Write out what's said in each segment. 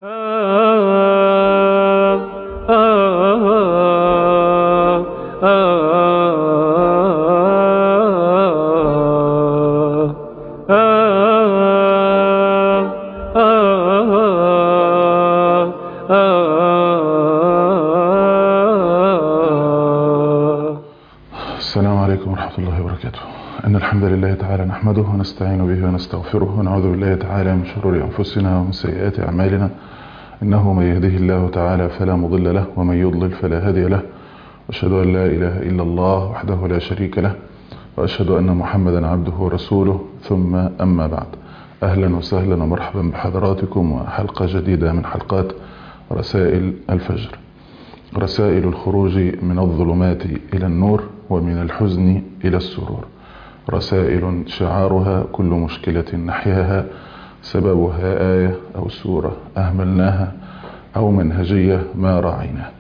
السلام عليكم ورحمة الله وبركاته إن الحمد لله تعالى نحمده ونستعين به ونستغفره ونعوذ بالله تعالى من شرور أنفسنا ومن سيئات أعمالنا إنه من يهده الله تعالى فلا مضل له ومن يضلل فلا هادي له وأشهد أن لا إله إلا الله وحده لا شريك له وأشهد أن محمدا عبده ورسوله ثم أما بعد أهلا وسهلا ومرحبا بحضراتكم وحلقة جديدة من حلقات رسائل الفجر رسائل الخروج من الظلمات إلى النور ومن الحزن إلى السرور رسائل شعارها كل مشكلة نحياها سببها آية أو سورة أهملناها أو منهجية ما راعيناها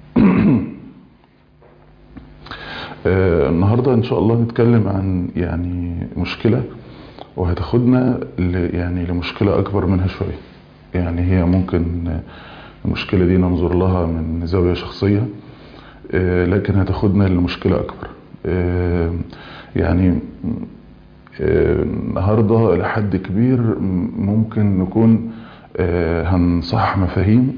آه النهاردة إن شاء الله نتكلم عن يعني مشكلة وهتاخدنا يعني لمشكلة أكبر منها شوية يعني هي ممكن المشكلة دي ننظر لها من زاوية شخصية آه لكن هتاخدنا لمشكلة أكبر آه يعني النهاردة لحد كبير ممكن نكون هنصحح مفاهيم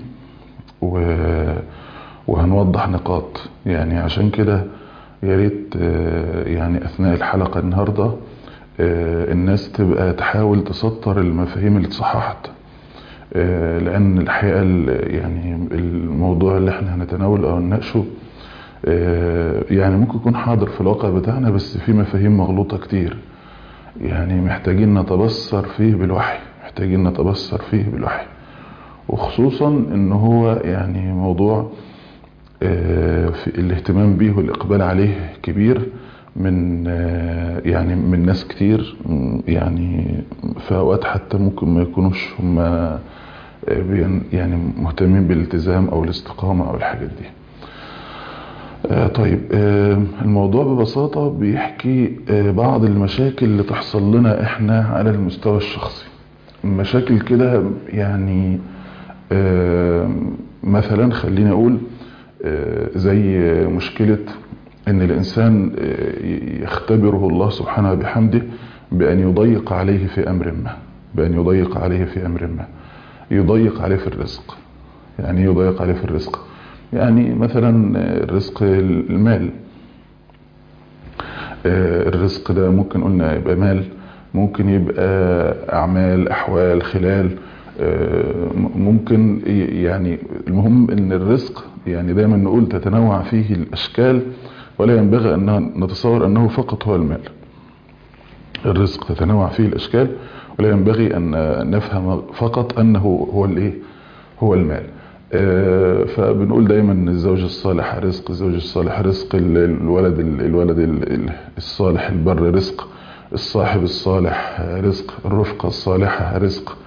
وهنوضح نقاط يعني عشان كده يا ريت يعني أثناء الحلقة النهاردة الناس تبقى تحاول تسطر المفاهيم اللي اتصححت لأن الحقيقة يعني الموضوع اللي احنا هنتناول أو نناقشه يعني ممكن يكون حاضر في الواقع بتاعنا بس في مفاهيم مغلوطة كتير يعني محتاجين نتبصر فيه بالوحي محتاجين نتبصر فيه بالوحي وخصوصا ان هو يعني موضوع في الاهتمام به والاقبال عليه كبير من يعني من ناس كتير يعني في اوقات حتى ممكن ما يكونوش هم يعني مهتمين بالالتزام او الاستقامة او الحاجات دي طيب الموضوع ببساطة بيحكي بعض المشاكل اللي تحصل لنا احنا على المستوى الشخصي مشاكل كده يعني مثلا خليني اقول زي مشكلة ان الانسان يختبره الله سبحانه بحمده بان يضيق عليه في امر ما بان يضيق عليه في امر ما يضيق عليه في الرزق يعني يضيق عليه في الرزق يعني مثلا الرزق المال الرزق ده ممكن قلنا يبقى مال ممكن يبقى أعمال أحوال خلال ممكن يعني المهم ان الرزق يعني دايما نقول تتنوع فيه الأشكال ولا ينبغي أن نتصور أنه فقط هو المال الرزق تتنوع فيه الأشكال ولا ينبغي أن نفهم فقط أنه هو الايه هو المال فبنقول دايما ان الزوج الصالح رزق الزوج الصالح رزق الولد الولد الصالح البر رزق الصاحب الصالح رزق الرفقة الصالحة رزق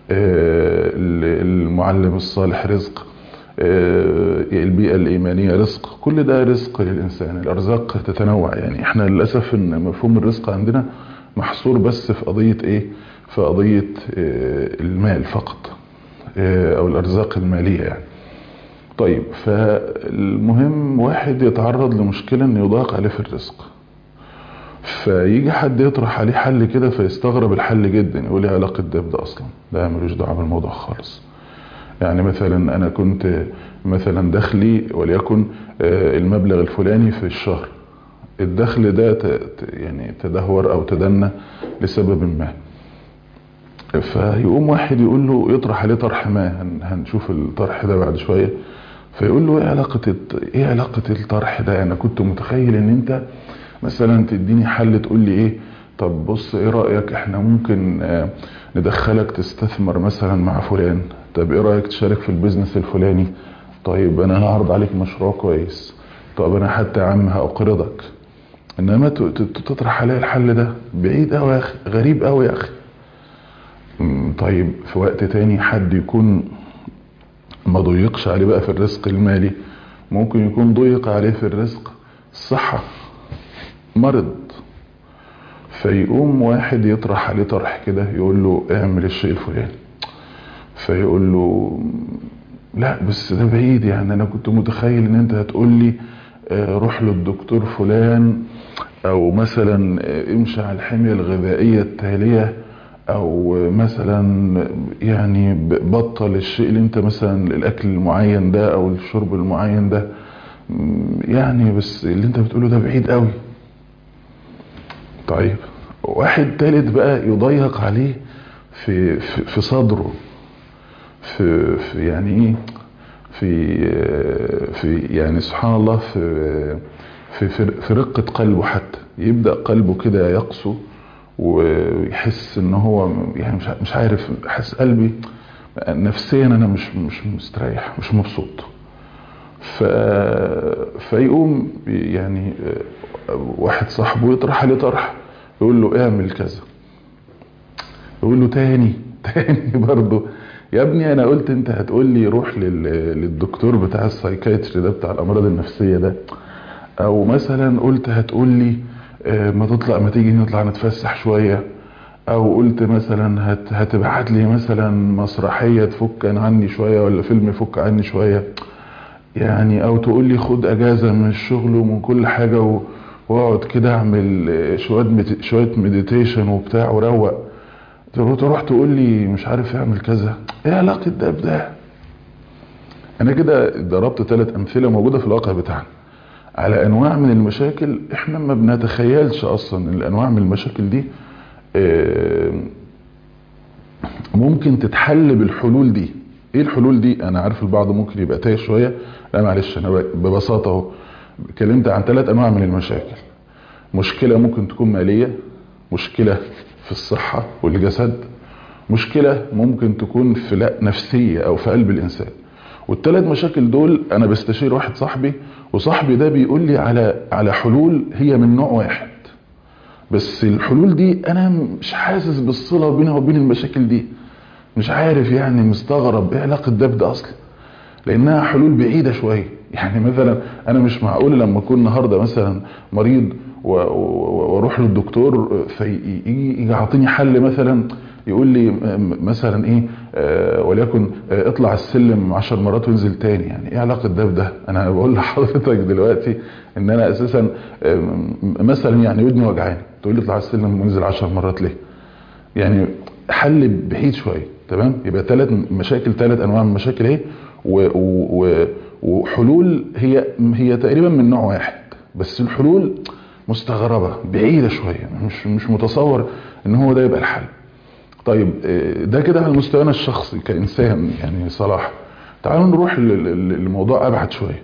المعلم الصالح رزق البيئة الإيمانية رزق كل ده رزق للإنسان الأرزاق تتنوع يعني احنا للأسف ان مفهوم الرزق عندنا محصور بس في قضية ايه في قضية المال فقط او الارزاق المالية يعني طيب فالمهم واحد يتعرض لمشكلة ان يضاق عليه في الرزق فيجي حد يطرح عليه حل كده فيستغرب الحل جدا يقول لي علاقة ده بده اصلا ده ملوش دعوه بالموضوع خالص يعني مثلا انا كنت مثلا دخلي وليكن المبلغ الفلاني في الشهر الدخل ده يعني تدهور او تدنى لسبب ما فيقوم واحد يقول له يطرح عليه طرح ما هنشوف الطرح ده بعد شوية فيقول له ايه علاقة ايه علاقة الطرح ده انا كنت متخيل ان انت مثلا تديني حل تقول لي ايه طب بص ايه رأيك احنا ممكن ندخلك تستثمر مثلا مع فلان طب ايه رأيك تشارك في البيزنس الفلاني طيب انا هعرض عليك مشروع كويس طب انا حتى يا عم هأقرضك انما تطرح عليه الحل ده بعيد قوي يا اخي غريب قوي يا اخي طيب في وقت تاني حد يكون ما ضيقش عليه بقى في الرزق المالي ممكن يكون ضيق عليه في الرزق الصحة مرض فيقوم واحد يطرح عليه طرح كده يقول له اعمل الشيء الفلاني فيقول له لا بس ده بعيد يعني انا كنت متخيل ان انت هتقول لي آه، روح للدكتور فلان او مثلا آه، امشي على الحمية الغذائية التالية او مثلا يعني ب- بطل الشيء اللي انت مثلا الاكل المعين ده او الشرب المعين ده مم، يعني بس اللي انت بتقوله ده بعيد قوي طيب واحد تالت بقى يضيق عليه في في, في صدره في, في يعني ايه في في يعني سبحان الله في في في, في رقة قلبه حتى يبدأ قلبه كده يقسو ويحس ان هو يعني مش مش عارف حس قلبي نفسيا انا مش مش مستريح مش مبسوط ف فيقوم يعني واحد صاحبه يطرح عليه طرح يقول له اعمل كذا يقول له تاني تاني برضه يا ابني انا قلت انت هتقول لي روح لل... للدكتور بتاع السايكايتري ده بتاع الامراض النفسيه ده او مثلا قلت هتقول لي آه، ما تطلع ما تيجي نطلع نتفسح شويه او قلت مثلا هت... هتبعت لي مثلا مسرحيه تفك عني شويه ولا فيلم يفك عني شويه يعني او تقول لي خد اجازه من الشغل ومن كل حاجه و... واقعد كده اعمل آه، شويه مدي... شويه مديتيشن وبتاع وروق تروح تقول لي مش عارف اعمل كذا ايه علاقه ده بده انا كده ضربت ثلاث امثله موجوده في الواقع بتاعنا على انواع من المشاكل احنا ما بنتخيلش اصلا ان الانواع من المشاكل دي آه، ممكن تتحل بالحلول دي ايه الحلول دي انا عارف البعض ممكن يبقى تايه شويه لا معلش انا ببساطه اهو اتكلمت عن ثلاث انواع من المشاكل مشكله ممكن تكون ماليه مشكله في الصحه والجسد مشكله ممكن تكون في لا نفسيه او في قلب الانسان والثلاث مشاكل دول انا بستشير واحد صاحبي وصاحبي ده بيقول لي على على حلول هي من نوع واحد بس الحلول دي انا مش حاسس بالصله بينها وبين المشاكل دي مش عارف يعني مستغرب ايه علاقه ده بده اصلا لانها حلول بعيده شويه يعني مثلا انا مش معقول لما اكون النهارده مثلا مريض و- و- واروح للدكتور فيجي يجي يعطيني حل مثلا يقول لي م- مثلا ايه آه، وليكن آه، اطلع السلم عشر مرات وانزل تاني يعني ايه علاقه ده بده انا بقول لحضرتك دلوقتي ان انا اساسا آه، م- مثلا يعني ودني وجعاني تقول لي اطلع السلم وانزل عشر مرات ليه يعني حل بعيد شويه تمام يبقى ثلاث مشاكل ثلاث انواع من المشاكل اهي و- و- و- وحلول هي هي تقريبا من نوع واحد بس الحلول مستغربه بعيده شويه مش مش متصور ان هو ده يبقى الحل طيب آه، ده كده على مستوانا الشخصي كانسان يعني صلاح تعالوا نروح ل- ل- لموضوع ابعد شويه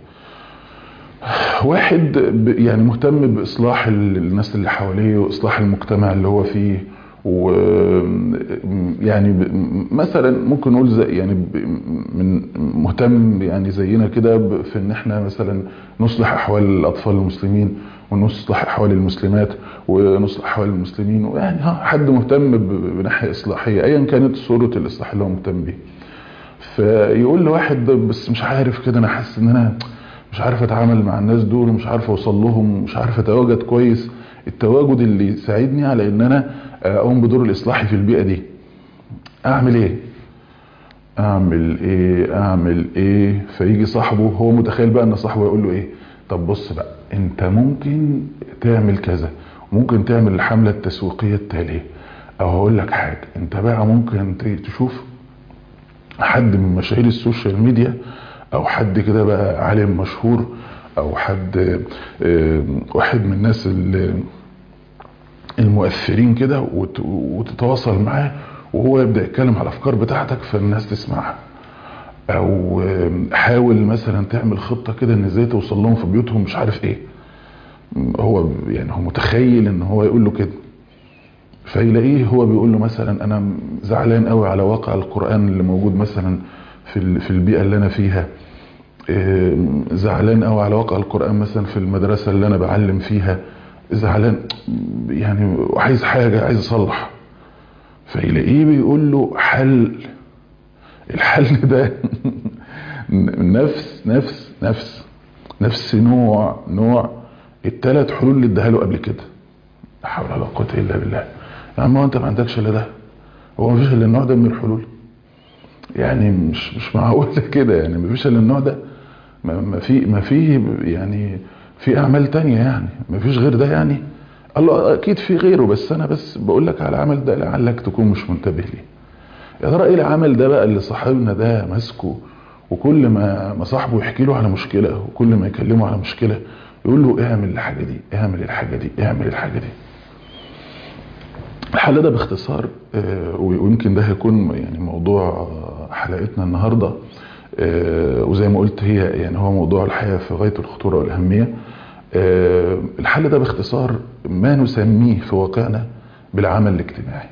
واحد ب- يعني مهتم باصلاح ال- الناس اللي حواليه واصلاح المجتمع اللي هو فيه و يعني ب- مثلا ممكن نقول زي يعني ب- من مهتم يعني زينا كده ب- في ان احنا مثلا نصلح احوال الاطفال المسلمين ونصلح احوال المسلمات ونصلح احوال المسلمين ويعني ها حد مهتم ب- بناحيه اصلاحيه ايا كانت صوره الاصلاح اللي هو مهتم بيه فيقول لواحد بس مش عارف كده انا حاسس ان انا مش عارف اتعامل مع الناس دول ومش عارف اوصل لهم ومش عارف اتواجد كويس التواجد اللي يساعدني على ان انا اقوم بدور الاصلاحي في البيئه دي اعمل ايه اعمل ايه اعمل ايه فيجي صاحبه هو متخيل بقى ان صاحبه يقول له ايه طب بص بقى انت ممكن تعمل كذا ممكن تعمل الحمله التسويقيه التاليه او هقول لك حاجه انت بقى ممكن ت- تشوف حد من مشاهير السوشيال ميديا او حد كده بقى عالم مشهور او حد آه، واحد من الناس اللي المؤثرين كده وت- وتتواصل معاه وهو يبدا يتكلم على الافكار بتاعتك فالناس تسمعها او آم، حاول مثلا تعمل خطه كده ان ازاي توصل لهم في بيوتهم مش عارف ايه هو يعني هو متخيل ان هو يقول له كده فيلاقيه هو بيقول له مثلا انا زعلان قوي على واقع القران اللي موجود مثلا في ال- في البيئه اللي انا فيها آم، زعلان قوي على واقع القران مثلا في المدرسه اللي انا بعلم فيها زعلان يعني عايز حاجه عايز اصلح فيلاقيه بيقول له حل الحل ده نفس نفس نفس نفس نوع نوع الثلاث حلول اللي اداها له قبل كده لا حول ولا قوه الا بالله يا عم هو انت ما عندكش الا ده هو ما فيش الا النوع ده من الحلول يعني مش مش معقول كده يعني مفيش الا النوع ده ما ما في ما في يعني في اعمال تانية يعني مفيش غير ده يعني الله اكيد في غيره بس انا بس بقول لك على العمل ده لعلك تكون مش منتبه ليه يا ترى ايه العمل ده بقى اللي صاحبنا ده ماسكه وكل ما ما صاحبه يحكي له على مشكله وكل ما يكلمه على مشكله يقول له اعمل الحاجه دي اعمل الحاجه دي اعمل الحاجه دي الحل ده باختصار آه، ويمكن ده هيكون يعني موضوع حلقتنا النهارده آه، وزي ما قلت هي يعني هو موضوع الحياه في غايه الخطوره والاهميه آه، الحل ده باختصار ما نسميه في واقعنا بالعمل الاجتماعي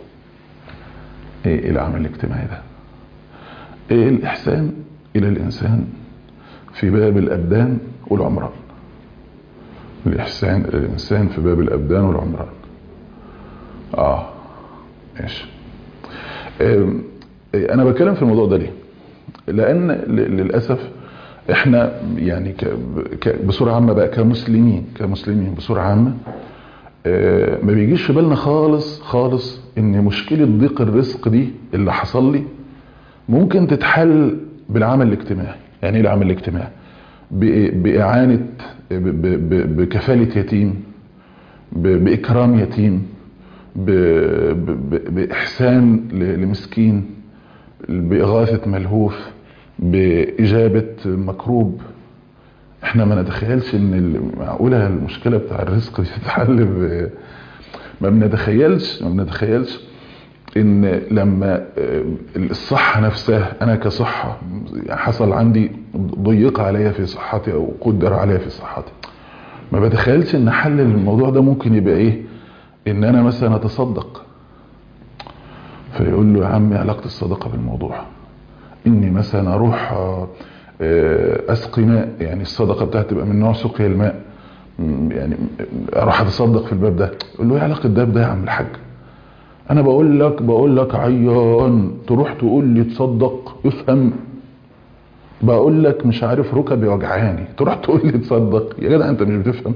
ايه العمل الاجتماعي ده ايه الاحسان الى الانسان في باب الابدان والعمران الاحسان الى الانسان في باب الابدان والعمران اه ماشي آم، إيه، انا بتكلم في الموضوع ده ليه لان ل- للاسف احنا يعني ك- ك- بصوره عامه بقى كمسلمين كمسلمين بصوره عامه آه، ما بيجيش في بالنا خالص خالص ان مشكله ضيق الرزق دي اللي حصل لي ممكن تتحل بالعمل الاجتماعي يعني ايه العمل الاجتماعي بإ- باعانه ب- ب- ب- بكفاله يتيم ب- باكرام يتيم ب- ب- ب- باحسان ل- لمسكين باغاثه ملهوف باجابه مكروب احنا ما نتخيلش ان ال- معقوله المشكله بتاع الرزق دي تتحل ب... ما بنتخيلش ما بنتخيلش ان لما آه، الصحه نفسها انا كصحه حصل عندي ضيق عليا في صحتي او قدر عليا في صحتي ما بتخيلش ان حل الموضوع ده ممكن يبقى ايه ان انا مثلا اتصدق فيقول له يا عمي علاقه الصدقه بالموضوع اني مثلا اروح آه، آه، اسقي ماء يعني الصدقه بتاعتي تبقى من نوع سقي الماء م- يعني اروح اتصدق في الباب ده يقول له ايه علاقه ده بده يا عم الحاج انا بقول لك بقول لك عيان تروح تقول لي تصدق افهم بقول لك مش عارف ركبي وجعاني تروح تقول لي تصدق يا جدع انت مش بتفهم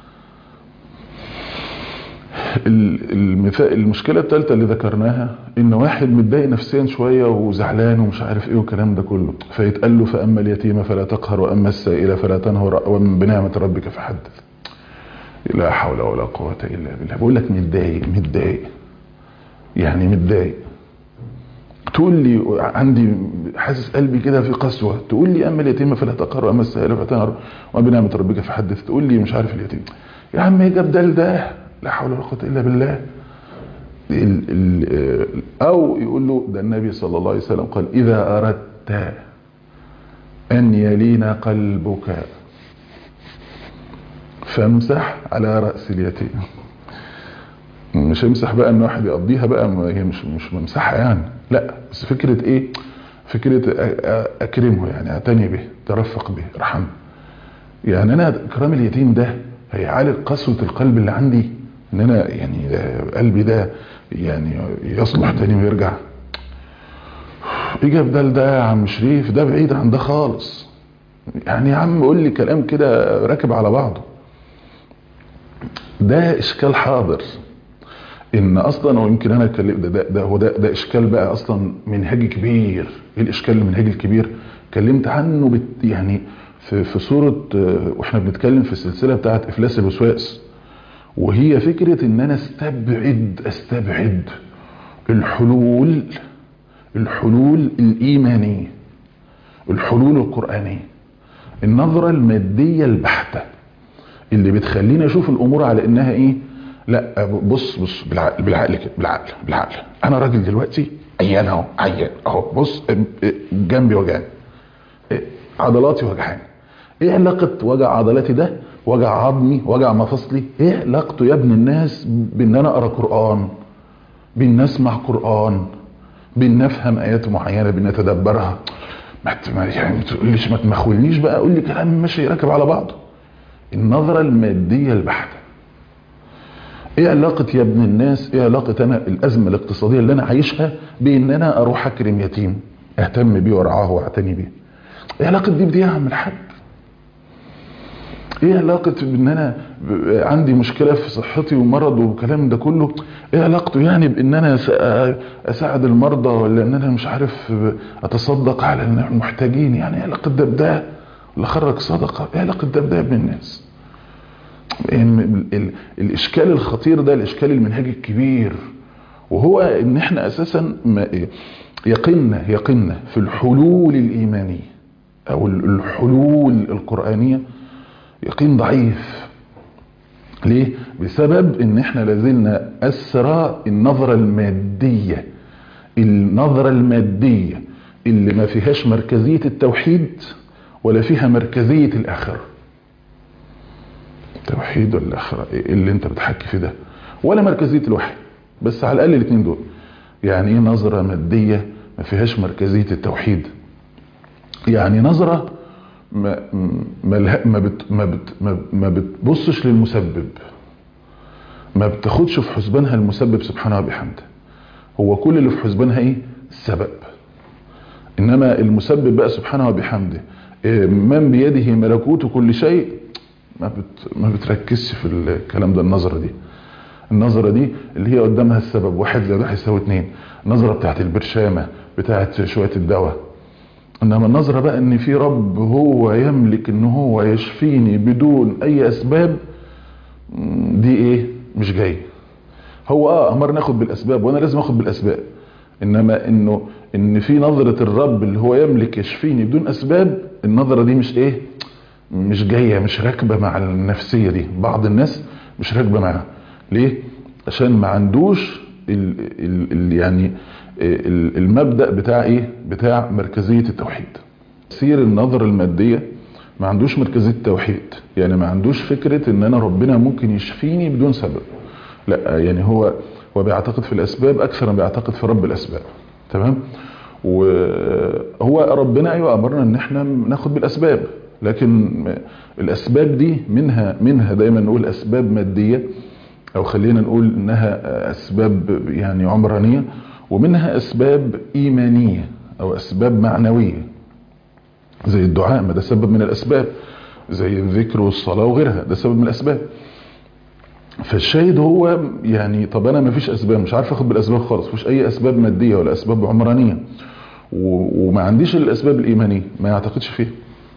ال- المثال المشكله الثالثه اللي ذكرناها ان واحد متضايق نفسيا شويه وزعلان ومش عارف ايه والكلام ده كله فيتقال له فاما اليتيم فلا تقهر واما السائل فلا تنهر ومن بنعمه ربك فحدث لا حول ولا قوه الا بالله بقول لك متضايق متضايق يعني متضايق تقول لي عندي حاسس قلبي كده في قسوه تقول لي اما اليتيم فلا تقهر واما السائل فلا تنهر ومن بنعمه ربك فحدث تقول لي مش عارف اليتيم يا عم ايه جاب ده لده لا حول ولا قوه الا بالله ال ال او يقول له ده النبي صلى الله عليه وسلم قال اذا اردت ان يلين قلبك فامسح على راس اليتيم مش امسح بقى ان واحد يقضيها بقى ما هي مش مش ممسحه يعني لا بس فكره ايه فكره أ- أ- اكرمه يعني اعتني به ترفق به ارحمه يعني انا اكرام اليتيم ده هيعالج قسوه القلب اللي عندي ان انا يعني ده قلبي ده يعني يصلح تاني ويرجع اجاب ده لده يا عم شريف ده بعيد عن ده خالص يعني يا عم قول لي كلام كده راكب على بعضه ده اشكال حاضر ان اصلا ويمكن انا اتكلم ده ده, ده هو ده, ده اشكال بقى اصلا منهجي كبير ايه الاشكال المنهجي الكبير اتكلمت عنه بت يعني في في صوره آه، واحنا بنتكلم في السلسله بتاعت افلاس الوسواس وهي فكره ان انا استبعد استبعد الحلول الحلول الايمانيه الحلول القرانيه النظره الماديه البحته اللي بتخليني اشوف الامور على انها ايه لا بص بص بالعقل بالعقل كده بالعقل بالعقل انا راجل دلوقتي عيان اهو عيان اهو بص جنبي وجعني عضلاتي وجعاني ايه علاقه وجع عضلاتي ده وجع عظمي وجع مفاصلي ايه علاقته يا ابن الناس بان انا اقرا قران بان اسمع قران بان افهم ايات معينه بان اتدبرها ما ت- ما- يعني ما تقوليش ما تمخولنيش بقى قول لي كلام ماشي راكب على بعضه النظره الماديه البحته ايه علاقة يا ابن الناس ايه علاقة انا الازمة الاقتصادية اللي انا عايشها بان انا اروح اكرم يتيم اهتم بيه وارعاه واعتني بيه ايه علاقة دي بدي يا عم الحاج ايه علاقة بان انا عندي مشكلة في صحتي ومرض والكلام ده كله ايه علاقته يعني بان انا اساعد المرضى ولا ان انا مش عارف اتصدق على المحتاجين يعني ايه علاقة ده بده ولا خرج صدقة ايه علاقة ده بده ابن الناس يعني الاشكال الخطير ده الاشكال المنهجي الكبير وهو ان احنا اساسا يقنا يقنا في الحلول الايمانية او الحلول القرآنية يقين ضعيف ليه بسبب ان احنا لازلنا اسرى النظرة المادية النظرة المادية اللي ما فيهاش مركزية التوحيد ولا فيها مركزية الاخرة توحيد ولا الاخرة اللي انت بتحكي في ده ولا مركزية الوحي بس على الاقل الاثنين دول يعني ايه نظرة مادية ما فيهاش مركزية التوحيد يعني نظرة ما ما ما, بت ما, بت ما, ما بتبصش للمسبب ما بتاخدش في حسبانها المسبب سبحانه وبحمده هو كل اللي في حسبانها ايه السبب انما المسبب بقى سبحانه وبحمده من بيده ملكوت كل شيء ما بت ما بتركزش في الكلام ده النظرة دي النظرة دي اللي هي قدامها السبب واحد زائد واحد يساوي اتنين النظرة بتاعت البرشامة بتاعت شوية الدواء انما النظرة بقى ان في رب هو يملك ان هو يشفيني بدون اي اسباب دي ايه مش جاي هو اه امر ناخد بالاسباب وانا لازم اخد بالاسباب انما انه ان في نظرة الرب اللي هو يملك يشفيني بدون اسباب النظرة دي مش ايه مش جاية مش راكبة مع النفسية دي بعض الناس مش راكبة معاها ليه عشان ما عندوش ال ال ال يعني المبدأ بتاع ايه بتاع مركزية التوحيد سير النظر المادية ما عندوش مركزية التوحيد يعني ما عندوش فكرة ان انا ربنا ممكن يشفيني بدون سبب لا يعني هو هو بيعتقد في الاسباب اكثر من بيعتقد في رب الاسباب تمام وهو ربنا ايوه امرنا ان احنا ناخد بالاسباب لكن الاسباب دي منها منها دايما نقول اسباب مادية او خلينا نقول انها اسباب يعني عمرانية ومنها اسباب ايمانية او اسباب معنوية زي الدعاء ما ده سبب من الاسباب زي الذكر والصلاة وغيرها ده سبب من الاسباب فالشاهد هو يعني طب انا ما فيش اسباب مش عارف اخد بالاسباب خالص مفيش اي اسباب مادية ولا اسباب عمرانية وما عنديش الاسباب الايمانية ما يعتقدش فيها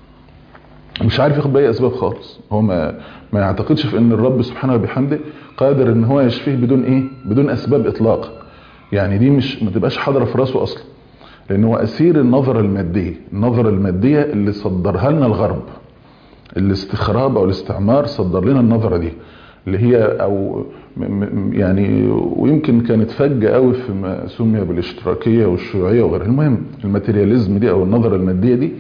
مش عارف ياخد باي اسباب خالص هو ما ما يعتقدش في ان الرب سبحانه وبحمده قادر ان هو يشفيه بدون ايه بدون اسباب اطلاق يعني دي مش ما تبقاش حاضره في راسه اصلا لان هو اسير النظره الماديه النظره الماديه اللي صدرها لنا الغرب الاستخراب او الاستعمار صدر لنا النظره دي اللي هي او يعني ويمكن كانت فجه قوي في ما سمي بالاشتراكيه والشيوعيه وغيرها المهم الماتيرياليزم دي او النظره الماديه دي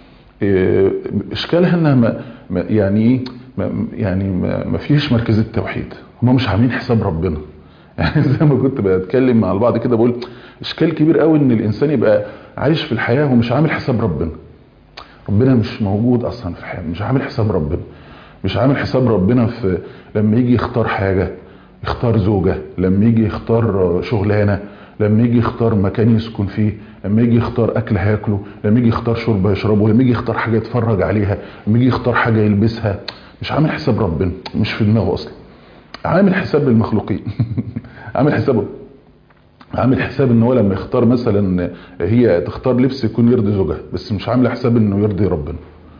اشكالها انها ما يعني ايه يعني ما فيش مركزيه التوحيد هم مش عاملين حساب ربنا يعني زي ما كنت بتكلم مع البعض كده بقول اشكال كبير قوي ان الانسان يبقى عايش في الحياه ومش عامل حساب ربنا ربنا مش موجود اصلا في الحياه مش عامل حساب ربنا مش عامل حساب ربنا في لما يجي يختار حاجه يختار زوجه لما يجي يختار شغلانه لما يجي يختار مكان يسكن فيه لما يجي يختار اكل هياكله لما يجي يختار شرب يشربه لما يجي يختار حاجه يتفرج عليها لما يجي يختار حاجه يلبسها مش عامل حساب ربنا مش في دماغه اصلا عامل حساب المخلوقين عامل حسابه عامل حساب ان هو لما يختار مثلا هي تختار لبس يكون يرضي زوجها بس مش عامله حساب انه يرضي ربنا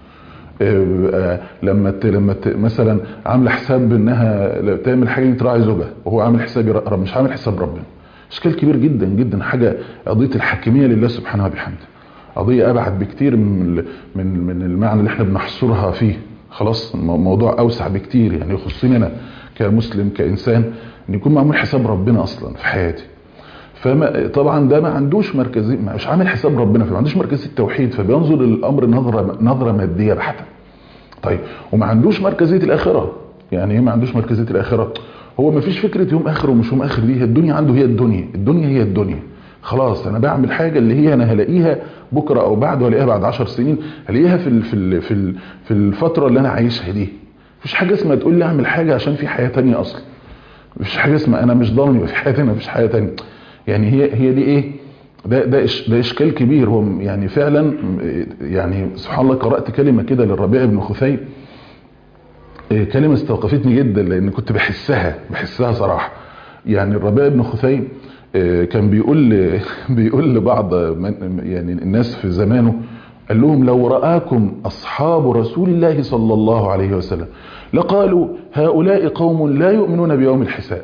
لما ت... لما ت... مثلا عامله حساب انها تعمل حاجه تراعي زوجها وهو عامل حساب ير... مش عامل حساب ربنا اشكال كبير جدا جدا حاجه قضيه الحاكميه لله سبحانه وبحمده قضيه ابعد بكتير من من من المعنى اللي احنا بنحصرها فيه خلاص موضوع اوسع بكتير يعني يخصني انا كمسلم كانسان ان يكون معمول حساب ربنا اصلا في حياتي فما طبعا ده ما عندوش مركزي مش عامل حساب ربنا فما عندوش مركزيه التوحيد فبينظر للامر نظره نظره ماديه بحته طيب وما عندوش مركزيه الاخره يعني ايه ما عندوش مركزيه الاخره هو ما فيش فكره يوم اخر ومش يوم اخر دي الدنيا عنده هي الدنيا الدنيا هي الدنيا خلاص انا بعمل حاجه اللي هي انا هلاقيها بكره او بعد ولاقيها بعد 10 سنين هلاقيها في ال في ال في ال في الفتره اللي انا عايشها دي مفيش حاجه اسمها تقول لي اعمل حاجه عشان في حياه تانية اصلا مفيش حاجه اسمها انا مش ضامن يبقى في حياه تانية مفيش حياه تانية يعني هي هي دي ايه ده ده ده اشكال كبير هو يعني فعلا يعني سبحان الله قرات كلمه كده للربيع بن خثيم كلمة استوقفتني جدا لان كنت بحسها بحسها صراحة يعني الربيع بن خثيم كان بيقول بيقول لبعض من يعني الناس في زمانه قال لهم لو رآكم أصحاب رسول الله صلى الله عليه وسلم لقالوا هؤلاء قوم لا يؤمنون بيوم الحساب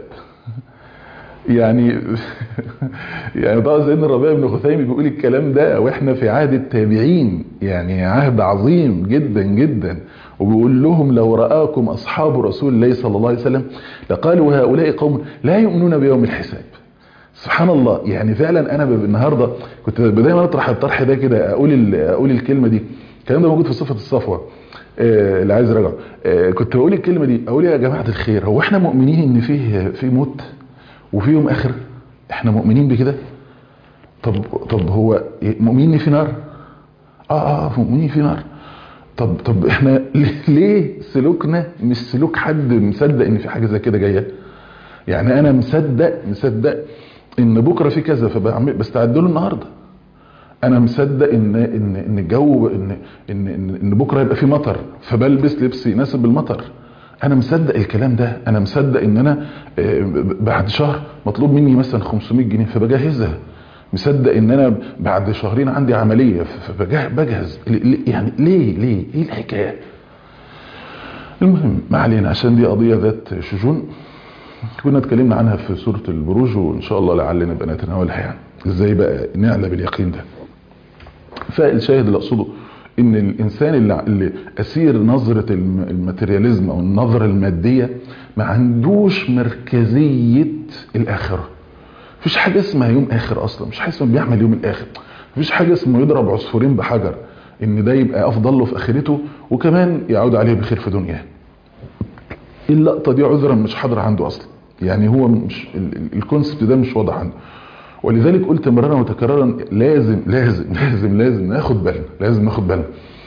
يعني يعني طبعا سيدنا الربيع بن خثيم بيقول الكلام ده واحنا في عهد التابعين يعني عهد عظيم جدا جدا وبيقول لهم لو رآكم أصحاب رسول الله صلى الله عليه وسلم لقالوا هؤلاء قوم لا يؤمنون بيوم الحساب سبحان الله يعني فعلا انا النهارده كنت دايما اطرح الطرح ده كده اقول اقول الكلمه دي الكلام ده موجود في صفه الصفوه آه اللي عايز يراجع آه كنت بقول الكلمه دي اقول يا جماعه الخير هو احنا مؤمنين ان فيه في موت وفي يوم اخر احنا مؤمنين بكده طب طب هو مؤمنين في نار اه اه مؤمنين في نار طب طب احنا ليه سلوكنا مش سلوك حد مصدق ان في حاجه زي كده جايه يعني انا مصدق مصدق ان بكره في كذا فبستعد له النهارده انا مصدق ان ان ان الجو ان ان ان, إن بكره يبقى في مطر فبلبس لبس يناسب المطر انا مصدق الكلام ده انا مصدق ان انا بعد شهر مطلوب مني مثلا 500 جنيه فبجهزها مصدق ان انا بعد شهرين عندي عمليه فبجهز يعني ليه ليه ايه الحكايه المهم ما علينا عشان دي قضيه ذات شجون كنا اتكلمنا عنها في سورة البروج وإن شاء الله لعلنا نبقى نتناولها يعني إزاي بقى نعلى باليقين ده فالشاهد اللي أقصده إن الإنسان اللي, اللي أسير نظرة الماتيرياليزم أو النظرة المادية ما عندوش مركزية الآخرة مفيش حاجة اسمها يوم آخر أصلا مش حاجة اسمها بيعمل يوم الآخر مفيش حاجة اسمه يضرب عصفورين بحجر إن ده يبقى أفضل له في آخرته وكمان يعود عليه بخير في دنياه اللقطة دي عذرا مش حاضرة عنده أصلا يعني هو مش الكونسبت ده مش واضح عنده ولذلك قلت مرارا وتكرارا لازم لازم لازم لازم ناخد بالنا لازم ناخد بالنا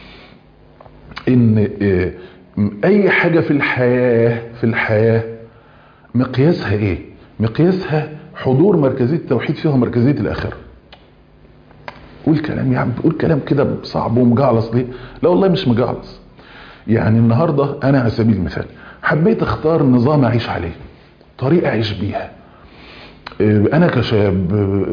ان اي حاجة في الحياة في الحياة مقياسها ايه مقياسها حضور مركزية التوحيد فيها مركزية الاخرة قول كلام يا عم قول كلام كده صعب ومجعلص ليه لا والله مش مجعلص يعني النهاردة انا على سبيل المثال حبيت اختار نظام اعيش عليه طريقة اعيش بيها انا كشاب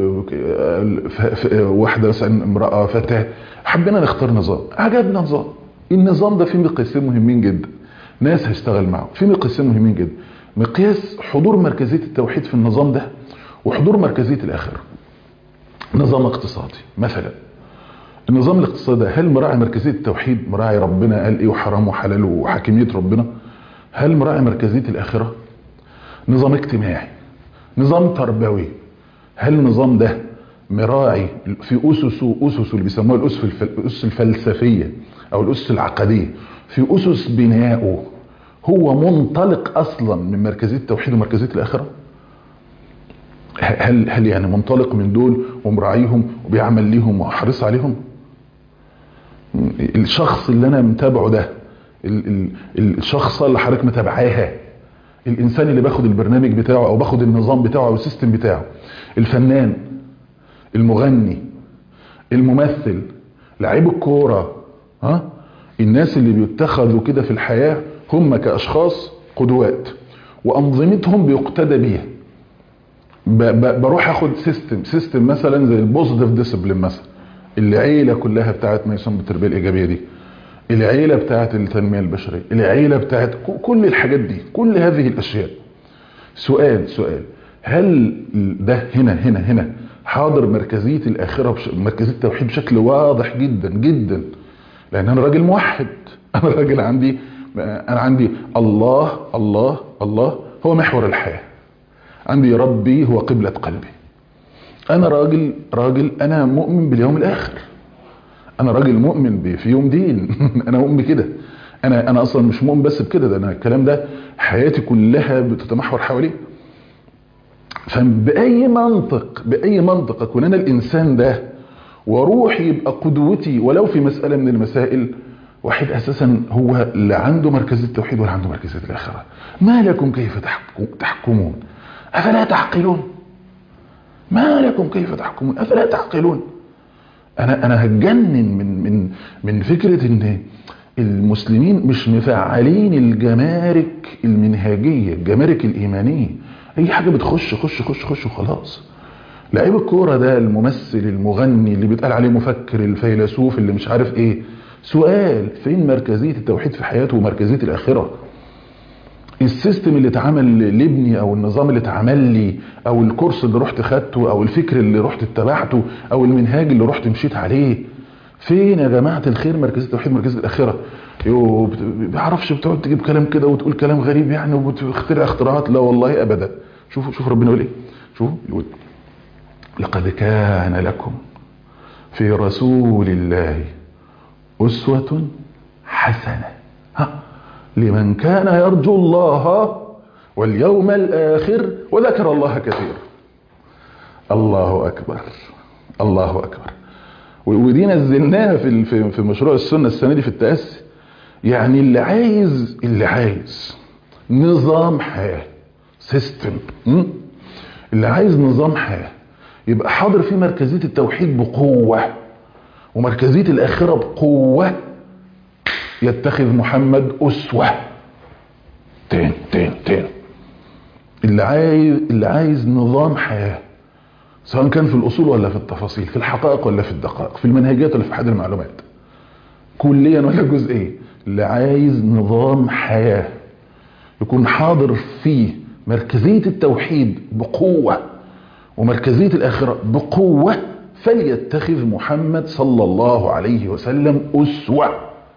واحدة مثلا امرأة فتاة حبينا نختار نظام عجبنا نظام النظام ده فيه مقياسين مهمين جدا ناس هشتغل معه فيه مقياسين مهمين جدا مقياس حضور مركزية التوحيد في النظام ده وحضور مركزية الاخرة نظام اقتصادي مثلا النظام الاقتصادي ده هل مراعي مركزية التوحيد مراعي ربنا قال ايه وحرام وحلال وحاكمية ربنا هل مراعي مركزية الاخرة نظام اجتماعي نظام تربوي هل النظام ده مراعي في أسسه أسسه اللي بيسموها الأسس الأسس الفلسفية أو الأسس العقدية في أسس بنائه هو منطلق أصلا من مركزية التوحيد ومركزية الآخرة هل هل يعني منطلق من دول ومراعيهم وبيعمل ليهم وحريص عليهم الشخص اللي أنا متابعه ده الشخص اللي حضرتك متابعاها الانسان اللي باخد البرنامج بتاعه او باخد النظام بتاعه او السيستم بتاعه الفنان المغني الممثل لعيب الكوره ها الناس اللي بيتخذوا كده في الحياه هم كاشخاص قدوات وانظمتهم بيقتدى بيها بروح اخد سيستم سيستم مثلا زي البوزيتيف ديسيبلين مثلا العيله كلها بتاعت ما يسمى بالتربيه الايجابيه دي العيلة بتاعت التنمية البشرية العيلة بتاعت كل الحاجات دي كل هذه الأشياء سؤال سؤال هل ده هنا هنا هنا حاضر مركزية الآخرة بش... مركزية التوحيد بشكل واضح جدا جدا لأن أنا راجل موحد أنا راجل عندي أنا عندي الله الله الله هو محور الحياة عندي ربي هو قبلة قلبي أنا راجل راجل أنا مؤمن باليوم الآخر انا راجل مؤمن في يوم دين انا مؤمن بكده انا انا اصلا مش مؤمن بس بكده ده انا الكلام ده حياتي كلها بتتمحور حواليه فباي منطق باي منطق اكون انا الانسان ده واروح يبقى قدوتي ولو في مساله من المسائل واحد اساسا هو لا عنده مركزيه التوحيد ولا عنده مركزيه الاخره ما لكم كيف تحكمون افلا تعقلون ما لكم كيف تحكمون افلا تعقلون انا انا هتجنن من من من فكره ان المسلمين مش مفعلين الجمارك المنهجية الجمارك الإيمانية أي حاجة بتخش خش خش خش وخلاص لعيب الكورة ده الممثل المغني اللي بيتقال عليه مفكر الفيلسوف اللي مش عارف ايه سؤال فين مركزية التوحيد في حياته ومركزية الآخرة السيستم اللي اتعمل لابني او النظام اللي اتعمل لي او الكورس اللي رحت خدته او الفكر اللي رحت اتبعته او المنهاج اللي رحت مشيت عليه فين يا جماعة الخير مركزية التوحيد مركزية الآخرة يو بيعرفش بتقعد تجيب كلام كده وتقول كلام غريب يعني وبتخترع اختراعات لا والله أبدا شوفوا شوفوا ربنا يقول ايه شوفوا يقول لقد كان لكم في رسول الله أسوة حسنة ها لمن كان يرجو الله واليوم الآخر وذكر الله كثيرا الله أكبر الله أكبر ودي نزلناها في في مشروع السنة السنة دي في التأسي يعني اللي عايز اللي عايز نظام حياة سيستم اللي عايز نظام حياة يبقى حاضر في مركزية التوحيد بقوة ومركزية الآخرة بقوة يتخذ محمد أسوة تين تين تين اللي عايز اللي عايز نظام حياة سواء كان في الأصول ولا في التفاصيل في الحقائق ولا في الدقائق في المنهجات ولا في حد المعلومات كليا ولا جزئيا اللي عايز نظام حياة يكون حاضر فيه مركزية التوحيد بقوة ومركزية الآخرة بقوة فليتخذ محمد صلى الله عليه وسلم أسوة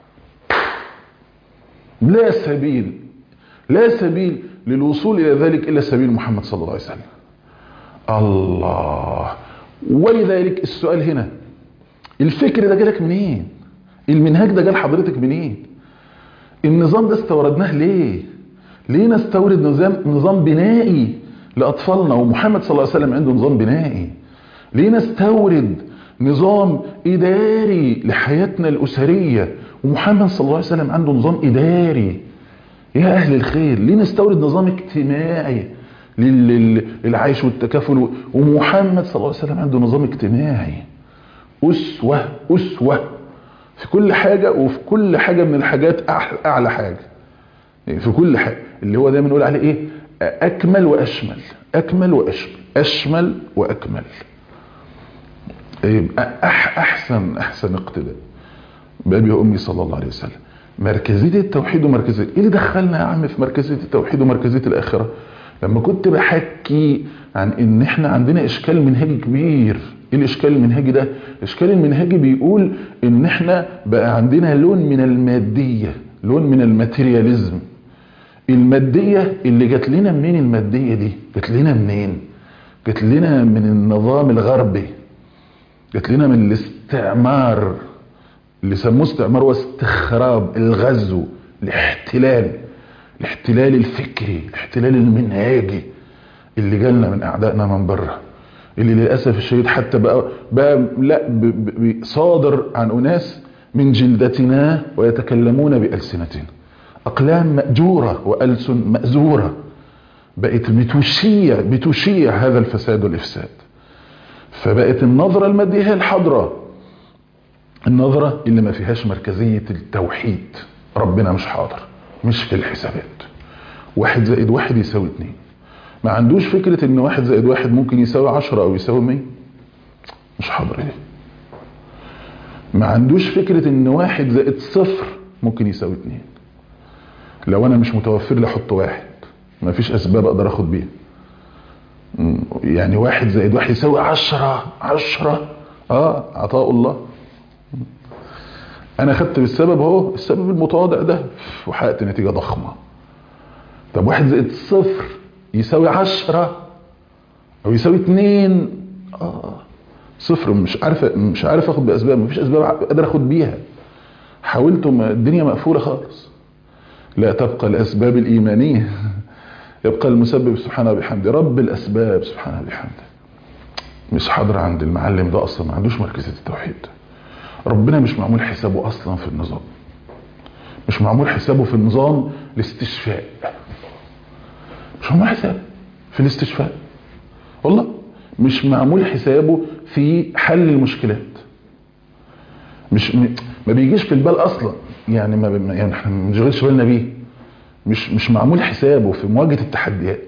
لا سبيل لا سبيل للوصول إلى ذلك إلا سبيل محمد صلى الله عليه وسلم الله ولذلك السؤال هنا الفكر ده جالك منين المنهاج ده جال حضرتك منين النظام ده استوردناه ليه ليه نستورد نظام نظام بنائي لأطفالنا ومحمد صلى الله عليه وسلم عنده نظام بنائي ليه نستورد نظام إداري لحياتنا الأسرية ومحمد صلى الله عليه وسلم عنده نظام إداري يا أهل الخير ليه نستورد نظام اجتماعي للعيش والتكافل ومحمد صلى الله عليه وسلم عنده نظام اجتماعي أسوة أسوة في كل حاجة وفي كل حاجة من الحاجات أعلى حاجة في كل حاجة اللي هو دايما نقول عليه إيه أكمل وأشمل أكمل وأشمل أشمل وأكمل أحسن أحسن اقتداء بأبي وأمي صلى الله عليه وسلم مركزية التوحيد ومركزية إيه اللي دخلنا يا عم في مركزية التوحيد ومركزية الآخرة لما كنت بحكي عن ان احنا عندنا اشكال منهجي كبير ايه الاشكال المنهجي ده الاشكال المنهجي بيقول ان احنا بقى عندنا لون من المادية لون من الماتيرياليزم المادية اللي جات لنا منين المادية دي جات لنا منين جات لنا من النظام الغربي جات لنا من الاستعمار اللي سموه استعمار واستخراب الغزو الاحتلال الاحتلال الفكري الاحتلال المنهاجي اللي جالنا من اعدائنا من بره اللي للاسف الشديد حتى بقى, بقى لا صادر عن اناس من جلدتنا ويتكلمون بالسنتنا اقلام ماجوره والسن مازوره بقت بتشيع بتشيع هذا الفساد والافساد فبقت النظره الماديه هي الحاضره النظره اللي ما فيهاش مركزيه التوحيد ربنا مش حاضر مش في الحسابات واحد زائد واحد يساوي اتنين ما عندوش فكرة ان واحد زائد واحد ممكن يساوي عشرة او يساوي مية مش حاضر دي ما عندوش فكرة ان واحد زائد صفر ممكن يساوي اتنين لو انا مش متوفر لي احط واحد ما فيش اسباب اقدر اخد بيها يعني واحد زائد واحد يساوي عشرة عشرة اه عطاء الله انا خدت بالسبب اهو السبب المتواضع ده وحققت نتيجة ضخمة طب واحد زائد صفر يساوي عشرة او يساوي اتنين اه صفر مش عارف مش عارف اخد باسباب مفيش اسباب قادر اخد بيها حاولت ما الدنيا مقفولة خالص لا تبقى الاسباب الايمانية يبقى المسبب سبحانه بحمده رب الاسباب سبحانه بحمده مش حاضر عند المعلم ده اصلا ما عندوش مركزية التوحيد ربنا مش معمول حسابه اصلا في النظام مش معمول حسابه في النظام الاستشفاء مش معمول حسابه في الاستشفاء والله مش معمول حسابه في حل المشكلات مش م... ما بيجيش في البال اصلا يعني ما ما- يعني احنا ما بنشغلش بالنا بيه مش مش معمول حسابه في مواجهه التحديات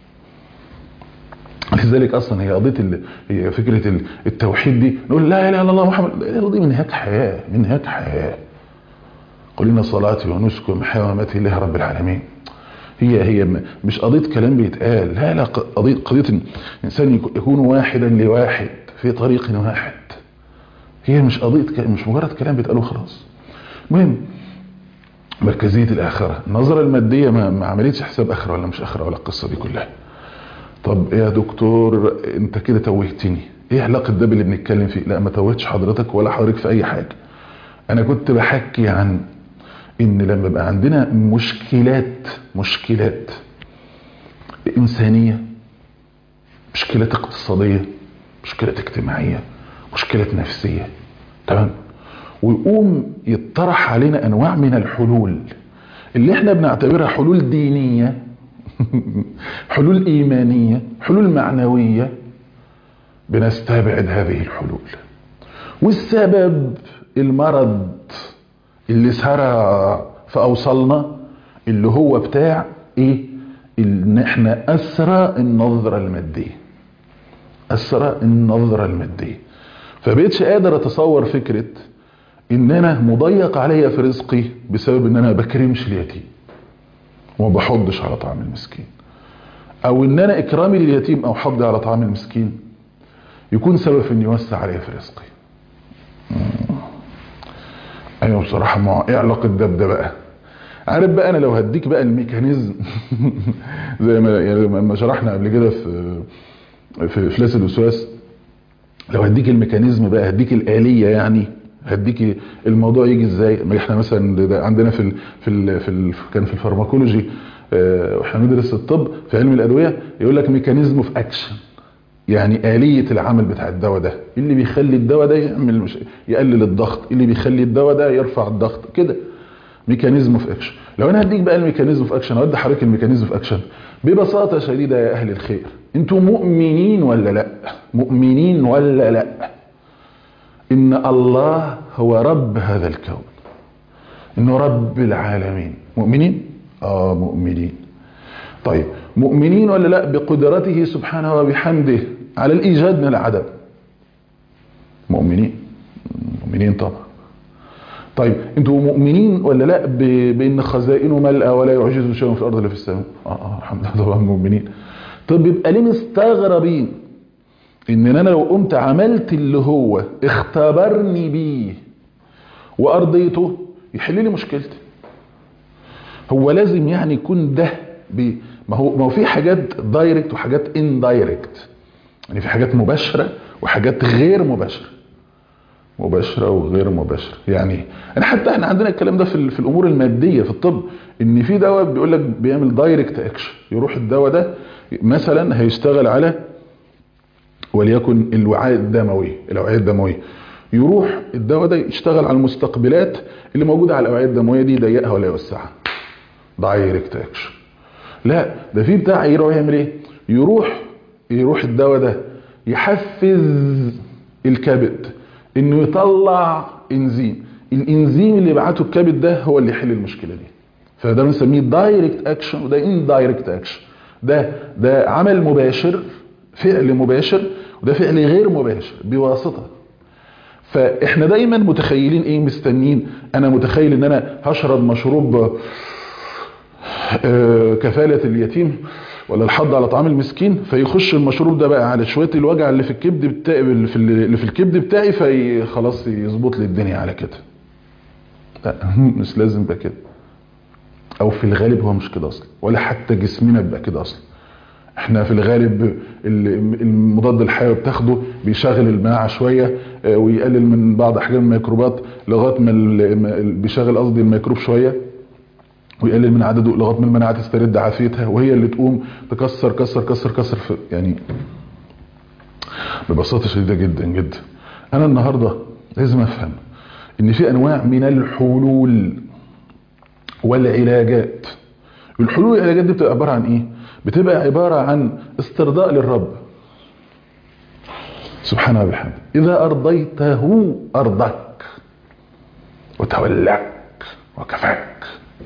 لذلك اصلا هي قضيه ال- هي فكره ال- التوحيد دي نقول لا اله الا الله محمد لا اله الا الله دي منهاج حياه منهاج حياه قل ان صلاتي ونسكي ومحياي ومماتي لله رب العالمين هي هي م- مش قضيه كلام بيتقال لا لا ق- قضيه قضيه إن الانسان يك- يكون واحدا لواحد في طريق واحد هي مش قضيه ك- مش مجرد كلام بيتقال وخلاص المهم مركزيه الاخره النظره الماديه ما, ما عملتش حساب اخره ولا مش اخره ولا القصه دي كلها طب يا دكتور انت كده توهتني ايه علاقه ده باللي بنتكلم فيه لا ما توهتش حضرتك ولا حضرتك في اي حاجه انا كنت بحكي عن ان لما يبقى عندنا مشكلات مشكلات انسانيه مشكلات اقتصاديه مشكلات اجتماعيه مشكلات نفسيه تمام ويقوم يطرح علينا انواع من الحلول اللي احنا بنعتبرها حلول دينيه حلول ايمانيه حلول معنويه بنستبعد هذه الحلول والسبب المرض اللي سرى في اوصلنا اللي هو بتاع ايه ان احنا اسرى النظرة المادية اسرى النظرة المادية فبقيتش قادر اتصور فكرة ان انا مضيق عليا في رزقي بسبب ان انا بكرمش اليتيم وما بحضش على طعام المسكين او ان انا اكرامي لليتيم او حضي على طعام المسكين يكون سبب في ان يوسع عليا في رزقي ايوه بصراحه ما ايه علاقه ده بده بقى عارف بقى انا لو هديك بقى الميكانيزم زي ما يعني لما شرحنا قبل كده في في فلاس الوسواس لو هديك الميكانيزم بقى هديك الآلية يعني هديك الموضوع يجي ازاي ما احنا مثلا ده عندنا في ال في ال في ال كان في الفارماكولوجي اه واحنا بندرس الطب في علم الادويه يقول لك ميكانيزم اوف اكشن يعني آلية العمل بتاع الدواء ده اللي بيخلي الدواء ده يعمل مش يقلل الضغط اللي بيخلي الدواء ده يرفع الضغط كده ميكانيزم اوف اكشن لو انا هديك بقى الميكانيزم اوف اكشن اودي حضرتك الميكانيزم اوف اكشن ببساطه شديده يا اهل الخير انتوا مؤمنين ولا لا مؤمنين ولا لا ان الله هو رب هذا الكون انه رب العالمين مؤمنين اه مؤمنين طيب مؤمنين ولا لا بقدرته سبحانه وبحمده على الايجاد من العدم مؤمنين مؤمنين طبعا طيب انتوا مؤمنين ولا لا بان خزائنه ملأى ولا يعجزه شيء في الارض ولا في السماء اه اه الحمد لله طبعا مؤمنين طب يبقى ليه مستغربين ان انا لو قمت عملت اللي هو اختبرني بيه وارضيته يحل لي مشكلتي هو لازم يعني يكون ده بي ما هو ما هو في حاجات دايركت وحاجات اندايركت يعني في حاجات مباشره وحاجات غير مباشره مباشرة وغير مباشرة يعني انا حتى احنا عندنا الكلام ده في, في الامور المادية في الطب ان في دواء بيقول لك بيعمل دايركت اكشن يروح الدواء ده مثلا هيشتغل على وليكن الوعاء الدموي الاوعية الدموية يروح الدواء ده يشتغل على المستقبلات اللي موجودة على الاوعية الدموية دي يضيقها ولا يوسعها دايركت اكشن لا ده في بتاع يروح يعمل ايه يروح يروح الدواء ده يحفز الكبد انه يطلع انزيم الانزيم اللي يبعته الكبد ده هو اللي يحل المشكله دي فده بنسميه دايركت اكشن وده اندايركت اكشن ده ده عمل مباشر فعل مباشر وده فعل غير مباشر بواسطه فاحنا دايما متخيلين ايه مستنين انا متخيل ان انا هشرب مشروب كفاله اليتيم ولا الحض على طعام المسكين فيخش المشروب ده بقى على شويه الوجع اللي في الكبد بتاعي اللي في اللي في الكبد بتاعي في خلاص يظبط لي الدنيا على كده لا مش لازم يبقى كده او في الغالب هو مش كده اصلا ولا حتى جسمنا بيبقى كده اصلا احنا في الغالب المضاد الحيوي بتاخده بيشغل المناعه شويه ويقلل من بعض احجام الميكروبات لغايه ما بيشغل قصدي الميكروب شويه ويقلل من عدده لغايه ما المناعه تسترد عافيتها وهي اللي تقوم تكسر كسر كسر كسر في يعني ببساطه شديده جدا جدا انا النهارده لازم افهم ان في انواع من الحلول والعلاجات الحلول والعلاجات دي بتبقى عباره عن ايه بتبقى عباره عن استرضاء للرب سبحانه وبحمده اذا ارضيته ارضك وتولاك وكفاك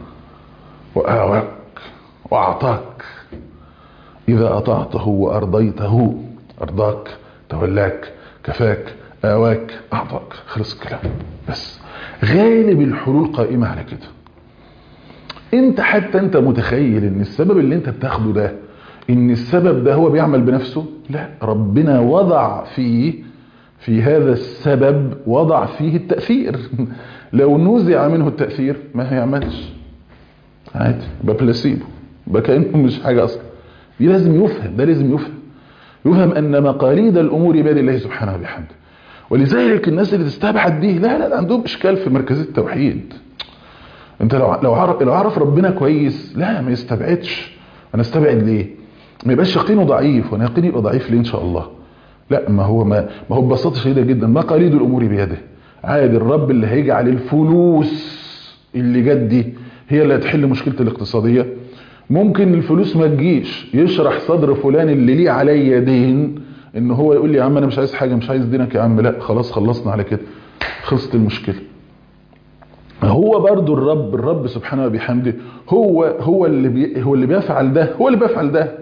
وآواك وأعطاك إذا أطعته وأرضيته أرضاك تولاك كفاك آواك أعطاك خلص الكلام بس غالب الحلول قائمة على كده انت حتى انت متخيل ان السبب اللي انت بتاخده ده ان السبب ده هو بيعمل بنفسه لا ربنا وضع فيه في هذا السبب وضع فيه التأثير لو نزع منه التأثير ما هيعملش عادي يبقى بلاسيبو يبقى كأنه مش حاجة أصلا دي لازم يفهم ده لازم يفهم يفهم أن مقاليد الأمور بيد الله سبحانه وبحمده ولذلك الناس اللي تستبعد دي لا لا عندهم إشكال في مركزية التوحيد انت لو لو عرف لو عرف ربنا كويس لا ما يستبعدش انا استبعد ليه ما يبقاش يقينه ضعيف وانا يقيني يبقى ضعيف ليه ان شاء الله لا ما هو ما, ما هو ببساطه شديده جدا مقاليد الامور بيده عادي الرب اللي هيجعل الفلوس اللي جت دي هي اللي هتحل مشكله الاقتصاديه ممكن الفلوس ما تجيش يشرح صدر فلان اللي ليه عليا دين ان هو يقول لي يا عم انا مش عايز حاجه مش عايز دينك يا عم لا خلاص خلصنا على كده خلصت المشكله هو برضو الرب الرب سبحانه وبحمده هو هو اللي بي هو اللي بيفعل ده هو اللي بيفعل ده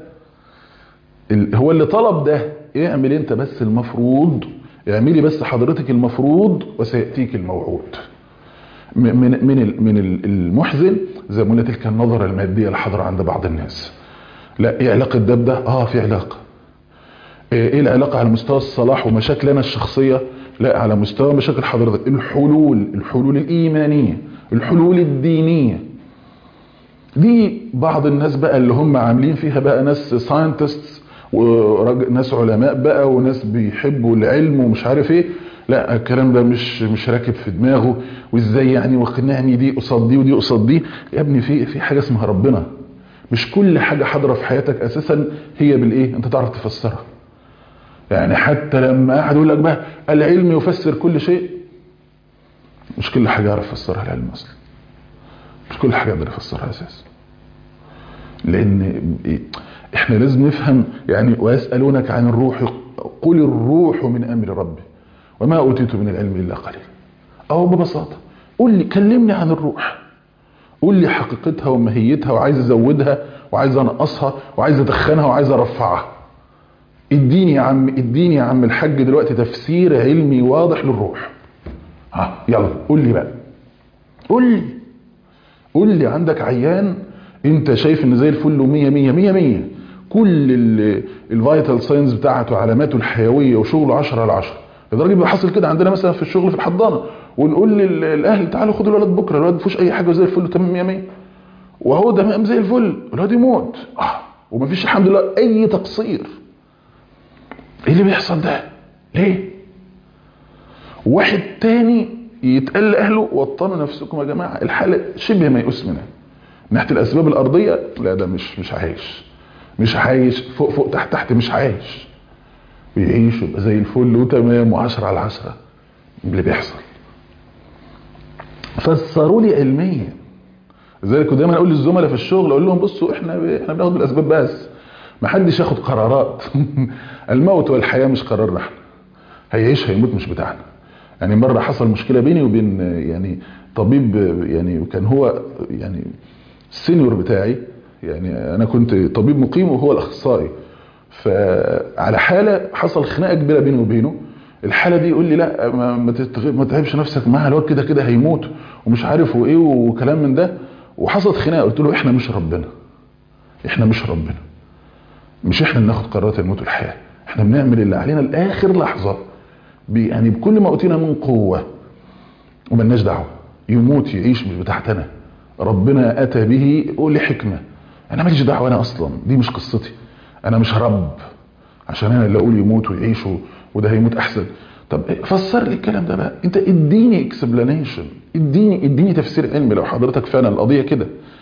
هو اللي طلب ده اعمل انت بس المفروض اعملي بس حضرتك المفروض وسياتيك الموعود من من من المحزن زي ما قلنا تلك النظره الماديه الحاضره عند بعض الناس لا ايه علاقه ده بده اه في علاقه ايه العلاقه على مستوى الصلاح ومشاكلنا الشخصيه لا على مستوى مشاكل حضرتك الحلول الحلول الإيمانية الحلول الدينية دي بعض الناس بقى اللي هم عاملين فيها بقى ناس ساينتستس وناس علماء بقى وناس بيحبوا العلم ومش عارف ايه لا الكلام ده مش مش راكب في دماغه وازاي يعني واقنعني دي قصاد دي ودي قصاد دي يا ابني في في حاجه اسمها ربنا مش كل حاجه حاضره في حياتك اساسا هي بالايه انت تعرف تفسرها يعني حتى لما احد يقول لك بقى العلم يفسر كل شيء مش كل حاجه يعرف يفسرها العلم اصلا مش كل حاجه يقدر يفسرها اساسا لان احنا لازم نفهم يعني ويسالونك عن الروح قل الروح من امر ربي وما اوتيت من العلم الا قليل او ببساطه قول لي كلمني عن الروح قول لي حقيقتها وماهيتها وعايز ازودها وعايز انقصها وعايز ادخنها وعايز ارفعها اديني يا عم اديني يا عم الحاج دلوقتي تفسير علمي واضح للروح ها يلا قول لي بقى قول لي قول لي عندك عيان انت شايف ان زي الفل و100 100 100 100 كل الفيتال ساينز بتاعته علاماته الحيويه وشغله 10 على 10 لدرجه بيبقى حاصل كده عندنا مثلا في الشغل في الحضانه ونقول للاهل تعالوا خدوا الولد بكره الولد ما فيهوش اي حاجه زي الفل تمام 100 100 وهو تمام زي الفل الولد يموت اه ومفيش الحمد لله اي تقصير ايه اللي بيحصل ده ليه واحد تاني يتقال لاهله وطنوا نفسكم يا جماعه الحاله شبه ميؤوس منها ناحيه الاسباب الارضيه لا ده مش مش عايش مش عايش فوق فوق تحت تحت مش عايش بيعيش ويبقى زي الفل وتمام وعشرة على عشرة اللي بيحصل فسروا لي علميا لذلك دايما اقول للزملاء في الشغل اقول لهم بصوا احنا احنا بناخد بالاسباب بس ما حدش ياخد قرارات الموت والحياه مش قرارنا احنا هيعيش هيموت مش بتاعنا يعني مره حصل مشكله بيني وبين يعني طبيب يعني كان هو يعني السينيور بتاعي يعني انا كنت طبيب مقيم وهو الاخصائي فعلى حاله حصل خناقه كبيره بيني وبينه الحاله دي يقول لي لا ما, ما تتعبش نفسك معاها الواد كده كده هيموت ومش عارف وايه وكلام من ده وحصلت خناقه قلت له احنا مش ربنا احنا مش ربنا مش احنا اللي ناخد قرارات الموت والحياه احنا بنعمل اللي علينا لاخر لحظه يعني بكل ما اوتينا من قوه وملناش دعوه يموت يعيش مش بتاعتنا ربنا اتى به لحكمه انا ماليش دعوه انا اصلا دي مش قصتي انا مش رب عشان انا اللي اقول يموت ويعيش وده هيموت احسن طب فسر لي الكلام ده بقى انت اديني اكسبلانيشن اديني اديني تفسير علمي لو حضرتك فعلا القضيه كده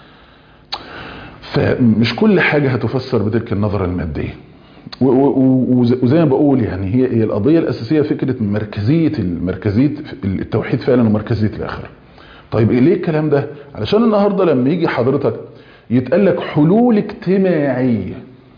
فمش كل حاجه هتفسر بتلك النظره الماديه وزي ما بقول يعني هي هي القضيه الاساسيه فكره مركزيه مركزيه التوحيد فعلا ومركزيه الاخره طيب ليه الكلام ده علشان النهارده لما يجي حضرتك يتقال لك حلول اجتماعيه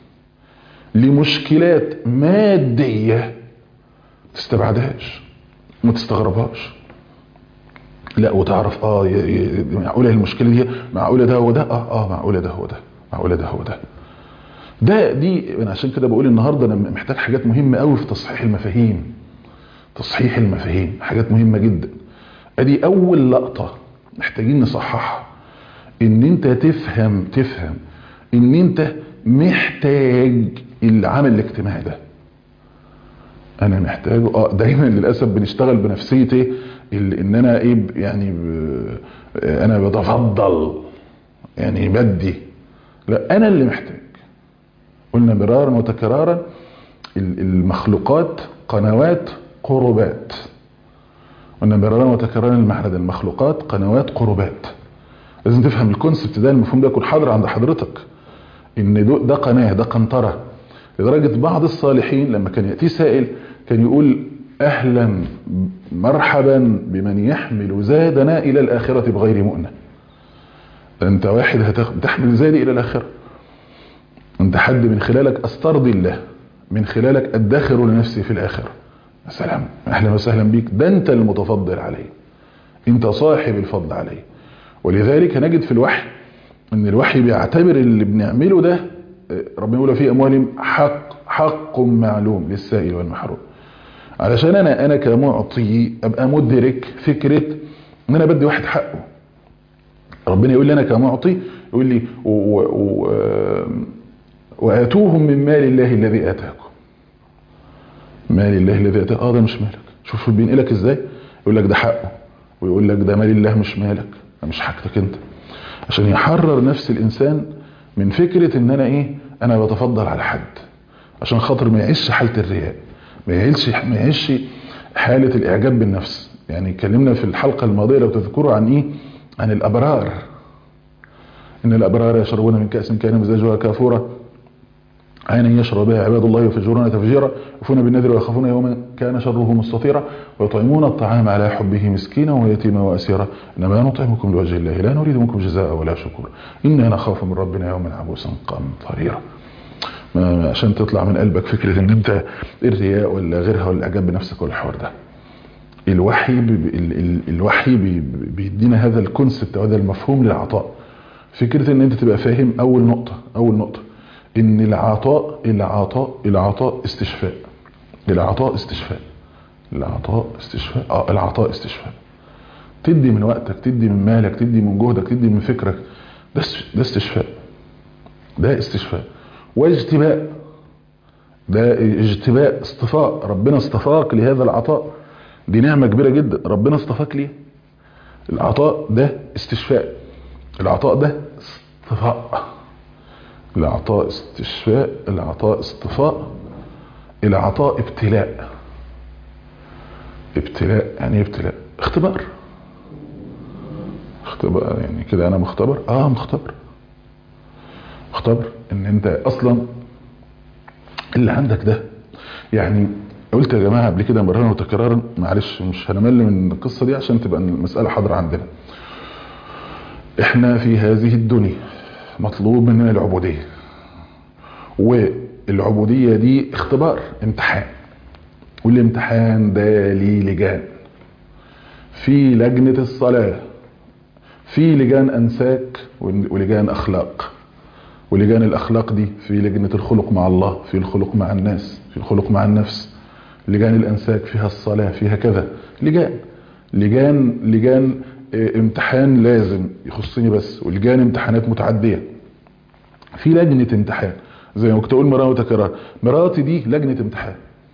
لمشكلات ماديه ما تستبعدهاش ما تستغربهاش لا وتعرف اه ي- ي- معقوله المشكله دي معقوله ده هو ده اه اه معقوله ده هو ده معقوله ده هو ده ده دي انا عشان كده بقول النهارده انا محتاج حاجات مهمه قوي في تصحيح المفاهيم تصحيح المفاهيم حاجات مهمه جدا ادي اول لقطه محتاجين نصححها ان انت تفهم تفهم ان انت محتاج العمل الاجتماعي ده انا محتاجه اه دايما للاسف بنشتغل بنفسيه ايه ال- ان انا ايه ب- يعني ب- انا بتفضل يعني بدي لا انا اللي محتاج قلنا مرارا وتكرارا ال- المخلوقات قنوات قربات قلنا مرارا وتكرارا المعنى ده المخلوقات قنوات قربات لازم تفهم الكونسبت ده المفهوم ده يكون حاضر عند حضرتك ان دو- ده قناه ده قنطره لدرجه بعض الصالحين لما كان ياتي سائل كان يقول اهلا مرحبا بمن يحمل زادنا الى الاخره بغير مؤنه انت واحد هتخ- بتحمل زادي الى الاخره انت حد من خلالك استرضي الله من خلالك ادخر لنفسي في الاخره يا سلام اهلا وسهلا بيك ده انت المتفضل عليه انت صاحب الفضل عليه ولذلك نجد في الوحي ان الوحي بيعتبر اللي بنعمله ده آه، ربنا يقول في اموالهم حق حق معلوم للسائل والمحروم علشان انا انا كمعطي ابقى مدرك فكره ان انا بدي واحد حقه ربنا يقول لي انا كمعطي يقول لي و و و واتوهم من مال الله الذي اتاكم مال الله الذي اتاك اه ده مش مالك شوف بينقلك ازاي يقول لك ده حقه ويقول لك ده مال الله مش مالك ده مش حاجتك انت عشان يحرر نفس الانسان من فكره ان انا ايه انا بتفضل على حد عشان خاطر ما يعيش حاله الرياء ما يعيش ما يعيش حاله الاعجاب بالنفس يعني اتكلمنا في الحلقه الماضيه لو تذكروا عن ايه عن الابرار ان الابرار يشربون من كاس كان مزاجها كافورا عينا يشرب بها عباد الله يفجرون تفجيرا يوفون بالنذر ويخافون يوما كان شره مستطيرا ويطعمون الطعام على حبه مسكينا ويتيما واسيرا انما نطعمكم لوجه الله لا نريد منكم جزاء ولا شكور انا نخاف من ربنا يوما عبوسا قمطريرا ما- عشان تطلع من قلبك فكره ان انت الرياء ولا غيرها ولا الاعجاب بنفسك ولا الحوار ده الوحي بي ال- ال- الوحي بي- بيدينا هذا الكونسبت او هذا المفهوم للعطاء فكره ان انت تبقى فاهم اول نقطه اول نقطه ان العطاء العطاء العطاء استشفاء العطاء استشفاء العطاء استشفاء اه العطاء استشفاء تدي من وقتك تدي من مالك تدي من جهدك تدي من فكرك ده است- ده استشفاء ده استشفاء واجتباء ده اجتباء اصطفاء ربنا اصطفاك لهذا العطاء دي نعمة كبيرة جدا ربنا اصطفاك ليه العطاء ده استشفاء العطاء ده اصطفاء العطاء استشفاء العطاء اصطفاء العطاء ابتلاء ابتلاء يعني ايه ابتلاء اختبار اختبار يعني كده انا مختبر اه مختبر مختبر ان انت اصلا اللي عندك ده يعني قلت يا جماعه قبل كده مرارا وتكرارا معلش مش هنمل من القصه دي عشان تبقى المساله حاضره عندنا احنا في هذه الدنيا مطلوب مننا العبوديه والعبوديه دي اختبار امتحان والامتحان ده ليه لجان في لجنه الصلاه في لجان انساك ولجان اخلاق ولجان الاخلاق دي في لجنه الخلق مع الله في الخلق مع الناس في الخلق مع النفس لجان الانساك فيها الصلاه فيها كذا لجان لجان لجان اه، امتحان لازم يخصني بس ولجان امتحانات متعديه في لجنه امتحان زي ما كنت اقول مراه وتكرار مراتي دي لجنه امتحان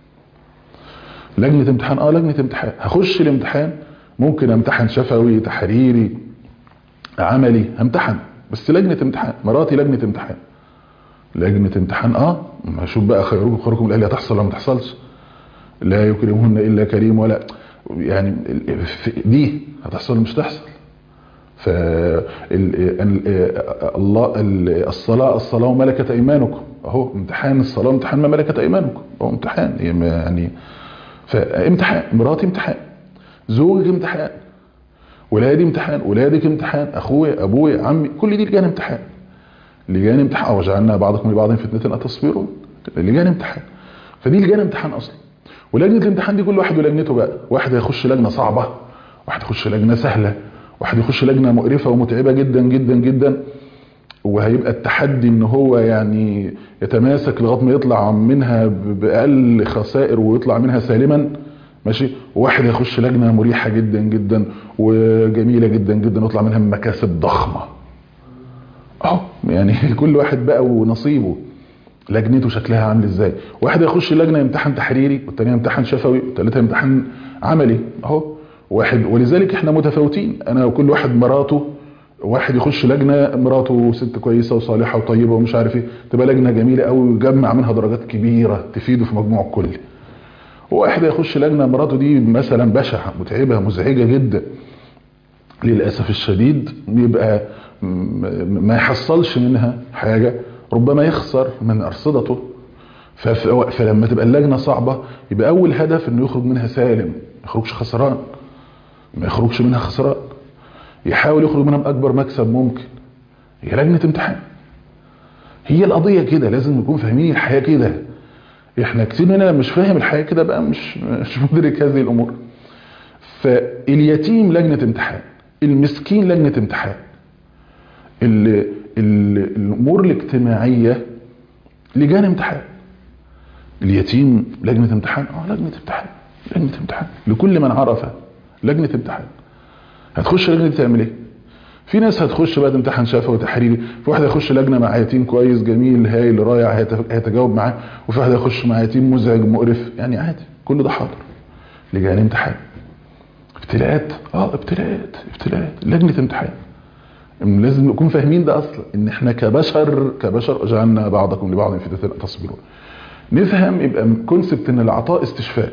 لجنه امتحان اه لجنه امتحان هخش الامتحان ممكن امتحن شفوي تحريري عملي همتحن بس لجنه امتحان مراتي لجنه امتحان لجنه امتحان اه ما اشوف بقى خيركم خيركم الاهل هتحصل ولا ما تحصلش لا يكرمهن الا كريم ولا يعني ال- في- دي هتحصل ولا مش تحصل ف ال- ال- الله ال- الصلاه الصلاه وملكت ايمانكم اهو امتحان الصلاه امتحان ما ملكت ايمانكم اهو امتحان يعني فامتحان مراتي امتحان زوجك امتحان ولادي امتحان ولادك امتحان اخويا ابويا عمي كل دي لجان امتحان لجان امتحان وجعلنا بعضكم لبعض فتنة اتصبرون لجان امتحان فدي لجان امتحان اصلا ولجنه الامتحان دي كل واحد ولجنته بقى واحد هيخش لجنه صعبه واحد يخش لجنه سهله واحد يخش لجنه مقرفه ومتعبه جدا جدا جدا وهيبقى التحدي ان هو يعني يتماسك لغايه ما يطلع منها باقل خسائر ويطلع منها سالما ماشي وواحد يخش لجنه مريحه جدا جدا وجميله جدا جدا ويطلع منها بمكاسب ضخمه اهو يعني كل واحد بقى ونصيبه لجنته شكلها عامل ازاي واحد يخش لجنه يمتحن تحريري والتاني يمتحن شفوي والتالتة يمتحن عملي اهو واحد ولذلك احنا متفاوتين انا وكل واحد مراته واحد يخش لجنه مراته ست كويسه وصالحه وطيبه ومش عارف ايه تبقى لجنه جميله قوي ويجمع منها درجات كبيره تفيده في مجموع الكلي وواحد يخش لجنه مراته دي مثلا بشعه متعبه مزعجه جدا للاسف الشديد بيبقى ما يحصلش منها حاجه ربما يخسر من ارصدته فلما تبقى اللجنه صعبه يبقى اول هدف انه يخرج منها سالم ما يخرجش خسران ما يخرجش منها خسران يحاول يخرج منها باكبر مكسب ممكن هي لجنه امتحان هي القضيه كده لازم نكون فاهمين الحياه كده احنا كتير مننا مش فاهم الحياه كده بقى مش مش مدرك هذه الامور فاليتيم لجنه امتحان المسكين لجنه امتحان ال ال الامور الاجتماعيه لجان امتحان اليتيم لجنه امتحان اه لجنه امتحان لجنه امتحان لكل من عرف لجنه امتحان هتخش لجنه تعمل ايه في ناس هتخش بقى تمتحن شفوي وتحريري في واحد هيخش لجنه مع يتيم كويس جميل هايل رائع هيتجاوب معاه وفي واحد هيخش مع يتيم مزعج مقرف يعني عادي كل ده حاضر لجان امتحان ابتلاءات اه ابتلاءات ابتلاءات لجنه امتحان لازم نكون فاهمين ده اصلا ان احنا كبشر كبشر جعلنا بعضكم لبعض فتنة تصبرون نفهم يبقى كونسبت ان العطاء استشفاء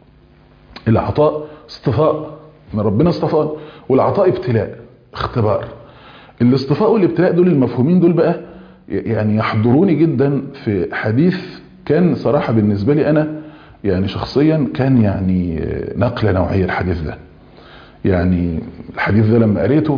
العطاء اصطفاء ان ربنا اصطفانا والعطاء ابتلاء اختبار الاصطفاء والابتلاء دول المفهومين دول بقى يعني يحضروني جدا في حديث كان صراحة بالنسبة لي انا يعني شخصيا كان يعني نقلة نوعية الحديث ده يعني الحديث ده لما قريته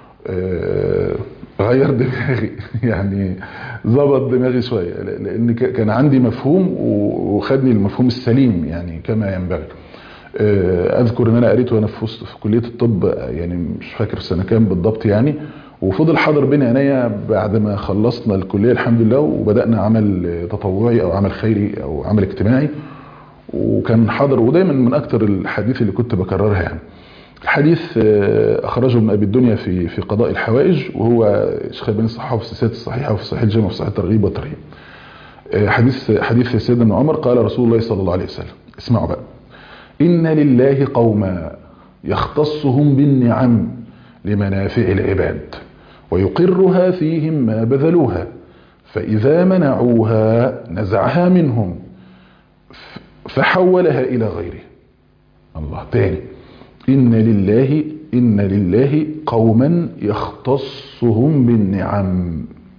غير دماغي يعني ظبط دماغي شوية لان كان عندي مفهوم وخدني المفهوم السليم يعني كما ينبغي اذكر ان انا قريته وانا في وسط في كليه الطب يعني مش فاكر سنه كام بالضبط يعني وفضل حاضر بين عينيا بعد ما خلصنا الكليه الحمد لله وبدانا عمل تطوعي او عمل خيري او عمل اجتماعي وكان حاضر ودايما من اكتر الحديث اللي كنت بكررها يعني الحديث اخرجه ابن ابي الدنيا في في قضاء الحوائج وهو شيخ الباني صححه في السلسله الصحيحه وفي صحيح الجامع وفي صحيح الترغيب والترهيب حديث حديث سيدنا ابن عمر قال رسول الله صلى الله عليه وسلم اسمعوا بقى إن لله قوما يختصهم بالنعم لمنافع العباد ويقرها فيهم ما بذلوها فإذا منعوها نزعها منهم فحولها إلى غيره الله تاني إن لله إن لله قوما يختصهم بالنعم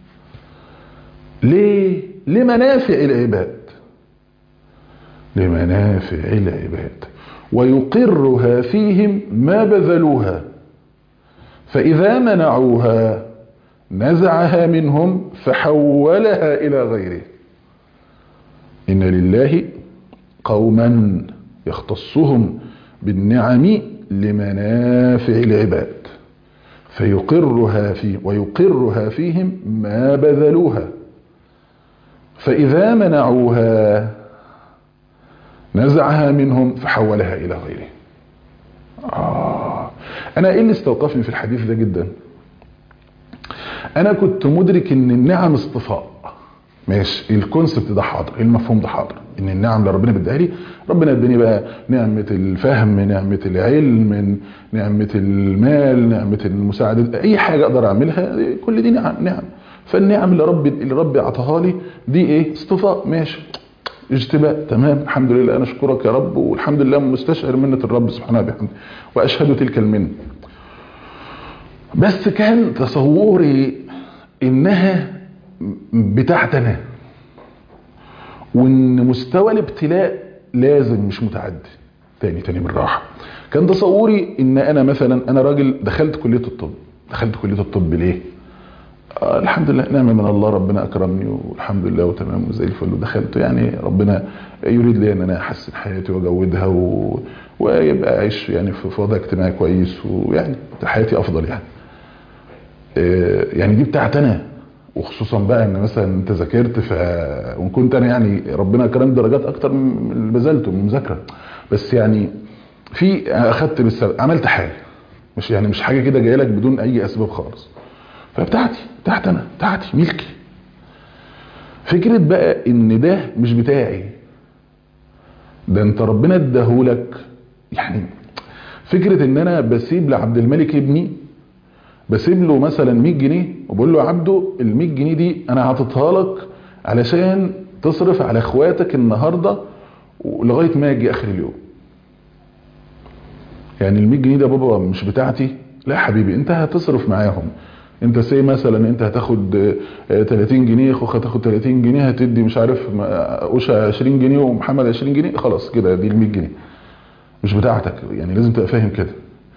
ليه لمنافع العباد لمنافع العباد ويقرها فيهم ما بذلوها فإذا منعوها نزعها منهم فحولها إلى غيره إن لله قوما يختصهم بالنعم لمنافع العباد فيقرها في ويقرها فيهم ما بذلوها فإذا منعوها نزعها منهم فحولها إلى غيره آه. أنا إيه اللي استوقفني في الحديث ده جدا أنا كنت مدرك إن النعم اصطفاء ماشي الكونسبت ده حاضر المفهوم ده حاضر ان النعم اللي ربنا بيديها لي ربنا اداني بقى نعمه الفهم نعمه العلم نعمه المال نعمه المساعده اي حاجه اقدر اعملها كل دي نعم نعم فالنعم اللي ربي اللي ربي اعطاها لي دي ايه اصطفاء ماشي اجتباء تمام الحمد لله انا اشكرك يا رب والحمد لله مستشعر منه الرب سبحانه وبحمده واشهد تلك المنه بس كان تصوري انها بتاعتنا وان مستوى الابتلاء لازم مش متعدي تاني تاني بالراحه كان تصوري ان انا مثلا انا راجل دخلت كليه الطب دخلت كليه الطب ليه آه الحمد لله نعمة من الله ربنا أكرمني والحمد لله وتمام وزي الفل ودخلت يعني ربنا يريد لي أن أنا أحسن حياتي وأجودها و... ويبقى أعيش يعني في وضع اجتماعي كويس ويعني حياتي أفضل يعني آه يعني دي بتاعت أنا وخصوصا بقى ان مثلا انت ذاكرت ف وان كنت انا يعني ربنا اكرمني درجات اكتر من اللي بذلته من المذاكره بس يعني في اخدت بالسبب عملت حاجه مش يعني مش حاجه كده جايه لك بدون اي اسباب خالص فبتاعتي بتاعت انا بتاعتي ملكي فكره بقى ان ده مش بتاعي ده انت ربنا اداهولك يعني فكره ان انا بسيب لعبد الملك ابني بسيب له مثلا 100 جنيه وبقول له يا عبده ال 100 جنيه دي انا عطيتها لك علشان تصرف على اخواتك النهارده لغايه ما اجي اخر اليوم يعني ال 100 جنيه ده بابا مش بتاعتي لا يا حبيبي انت هتصرف معاهم انت سي مثلا انت هتاخد 30 جنيه اخوك هتاخد 30 جنيه هتدي مش عارف اوشا 20 جنيه ومحمد 20 جنيه خلاص كده دي ال 100 جنيه مش بتاعتك يعني لازم تبقى فاهم كده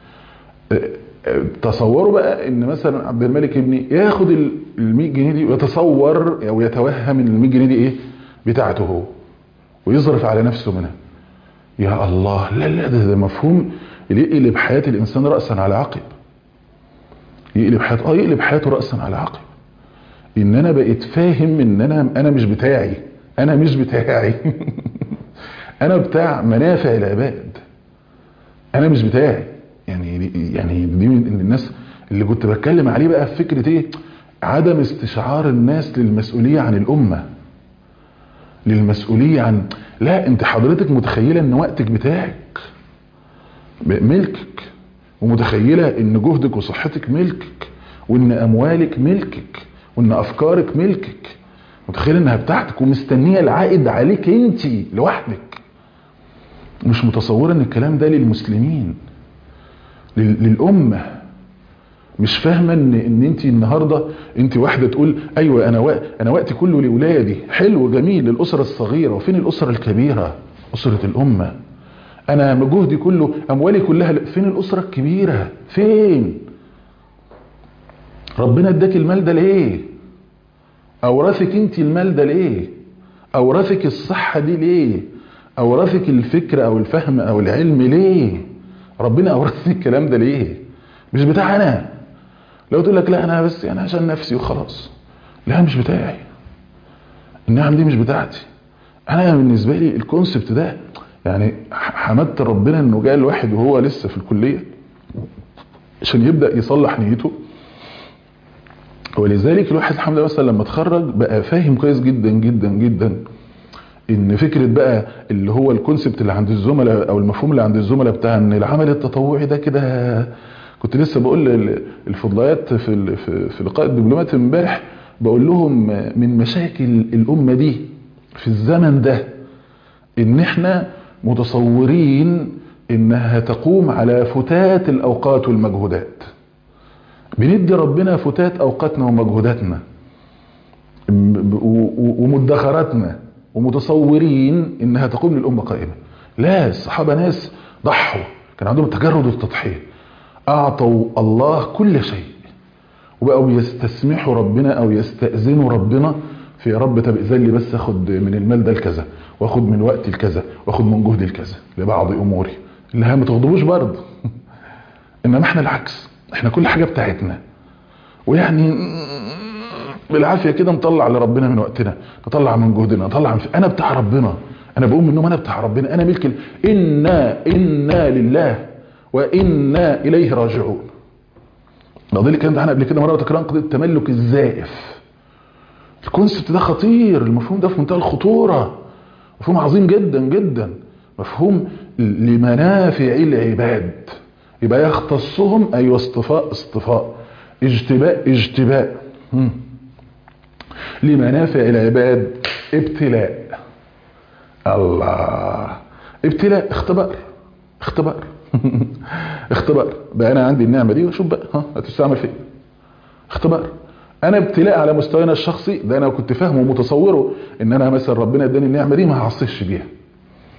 تصوروا بقى ان مثلا عبد الملك ابني ياخد ال 100 جنيه دي ويتصور او يتوهم ان ال 100 جنيه دي ايه بتاعته هو ويصرف على نفسه منها يا الله لا لا ده, ده مفهوم يقلب حياة الانسان رأسا على عقب يقلب حياته اه يقلب حياته رأسا على عقب ان انا بقيت فاهم ان انا انا مش بتاعي انا مش بتاعي انا بتاع منافع العباد انا مش بتاعي يعني يعني دي من الناس اللي كنت بتكلم عليه بقى في فكره ايه عدم استشعار الناس للمسؤوليه عن الامه للمسؤوليه عن لا انت حضرتك متخيله ان وقتك بتاعك ملكك ومتخيله ان جهدك وصحتك ملكك وان اموالك ملكك وان افكارك ملكك متخيله انها بتاعتك ومستنيه العائد عليك انت لوحدك مش متصوره ان الكلام ده للمسلمين للأمة مش فاهمة ان, إن انت النهاردة انت واحدة تقول ايوه انا وقت انا وقتي كله لأولادي حلو جميل للأسرة الصغيرة وفين الأسرة الكبيرة أسرة الأمة انا جهدي كله اموالي كلها فين الأسرة الكبيرة فين ربنا اداك المال ده ليه اورثك انت المال ده ليه اورثك الصحة دي ليه اورثك الفكر او الفهم او العلم ليه ربنا اورثني الكلام ده ليه مش بتاع انا لو تقول لك لا انا بس يعني عشان نفسي وخلاص لا مش بتاعي النعم دي مش بتاعتي انا بالنسبه لي الكونسبت ده يعني حمدت ربنا انه جاء الواحد وهو لسه في الكليه عشان يبدا يصلح نيته ولذلك الواحد الحمد لله مثلا لما اتخرج بقى فاهم كويس جدا جدا جدا ان فكرة بقى اللي هو الكونسبت اللي عند الزملاء او المفهوم اللي عند الزملاء بتاع ان العمل التطوعي ده كده كنت لسه بقول الفضليات في في لقاء الدبلومات امبارح بقول لهم من مشاكل الامه دي في الزمن ده ان احنا متصورين انها تقوم على فتات الاوقات والمجهودات بندي ربنا فتات اوقاتنا ومجهوداتنا ومدخراتنا ومتصورين انها تقوم للامه قائمه لا الصحابه ناس ضحوا كان عندهم التجرد والتضحيه اعطوا الله كل شيء وبقوا يستسمحوا ربنا او يستاذنوا ربنا في يا رب طب اذن لي بس اخد من المال ده لكذا واخد من وقتي لكذا واخد من جهدي لكذا لبعض اموري اللي ما تغضبوش برضه انما احنا العكس احنا كل حاجه بتاعتنا ويعني بالعافيه كده نطلع لربنا من وقتنا نطلع من جهدنا نطلع من انا بتاع ربنا انا بقوم من النوم انا بتاع ربنا انا ملك انا انا لله وانا اليه راجعون القضيه اللي كانت عنها قبل كده مره تكرار قضيه التملك الزائف الكونسبت ده خطير المفهوم ده في منتهى الخطوره مفهوم عظيم جدا جدا مفهوم لمنافع العباد يبقى يختصهم ايوه اصطفاء اصطفاء اجتباء اجتباء هم. لمنافع العباد ابتلاء الله ابتلاء اختبار اختبار اختبار بقى انا عندي النعمه دي واشوف بقى ها هتستعمل فين اختبار انا ابتلاء على مستوانا الشخصي ده انا كنت فاهمه ومتصوره ان انا مثلا ربنا اداني النعمه دي ما هعصيش بيها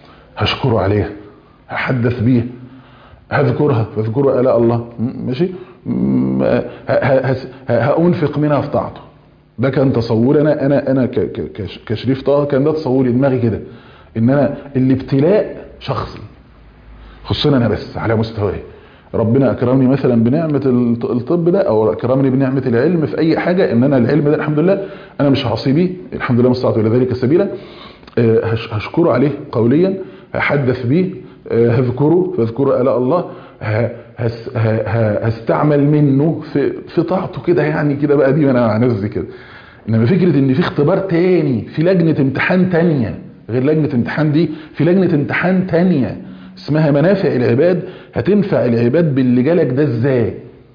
هشكره عليها هحدث بيها هذكرها فاذكروا الاء الله ماشي م- ه- ه- هس- ه- هأنفق منها في طاعته ده كان تصوري انا انا انا ك- ك- كش- كشريف طه كان ده تصوري دماغي كده ان انا الابتلاء شخصي خصوصا انا بس على مستواي ربنا اكرمني مثلا بنعمه الط- الطب ده او اكرمني بنعمه العلم في اي حاجه ان انا العلم ده الحمد لله انا مش هعصي بيه الحمد لله ما استطعت الى ذلك سبيلا آه، هش- هشكره عليه قوليا هحدث بيه آه، هذكره فاذكروا الاء الله ه- هس- ه- ه- هستعمل منه في في طاعته كده يعني كده بقى دي انا مع نفسي كده انما فكره ان في اختبار تاني في لجنه امتحان تانيه غير لجنه امتحان دي في لجنه امتحان تانيه اسمها منافع العباد هتنفع العباد باللي جالك ده ازاي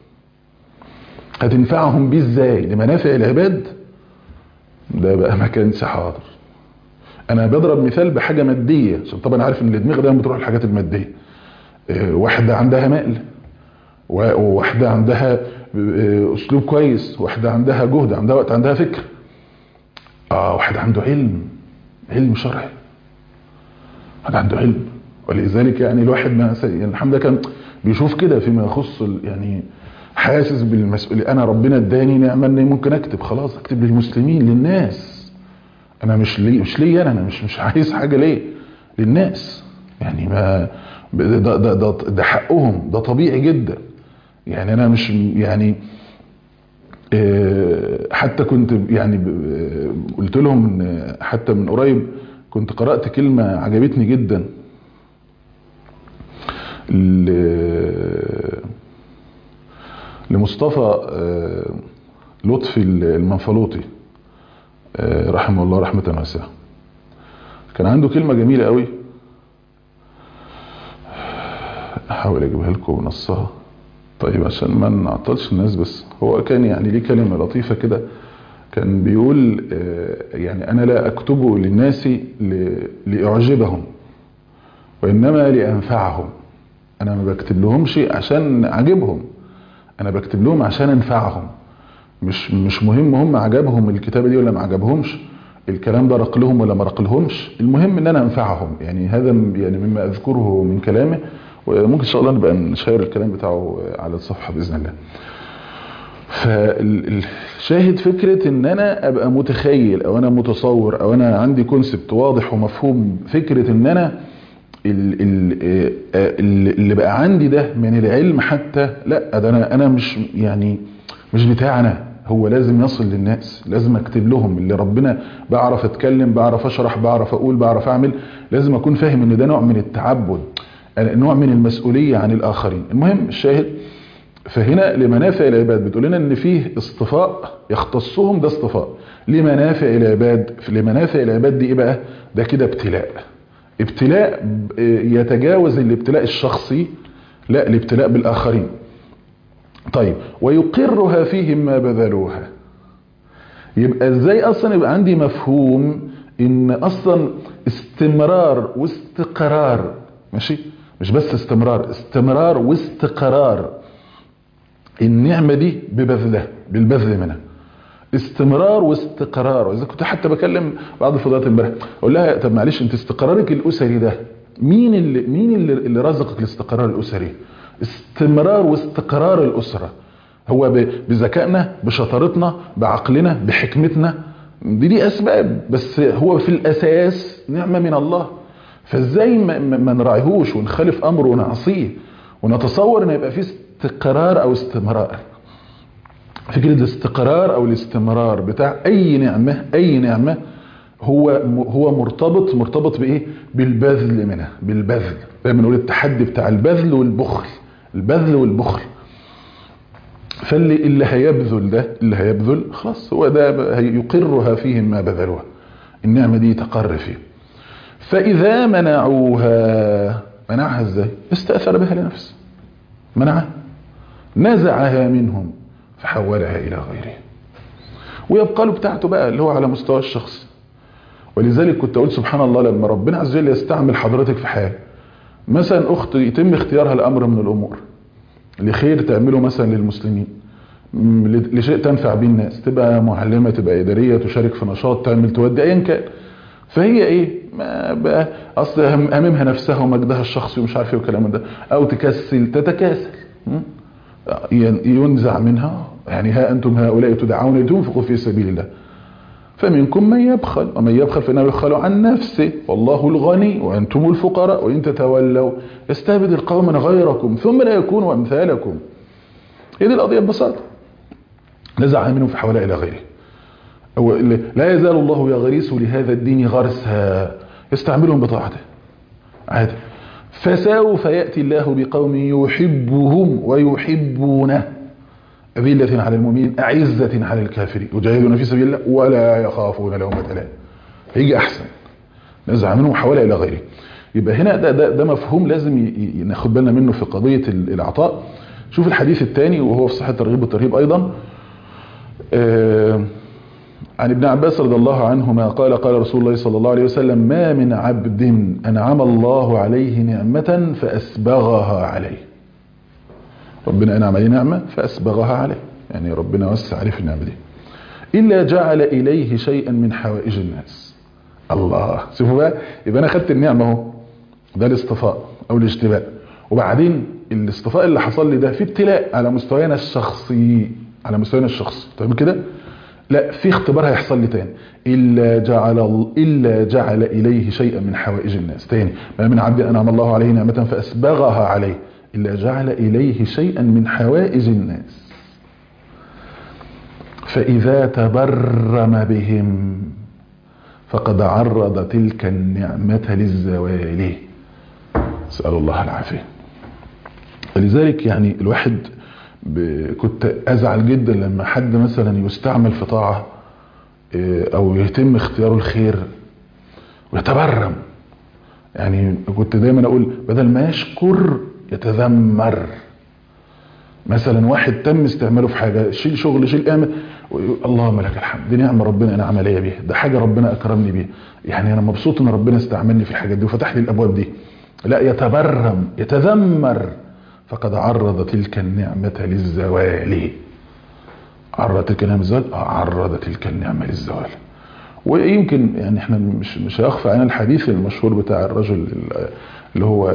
هتنفعهم بيه ازاي لمنافع العباد ده بقى ما كانش حاضر انا بضرب مثال بحاجه ماديه عشان طبعا عارف ان الدماغ دايما بتروح الحاجات الماديه آه، واحده عندها مال و- وواحده عندها آه، اسلوب كويس واحده عندها جهد عندها وقت عندها فكر اه واحد عنده علم علم شرعي واحد عنده علم ولذلك يعني الواحد ما س- يعني الحمد لله كان بيشوف كده فيما يخص ال- يعني حاسس بالمسؤوليه انا ربنا اداني نعمه اني ممكن اكتب خلاص اكتب للمسلمين للناس انا مش لي مش ليا انا انا مش مش عايز حاجه ليه للناس يعني ما ده ده ده, ده, ده حقهم ده طبيعي جدا يعني انا مش يعني آه، حتى كنت يعني ب- آه، قلت لهم ان حتى من قريب كنت قرأت كلمة عجبتني جدا ل- لمصطفى آه، لطفي المنفلوطي آه، رحمه الله رحمة واسعة كان عنده كلمة جميلة قوي احاول اجيبها لكم ونصها طيب عشان ما نعطلش الناس بس هو كان يعني ليه كلمة لطيفة كده كان بيقول آه، يعني انا لا اكتبه للناس ل- لاعجبهم وانما لانفعهم انا ما بكتب لهمش عشان اعجبهم انا بكتب لهم عشان انفعهم مش مش مهم هم عجبهم الكتابه دي ولا ما عجبهمش الكلام ده رق لهم ولا ما رق لهمش المهم ان انا انفعهم يعني هذا م- يعني مما اذكره من كلامه وممكن ان شاء الله نبقى نشير الكلام بتاعه على الصفحه باذن الله فالشاهد فكرة ان انا ابقى متخيل او انا متصور او انا عندي كونسبت واضح ومفهوم فكرة ان انا ال- ال- آه، آه، اللي بقى عندي ده من العلم حتى لا ده انا انا مش يعني مش بتاعنا هو لازم يصل للناس لازم اكتب لهم اللي ربنا بعرف اتكلم بعرف اشرح بعرف اقول بعرف اعمل لازم اكون فاهم ان ده نوع من التعبد نوع من المسؤولية عن الاخرين المهم الشاهد فهنا لمنافع العباد بتقول لنا ان فيه اصطفاء يختصهم ده اصطفاء لمنافع العباد لمنافع العباد دي ايه بقى ده كده ابتلاء ابتلاء ب- يتجاوز الابتلاء الشخصي لا الابتلاء بالاخرين طيب ويقرها فيهم ما بذلوها يبقى ازاي اصلا يبقى عندي مفهوم ان اصلا استمرار واستقرار ماشي مش بس استمرار استمرار واستقرار النعمة دي ببذلها بالبذل منها استمرار واستقرار واذا كنت حتى بكلم بعض الفضلات امبارح اقول لها طب معلش انت استقرارك الاسري ده مين اللي مين اللي, اللي رزقك الاستقرار الاسري استمرار واستقرار الاسره هو ب- بذكائنا بشطارتنا بعقلنا بحكمتنا دي دي اسباب بس هو في الاساس نعمه من الله فازاي ما, ما ما نراعيهوش ونخالف امره ونعصيه ونتصور ان يبقى في استقرار او استمرار فكرة الاستقرار او الاستمرار بتاع اي نعمة اي نعمة هو هو مرتبط مرتبط بايه بالبذل منها بالبذل دايما نقول التحدي بتاع البذل والبخل البذل والبخل فاللي اللي هيبذل ده اللي هيبذل خلاص هو ده يقرها فيهم ما بذلوها النعمة دي تقر فيه فإذا منعوها منعها ازاي استأثر بها لنفسه منعها نزعها منهم فحولها إلى غيره ويبقى له بتاعته بقى اللي هو على مستوى الشخص ولذلك كنت أقول سبحان الله لما ربنا عز وجل يستعمل حضرتك في حاجة مثلا أخت يتم اختيارها لأمر من الأمور لخير تعمله مثلا للمسلمين م- لشيء تنفع به الناس تبقى معلمة تبقى إدارية تشارك في نشاط تعمل تودي أيا كان فهي ايه ما بقى اصل هم- هممها نفسها ومجدها الشخصي ومش عارف ايه والكلام ده او تكسل تتكاسل م? ينزع منها يعني ها أنتم هؤلاء تدعون لتنفقوا في سبيل الله فمنكم من يبخل ومن يبخل فإنه يبخل عن نفسه والله الغني وأنتم الفقراء وإن تتولوا يستبدل قوما غيركم ثم لا يكونوا أمثالكم هذه القضية ببساطة نزع منهم في حوالي إلى غيره لا يزال الله يغرس لهذا الدين غرسا يستعملهم بطاعته عادي فسوف يأتي الله بقوم يحبهم ويحبونه أذلة على المؤمنين أعزة على الكافرين يجاهدون في سبيل الله ولا يخافون لومة لائم هيجي أحسن نزع منهم حوالي إلى غيره يبقى هنا ده, ده, ده مفهوم لازم ناخد بالنا منه في قضية العطاء شوف الحديث الثاني وهو في صحة الترغيب والترهيب أيضا آه عن ابن عباس رضي الله عنهما قال قال رسول الله صلى الله عليه وسلم ما من عبد أنعم الله عليه نعمة فأسبغها عليه ربنا أنعم عليه نعمة فأسبغها عليه يعني ربنا وسع عليه في النعمة دي إلا جعل إليه شيئا من حوائج الناس الله شوفوا بقى يبقى أنا خدت النعمة اهو ده الاصطفاء أو الاجتباء وبعدين الاصطفاء اللي حصل لي ده في ابتلاء على مستوانا الشخصي على مستوانا الشخصي تمام كده لا في اختبار هيحصل لي تاني إلا جعل إلا جعل إليه شيئا من حوائج الناس تاني ما من عبد أنعم الله عليه نعمة فأسبغها عليه إلا جعل إليه شيئا من حوائج الناس فإذا تبرم بهم فقد عرض تلك النعمة للزوال اسأل الله العافية لذلك يعني الواحد كنت أزعل جدا لما حد مثلا يستعمل في طاعة أو يتم اختياره الخير ويتبرم يعني كنت دايما أقول بدل ما يشكر يتذمر مثلا واحد تم استعماله في حاجة شيل شغل شيل اعمل اللهم لك الحمد دي نعمة ربنا أنا عملية بيها ده حاجة ربنا أكرمني بيها يعني أنا مبسوط إن ربنا استعملني في الحاجات دي وفتح لي الأبواب دي لا يتبرم يتذمر فقد عرض تلك النعمة للزوال عرض تلك النعمة للزوال عرض تلك النعمة للزوال ويمكن يعني احنا مش مش هيخفى عن الحديث المشهور بتاع الرجل اللي هو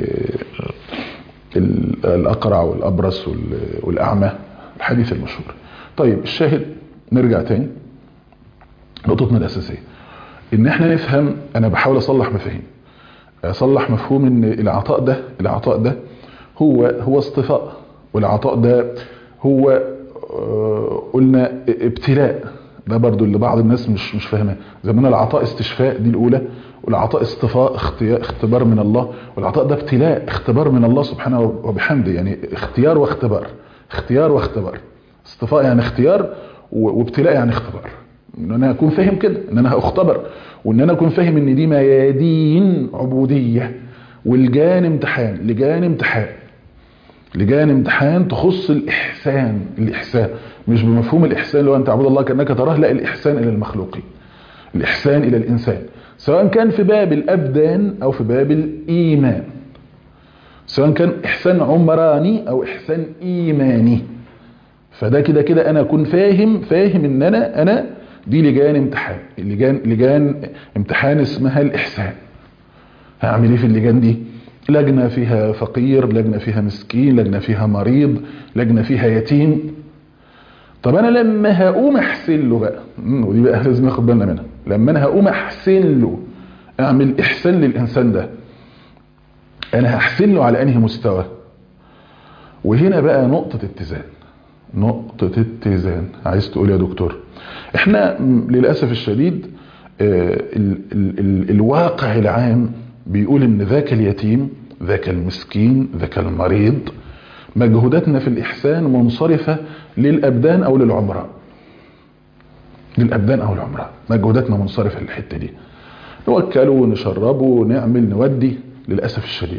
الأقرع والأبرص والأعمى الحديث المشهور طيب الشاهد نرجع تاني نقطتنا الأساسية ان احنا نفهم انا بحاول اصلح مفاهيم اصلح مفهوم ان العطاء ده العطاء ده هو هو اصطفاء والعطاء ده هو قلنا ابتلاء ده برضو اللي بعض الناس مش مش فاهماه زي ما العطاء استشفاء دي الاولى والعطاء اصطفاء اختبار من الله والعطاء ده ابتلاء اختبار من الله سبحانه وبحمده يعني اختيار واختبار اختيار واختبار اصطفاء يعني اختيار وابتلاء يعني اختبار ان انا اكون فاهم كده ان انا هاختبر وان انا اكون فاهم ان دي ميادين عبوديه والجان امتحان لجان امتحان لجان امتحان تخص الإحسان الإحسان مش بمفهوم الإحسان اللي هو أن تعبد الله كأنك تراه لا الإحسان إلى المخلوقين الإحسان إلى الإنسان سواء كان في باب الأبدان أو في باب الإيمان سواء كان إحسان عمراني أو إحسان إيماني فده كده كده أنا أكون فاهم فاهم إن أنا أنا دي لجان امتحان لجان لجان امتحان اسمها الإحسان هعمل ايه في اللجان دي لجنة فيها فقير لجنة فيها مسكين لجنة فيها مريض لجنة فيها يتيم طب انا لما هقوم احسن له بقى ودي بقى لازم ناخد بالنا منها لما انا هقوم احسن له اعمل احسان للانسان ده انا هحسن له على انهي مستوى وهنا بقى نقطة اتزان نقطة اتزان عايز تقول يا دكتور احنا للأسف الشديد ال ال ال الواقع العام بيقول ان ذاك اليتيم ذاك المسكين ذاك المريض مجهوداتنا في الإحسان منصرفة للأبدان أو للعمراء للأبدان أو العمراء مجهوداتنا منصرفة للحتة دي نوكله ونشربه ونعمل نودي للأسف الشديد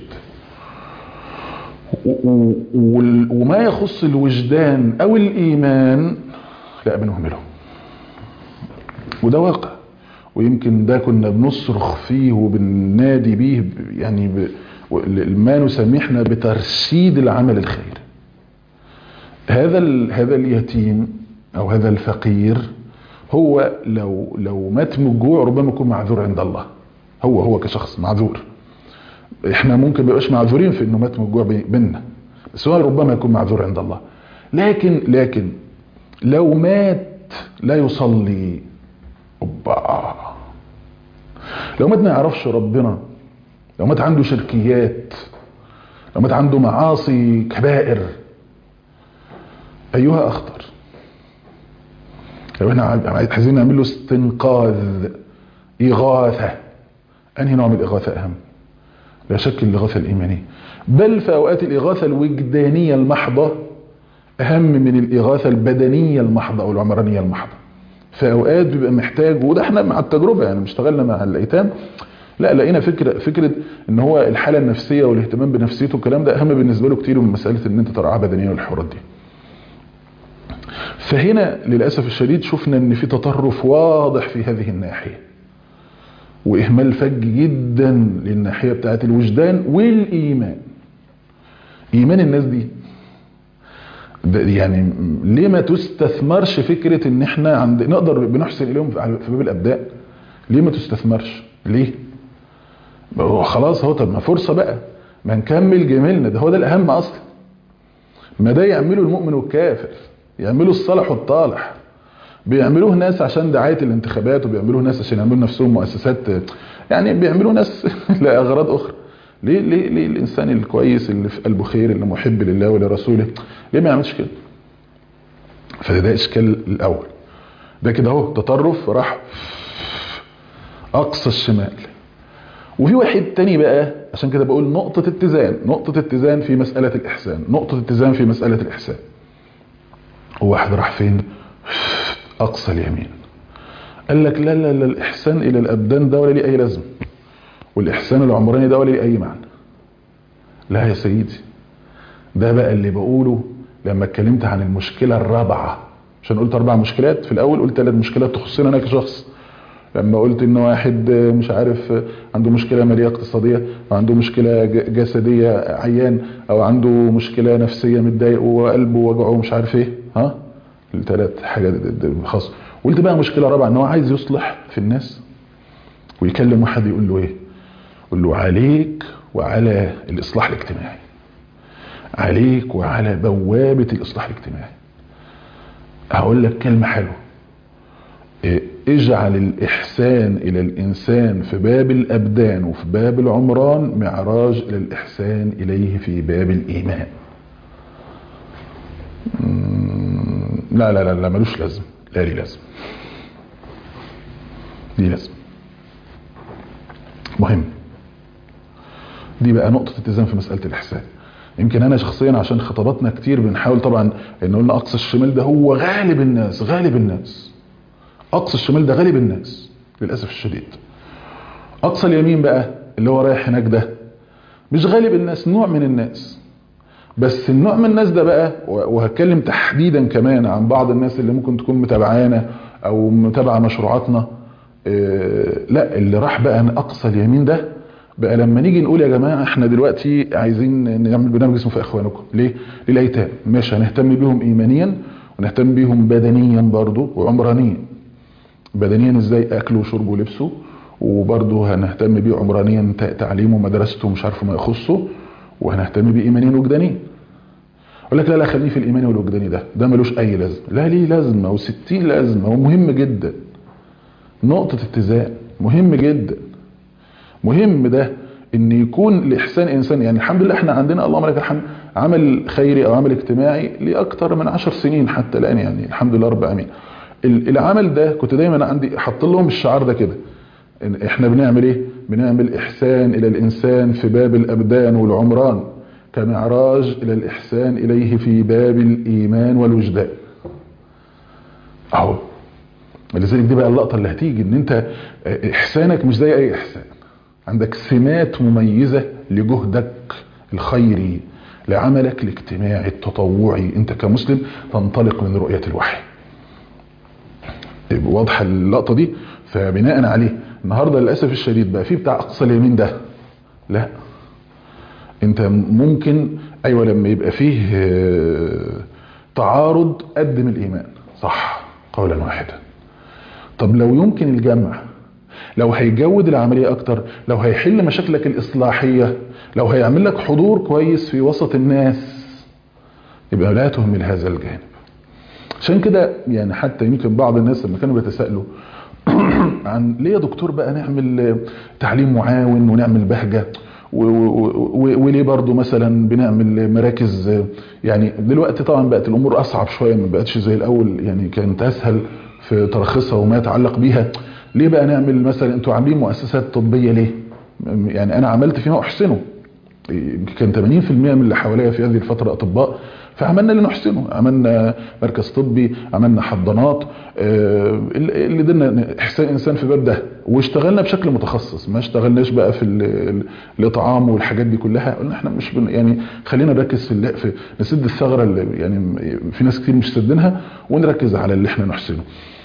وما يخص الوجدان أو الإيمان لا بنهمله وده واقع ويمكن ده كنا بنصرخ فيه وبننادي بيه يعني ب... ما نسميه احنا بترشيد العمل الخير هذا ال... هذا اليتيم او هذا الفقير هو لو لو مات من الجوع ربما يكون معذور عند الله هو هو كشخص معذور احنا ممكن ما يبقاش معذورين في انه مات من الجوع بيننا بس هو ربما يكون معذور عند الله لكن لكن لو مات لا يصلي أوبا لو مات ما يعرفش ربنا لو مات عنده شركيات لو مات عنده معاصي كبائر أيها أخطر لو احنا عايزين نعمل له استنقاذ إغاثة أنهي نوع من الإغاثة أهم لا شك الإغاثة الإيمانية بل في أوقات الإغاثة الوجدانية المحضة أهم من الإغاثة البدنية المحضة أو العمرانية المحضة في أوقات بيبقى محتاج وده احنا مع التجربة يعني مش اشتغلنا مع الأيتام لا لقينا فكرة فكرة ان هو الحالة النفسية والاهتمام بنفسيته الكلام ده اهم بالنسبة له كتير من مسألة ان انت ترعاه بدنيا والحوارات دي فهنا للأسف الشديد شفنا ان في تطرف واضح في هذه الناحية واهمال فج جدا للناحية بتاعت الوجدان والايمان ايمان الناس دي يعني ليه ما تستثمرش فكرة ان احنا عند نقدر بنحسن اليهم في باب الابداء ليه ما تستثمرش ليه خلاص هو طب ما فرصة بقى ما نكمل جميلنا ده هو ده الاهم اصلا ما ده يعمله المؤمن والكافر يعملوا الصالح والطالح بيعملوه ناس عشان دعاية الانتخابات وبيعملوه ناس عشان يعملوا نفسهم مؤسسات يعني بيعملوا ناس لأغراض أخرى ليه, ليه, ليه الإنسان الكويس اللي في قلبه خير اللي محب لله ولرسوله ليه ما يعملش كده فده ده إشكال الأول ده كده اهو تطرف راح أقصى الشمال وفي واحد تاني بقى عشان كده بقول نقطة اتزان نقطة اتزان في مسألة الإحسان نقطة اتزان في مسألة الإحسان وواحد راح فين أقصى اليمين قال لك لا لا لا الإحسان إلى الأبدان ده ولا ليه أي لازمة والإحسان العمراني ده ولا ليه أي معنى لا يا سيدي ده بقى اللي بقوله لما اتكلمت عن المشكلة الرابعة عشان قلت أربع مشكلات في الأول قلت ثلاث مشكلات تخصنا أنا كشخص لما قلت ان واحد مش عارف عنده مشكلة مالية اقتصادية او عنده مشكلة جسدية عيان او عنده مشكلة نفسية متضايق وقلبه وجعه مش عارف ايه ها الثلاث حاجات خاصة قلت بقى مشكلة رابعة ان هو عايز يصلح في الناس ويكلم واحد يقول له ايه يقول له عليك وعلى الاصلاح الاجتماعي عليك وعلى بوابة الاصلاح الاجتماعي هقول لك كلمة حلوة اجعل الإحسان إلى الإنسان في باب الأبدان وفي باب العمران معراج إلى الإحسان إليه في باب الإيمان لا لا لا لا ملوش لازم لا لي لازم دي لازم مهم دي بقى نقطة اتزان في مسألة الإحسان يمكن أنا شخصيا عشان خطاباتنا كتير بنحاول طبعا إن قلنا أقصى الشمال ده هو غالب الناس غالب الناس أقصى الشمال ده غالب الناس للأسف الشديد أقصى اليمين بقى اللي هو رايح هناك ده مش غالب الناس نوع من الناس بس النوع من الناس ده بقى وهتكلم تحديدا كمان عن بعض الناس اللي ممكن تكون متابعانا أو متابعة مشروعاتنا لا اللي راح بقى أقصى اليمين ده بقى لما نيجي نقول يا جماعة احنا دلوقتي عايزين نعمل برنامج اسمه في اخوانكم ليه للايتام ماشي هنهتم بيهم ايمانيا ونهتم بيهم بدنيا برضو وعمرانيا بدنيا ازاي اكله وشربه ولبسه وبرضه هنهتم بيه عمرانيا تعليمه ومدرسته ومش عارف ما يخصه وهنهتم بيه ايمانيا وجدانيا اقول لك لا لا خليه في الايماني والوجداني ده ده ملوش اي لازمه لا ليه لازمه و60 لازمه ومهم جدا نقطه اتزان مهم جدا مهم ده ان يكون لاحسان انسان يعني الحمد لله احنا عندنا اللهم لك الحمد عمل خيري او عمل اجتماعي لاكثر من عشر سنين حتى الان يعني الحمد لله رب العالمين العمل ده كنت دايما عندي حط لهم الشعار ده كده احنا بنعمل ايه بنعمل احسان الى الانسان في باب الابدان والعمران كمعراج الى الاحسان اليه في باب الايمان والوجدان اهو لذلك دي بقى اللقطه اللي هتيجي ان انت احسانك مش زي اي احسان عندك سمات مميزه لجهدك الخيري لعملك الاجتماعي التطوعي انت كمسلم تنطلق من رؤيه الوحي واضحه اللقطه دي فبناء عليه النهارده للاسف الشديد بقى في بتاع اقصى اليمين ده لا انت ممكن ايوه لما يبقى فيه تعارض قدم الايمان صح قولا واحدا طب لو يمكن الجمع لو هيجود العملية اكتر لو هيحل مشاكلك الاصلاحية لو هيعمل لك حضور كويس في وسط الناس يبقى لا تهمل هذا الجانب عشان كده يعني حتى يمكن بعض الناس لما كانوا بيتساءلوا عن ليه يا دكتور بقى نعمل تعليم معاون ونعمل بهجة وليه برضو مثلا بنعمل مراكز يعني دلوقتي طبعا بقت الامور اصعب شوية ما بقتش زي الاول يعني كانت اسهل في ترخيصها وما يتعلق بيها ليه بقى نعمل مثلا انتوا عاملين مؤسسات طبية ليه يعني انا عملت فيما احسنه كان 80% من اللي حواليا في هذه الفترة اطباء فعملنا اللي نحسنه عملنا مركز طبي عملنا حضانات اللي قدرنا احسان انسان في باب ده واشتغلنا بشكل متخصص ما اشتغلناش بقى في الاطعام والحاجات دي كلها قلنا احنا مش بن يعني خلينا نركز في, في نسد الثغره اللي يعني في ناس كتير مش سدينها ونركز على اللي احنا نحسنه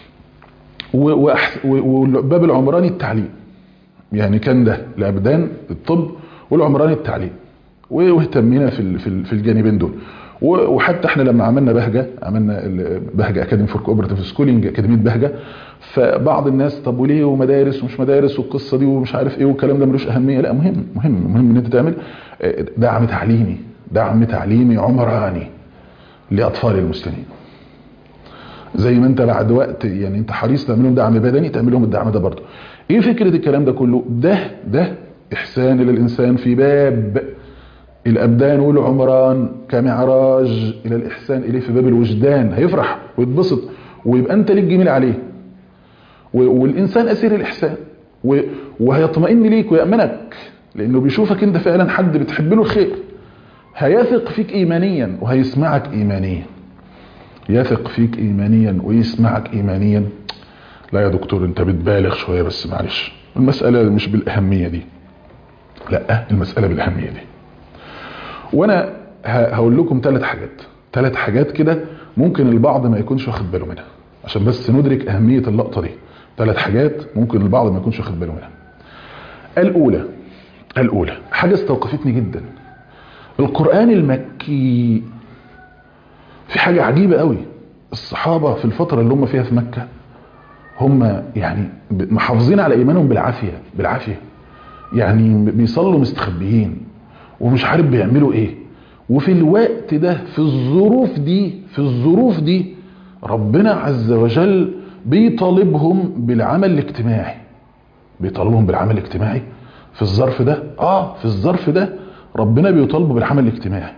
والباب العمراني التعليم يعني كان ده الابدان الطب والعمراني التعليم واهتمينا في في الجانبين دول وحتى احنا لما عملنا بهجة عملنا بهجة اكاديمي فور كوبرتيف سكولينج اكاديمية بهجة فبعض الناس طب وليه ومدارس ومش مدارس والقصة دي ومش عارف ايه والكلام ده ملوش اهمية لا مهم مهم مهم ان انت تعمل دعم تعليمي دعم تعليمي عمراني لاطفال المسلمين زي ما انت بعد وقت يعني انت حريص تعمل لهم دعم بدني تعمل لهم الدعم ده برضه ايه فكرة الكلام ده كله ده ده احسان للانسان في باب الأبدان والعمران كمعراج إلى الإحسان إليه في باب الوجدان هيفرح ويتبسط ويبقى أنت ليك جميل عليه والإنسان أسير الإحسان وهيطمئن ليك ويأمنك لأنه بيشوفك أنت فعلا حد بتحب له الخير هيثق فيك إيمانيا وهيسمعك إيمانيا يثق فيك إيمانيا ويسمعك إيمانيا لا يا دكتور أنت بتبالغ شوية بس معلش المسألة مش بالأهمية دي لا المسألة بالأهمية دي وانا هقول لكم ثلاث حاجات ثلاث حاجات كده ممكن البعض ما يكونش واخد باله منها عشان بس ندرك اهمية اللقطة دي ثلاث حاجات ممكن البعض ما يكونش واخد باله منها الاولى الاولى حاجة استوقفتني جدا القرآن المكي في حاجة عجيبة قوي الصحابة في الفترة اللي هم فيها في مكة هم يعني محافظين على ايمانهم بالعافية بالعافية يعني بيصلوا مستخبيين ومش عارف بيعملوا ايه وفي الوقت ده في الظروف دي في الظروف دي ربنا عز وجل بيطالبهم بالعمل الاجتماعي بيطالبهم بالعمل الاجتماعي في الظرف ده اه في الظرف ده ربنا بيطالبه بالعمل الاجتماعي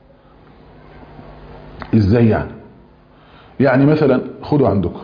ازاي يعني يعني مثلا خدوا عندكم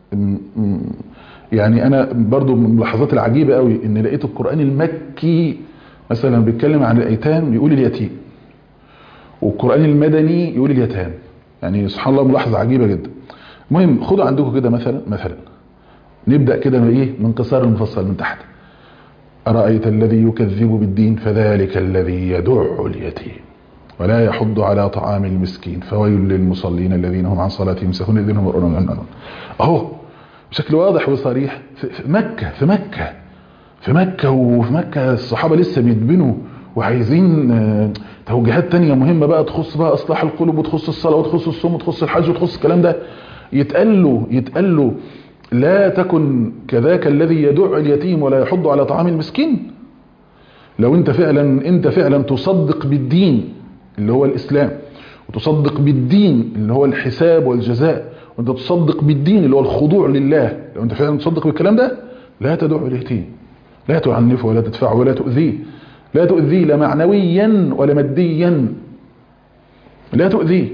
يعني انا برضو من اللحظات العجيبة قوي ان لقيت القرآن المكي مثلا بيتكلم عن الايتام يقول اليتيم والقرآن المدني يقول اليتام يعني سبحان الله ملاحظة عجيبة جدا المهم خدوا عندكم كده مثلا مثلا نبدأ كده من ايه من قصار المفصل من تحت أرأيت الذي يكذب بالدين فذلك الذي يدع اليتيم ولا يحض على طعام المسكين فويل للمصلين الذين هم عن صلاتهم سهون الذين هم يرون اهو بشكل واضح وصريح في مكة في مكة في مكة وفي مكة الصحابة لسه بيتبنوا وعايزين توجيهات تانية مهمة بقى تخص بقى اصلاح القلوب وتخص الصلاة وتخص الصوم وتخص الحج وتخص الكلام ده يتقال له يتقال له لا تكن كذاك الذي يدع اليتيم ولا يحض على طعام المسكين لو انت فعلا انت فعلا تصدق بالدين اللي هو الاسلام وتصدق بالدين اللي هو الحساب والجزاء وانت تصدق بالدين اللي هو الخضوع لله لو انت فعلا تصدق بالكلام ده لا تدع اليتيم لا تعنفه ولا تدفعه ولا تؤذيه لا تؤذيه لا معنويا ولا ماديا لا تؤذيه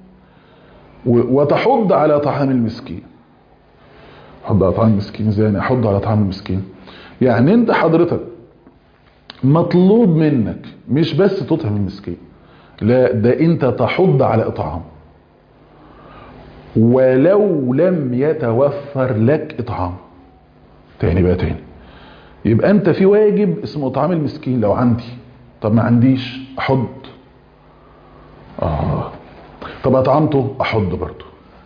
وتحض على طعام المسكين حض على طعام المسكين زي يعني حض على طعام المسكين يعني انت حضرتك مطلوب منك مش بس تطعم المسكين لا ده انت تحض على اطعام ولو لم يتوفر لك اطعام تاني بقى تاني يبقى انت في واجب اسمه اطعام المسكين لو عندي طب ما عنديش احض اه طب اطعمته احض برضه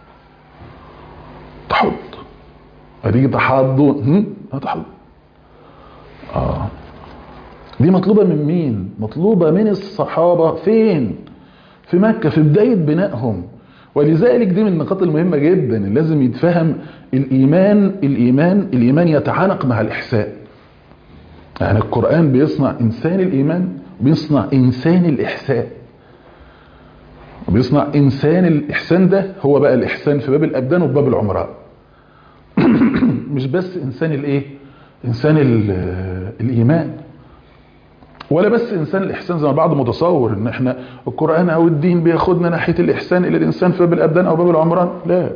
تحض هتيجي تحضوا هتحض اه دي مطلوبة من مين مطلوبة من الصحابة فين في مكة في بداية بنائهم ولذلك دي من النقاط المهمة جدا اللي لازم يتفهم الإيمان الإيمان الإيمان يتعانق مع الإحسان يعني القرآن بيصنع إنسان الإيمان بيصنع إنسان الإحسان وبيصنع انسان الاحسان ده هو بقى الاحسان في باب الابدان وفي باب العمراء مش بس انسان الايه انسان الايمان ولا بس انسان الاحسان زي ما البعض متصور ان احنا القران او الدين بياخدنا ناحيه الاحسان الى الانسان في باب الابدان او باب العمران لا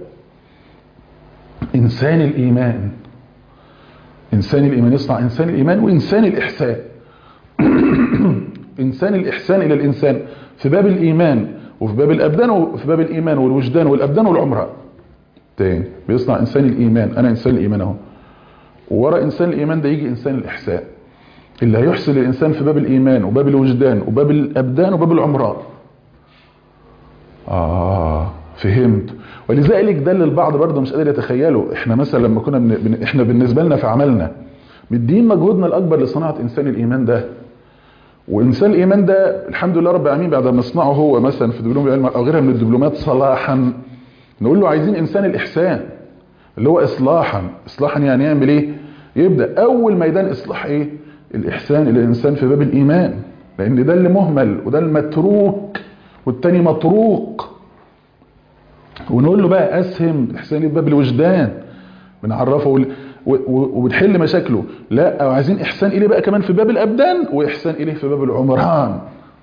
انسان الايمان انسان الايمان يصنع انسان الايمان وانسان الاحسان انسان الاحسان الى الانسان في باب الايمان وفي باب الابدان وفي باب الايمان والوجدان والابدان والعمراء تاني بيصنع انسان الايمان انا انسان الايمان اهو ورا انسان الايمان ده يجي انسان الاحسان اللي هيحسن الانسان في باب الايمان وباب الوجدان وباب الابدان وباب العمراء اه فهمت ولذلك ده اللي البعض برضه مش قادر يتخيله احنا مثلا لما كنا بن... احنا بالنسبه لنا في عملنا مدين مجهودنا الاكبر لصناعه انسان الايمان ده وانسان الايمان ده الحمد لله رب العالمين بعد ما نصنعه هو مثلا في دبلوم العلم او غيرها من الدبلومات صلاحا نقول له عايزين انسان الاحسان اللي هو اصلاحا اصلاحا يعني يعمل ايه يبدا اول ميدان اصلاح ايه الاحسان الى الانسان في باب الايمان لان ده اللي مهمل وده المتروك والتاني مطروق ونقول له بقى اسهم الاحسان في باب الوجدان بنعرفه وبنحل مشاكله لا او عايزين احسان اليه بقى كمان في باب الابدان واحسان اليه في باب العمران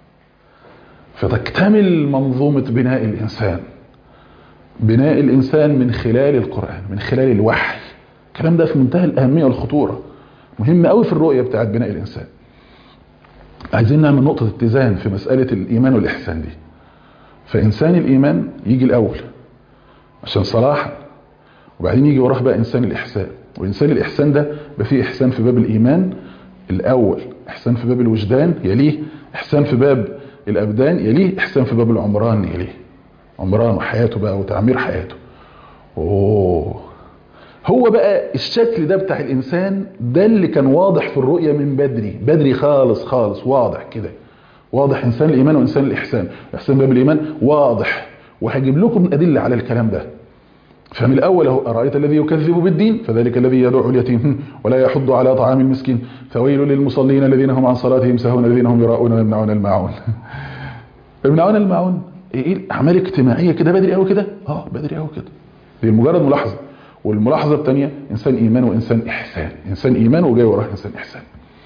فتكتمل منظومه بناء الانسان بناء الانسان من خلال القران من خلال الوحي الكلام ده في منتهى الاهميه والخطوره مهم قوي في الرؤيه بتاعت بناء الانسان عايزين نعمل نقطه اتزان في مساله الايمان والاحسان دي فانسان الايمان يجي الاول عشان صلاحا وبعدين يجي وراه بقى انسان الاحسان وانسان الاحسان ده يبقى فيه احسان في باب الايمان الاول احسان في باب الوجدان يليه احسان في باب الابدان يليه احسان في باب العمران يليه عمران وحياته بقى وتعمير حياته اوه هو بقى الشكل ده بتاع الانسان ده اللي كان واضح في الرؤيه من بدري بدري خالص خالص واضح كده واضح انسان الايمان وانسان الاحسان احسان باب الايمان واضح وهجيب لكم ادله على الكلام ده فمن الاول اهو ارايت الذي يكذب بالدين فذلك الذي يدعو اليتيم ولا يحض على طعام المسكين فويل للمصلين الذين هم عن صلاتهم سهون الذين هم يراؤون ويمنعون الماعون يمنعون الماعون ايه اعمال اجتماعيه كده بدري قوي كده اه بدري قوي كده دي مجرد ملاحظه والملاحظه الثانيه انسان ايمان وانسان احسان انسان ايمان وجاي وراه انسان احسان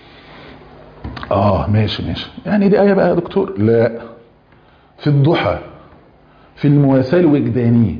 اه ماشي ماشي يعني دي ايه بقى يا دكتور لا في الضحى في المواساه الوجدانيه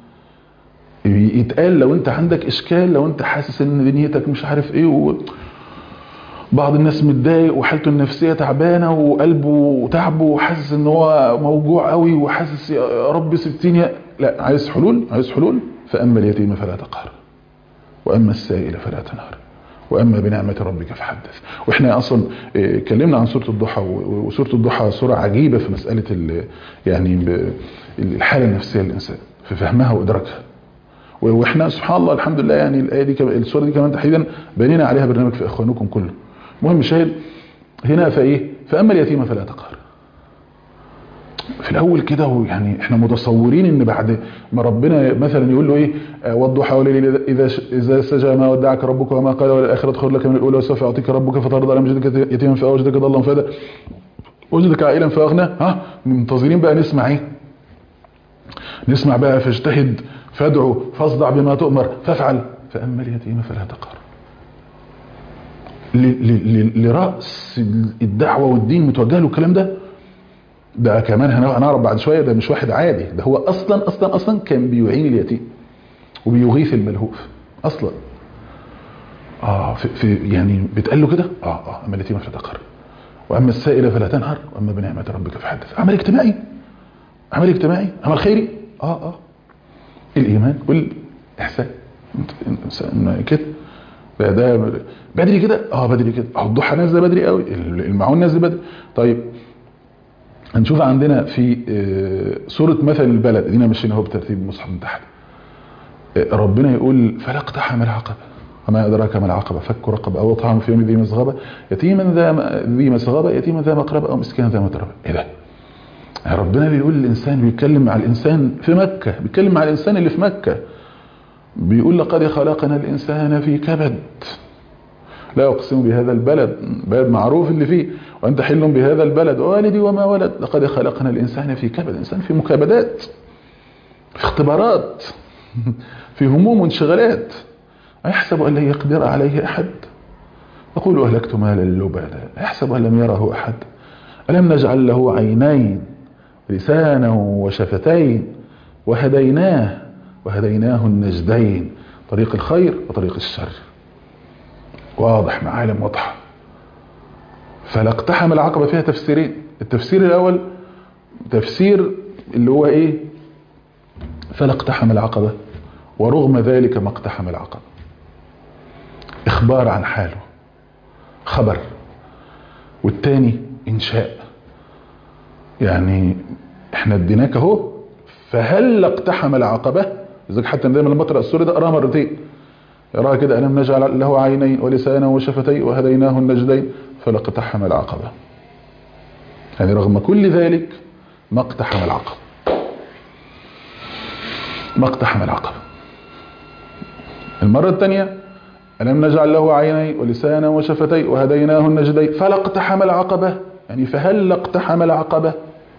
يتقال لو انت عندك اشكال لو انت حاسس ان دنيتك مش عارف ايه و... بعض الناس متضايق وحالته النفسيه تعبانه وقلبه تعبه وحاسس ان هو موجوع قوي وحاسس يا رب سبتيني يا... لا عايز حلول عايز حلول فاما اليتيم فلا تقهر واما السائل فلا تنهر واما بنعمه ربك فحدث واحنا اصلا اتكلمنا عن سوره الضحى وسوره الضحى سوره عجيبه في مساله يعني الحاله النفسيه للانسان في فهمها وادراكها واحنا سبحان الله الحمد لله يعني الايه دي السوره دي كمان تحديدا بنينا عليها برنامج في اخوانكم كله المهم شاهد هنا فايه فاما اليتيم فلا تقهر في الاول كده يعني احنا متصورين ان بعد ما ربنا مثلا يقول له ايه والضحى والليل اذا اذا سجى ما ودعك ربك وما قال وللاخره خير لك من الاولى وسوف يعطيك ربك فترضى لم يجدك يتيما فاوجدك ضلا فهدى وجدك عائلا فاغنى ها منتظرين بقى نسمع ايه نسمع بقى فاجتهد فادعو فاصدع بما تؤمر فافعل فاما اليتيم فلا تقهر لراس الدعوه والدين متوجه له الكلام ده ده كمان هنعرف بعد شويه ده مش واحد عادي ده هو اصلا اصلا اصلا كان بيعين اليتيم وبيغيث الملهوف اصلا اه في, في يعني بيتقال له كده اه اه اما اليتيم فلا تقهر واما السائل فلا تنهر واما بنعمه ربك فحدث عمل اجتماعي عمل اجتماعي عمل خيري اه اه الايمان والاحسان كده ده ده بدري كده اه بدري كده اه الضحى نازله بدري قوي المعون نازل بدري طيب هنشوف عندنا في سوره مثل البلد دينا ماشيين اهو بترتيب المصحف من تحت ربنا يقول فلا اقتحم العقبه وما ادراك ما العقبه فك رقبه او طعام في يوم ذي مسغبه يتيما ذا ذي مسغبه يتيما ذا مقربه او مسكينا ذا متربه ايه ده ربنا بيقول الانسان بيتكلم مع الانسان في مكه بيتكلم مع الانسان اللي في مكه بيقول لقد خلقنا الانسان في كبد لا اقسم بهذا البلد بلد معروف اللي فيه وانت حل بهذا البلد والدي وما ولد لقد خلقنا الانسان في كبد الانسان في مكابدات في اختبارات في هموم وانشغالات أيحسب أن لن يقدر عليه أحد يقول أهلكت مالا لبادا أيحسب أن لم يره أحد ألم نجعل له عينين لسانا وشفتين وهديناه وهديناه النجدين طريق الخير وطريق الشر واضح معالم واضحة فلا اقتحم العقبة فيها تفسيرين التفسير الأول تفسير اللي هو إيه فلا اقتحم العقبة ورغم ذلك ما اقتحم العقبة إخبار عن حاله خبر والتاني إنشاء يعني احنا اديناك اهو فهل اقتحم العقبة لذلك حتى دايما لما اقرا السورة ده اقراها مرتين يراها كده ألم نجعل له عينين ولسانا وشفتين وهديناه النجدين فلا اقتحم العقبة يعني رغم كل ذلك ما اقتحم العقبة ما اقتحم العقبة المرة الثانية ألم نجعل له عينين ولسانا وشفتين وهديناه النجدين فلا اقتحم العقبة يعني فهل اقتحم العقبة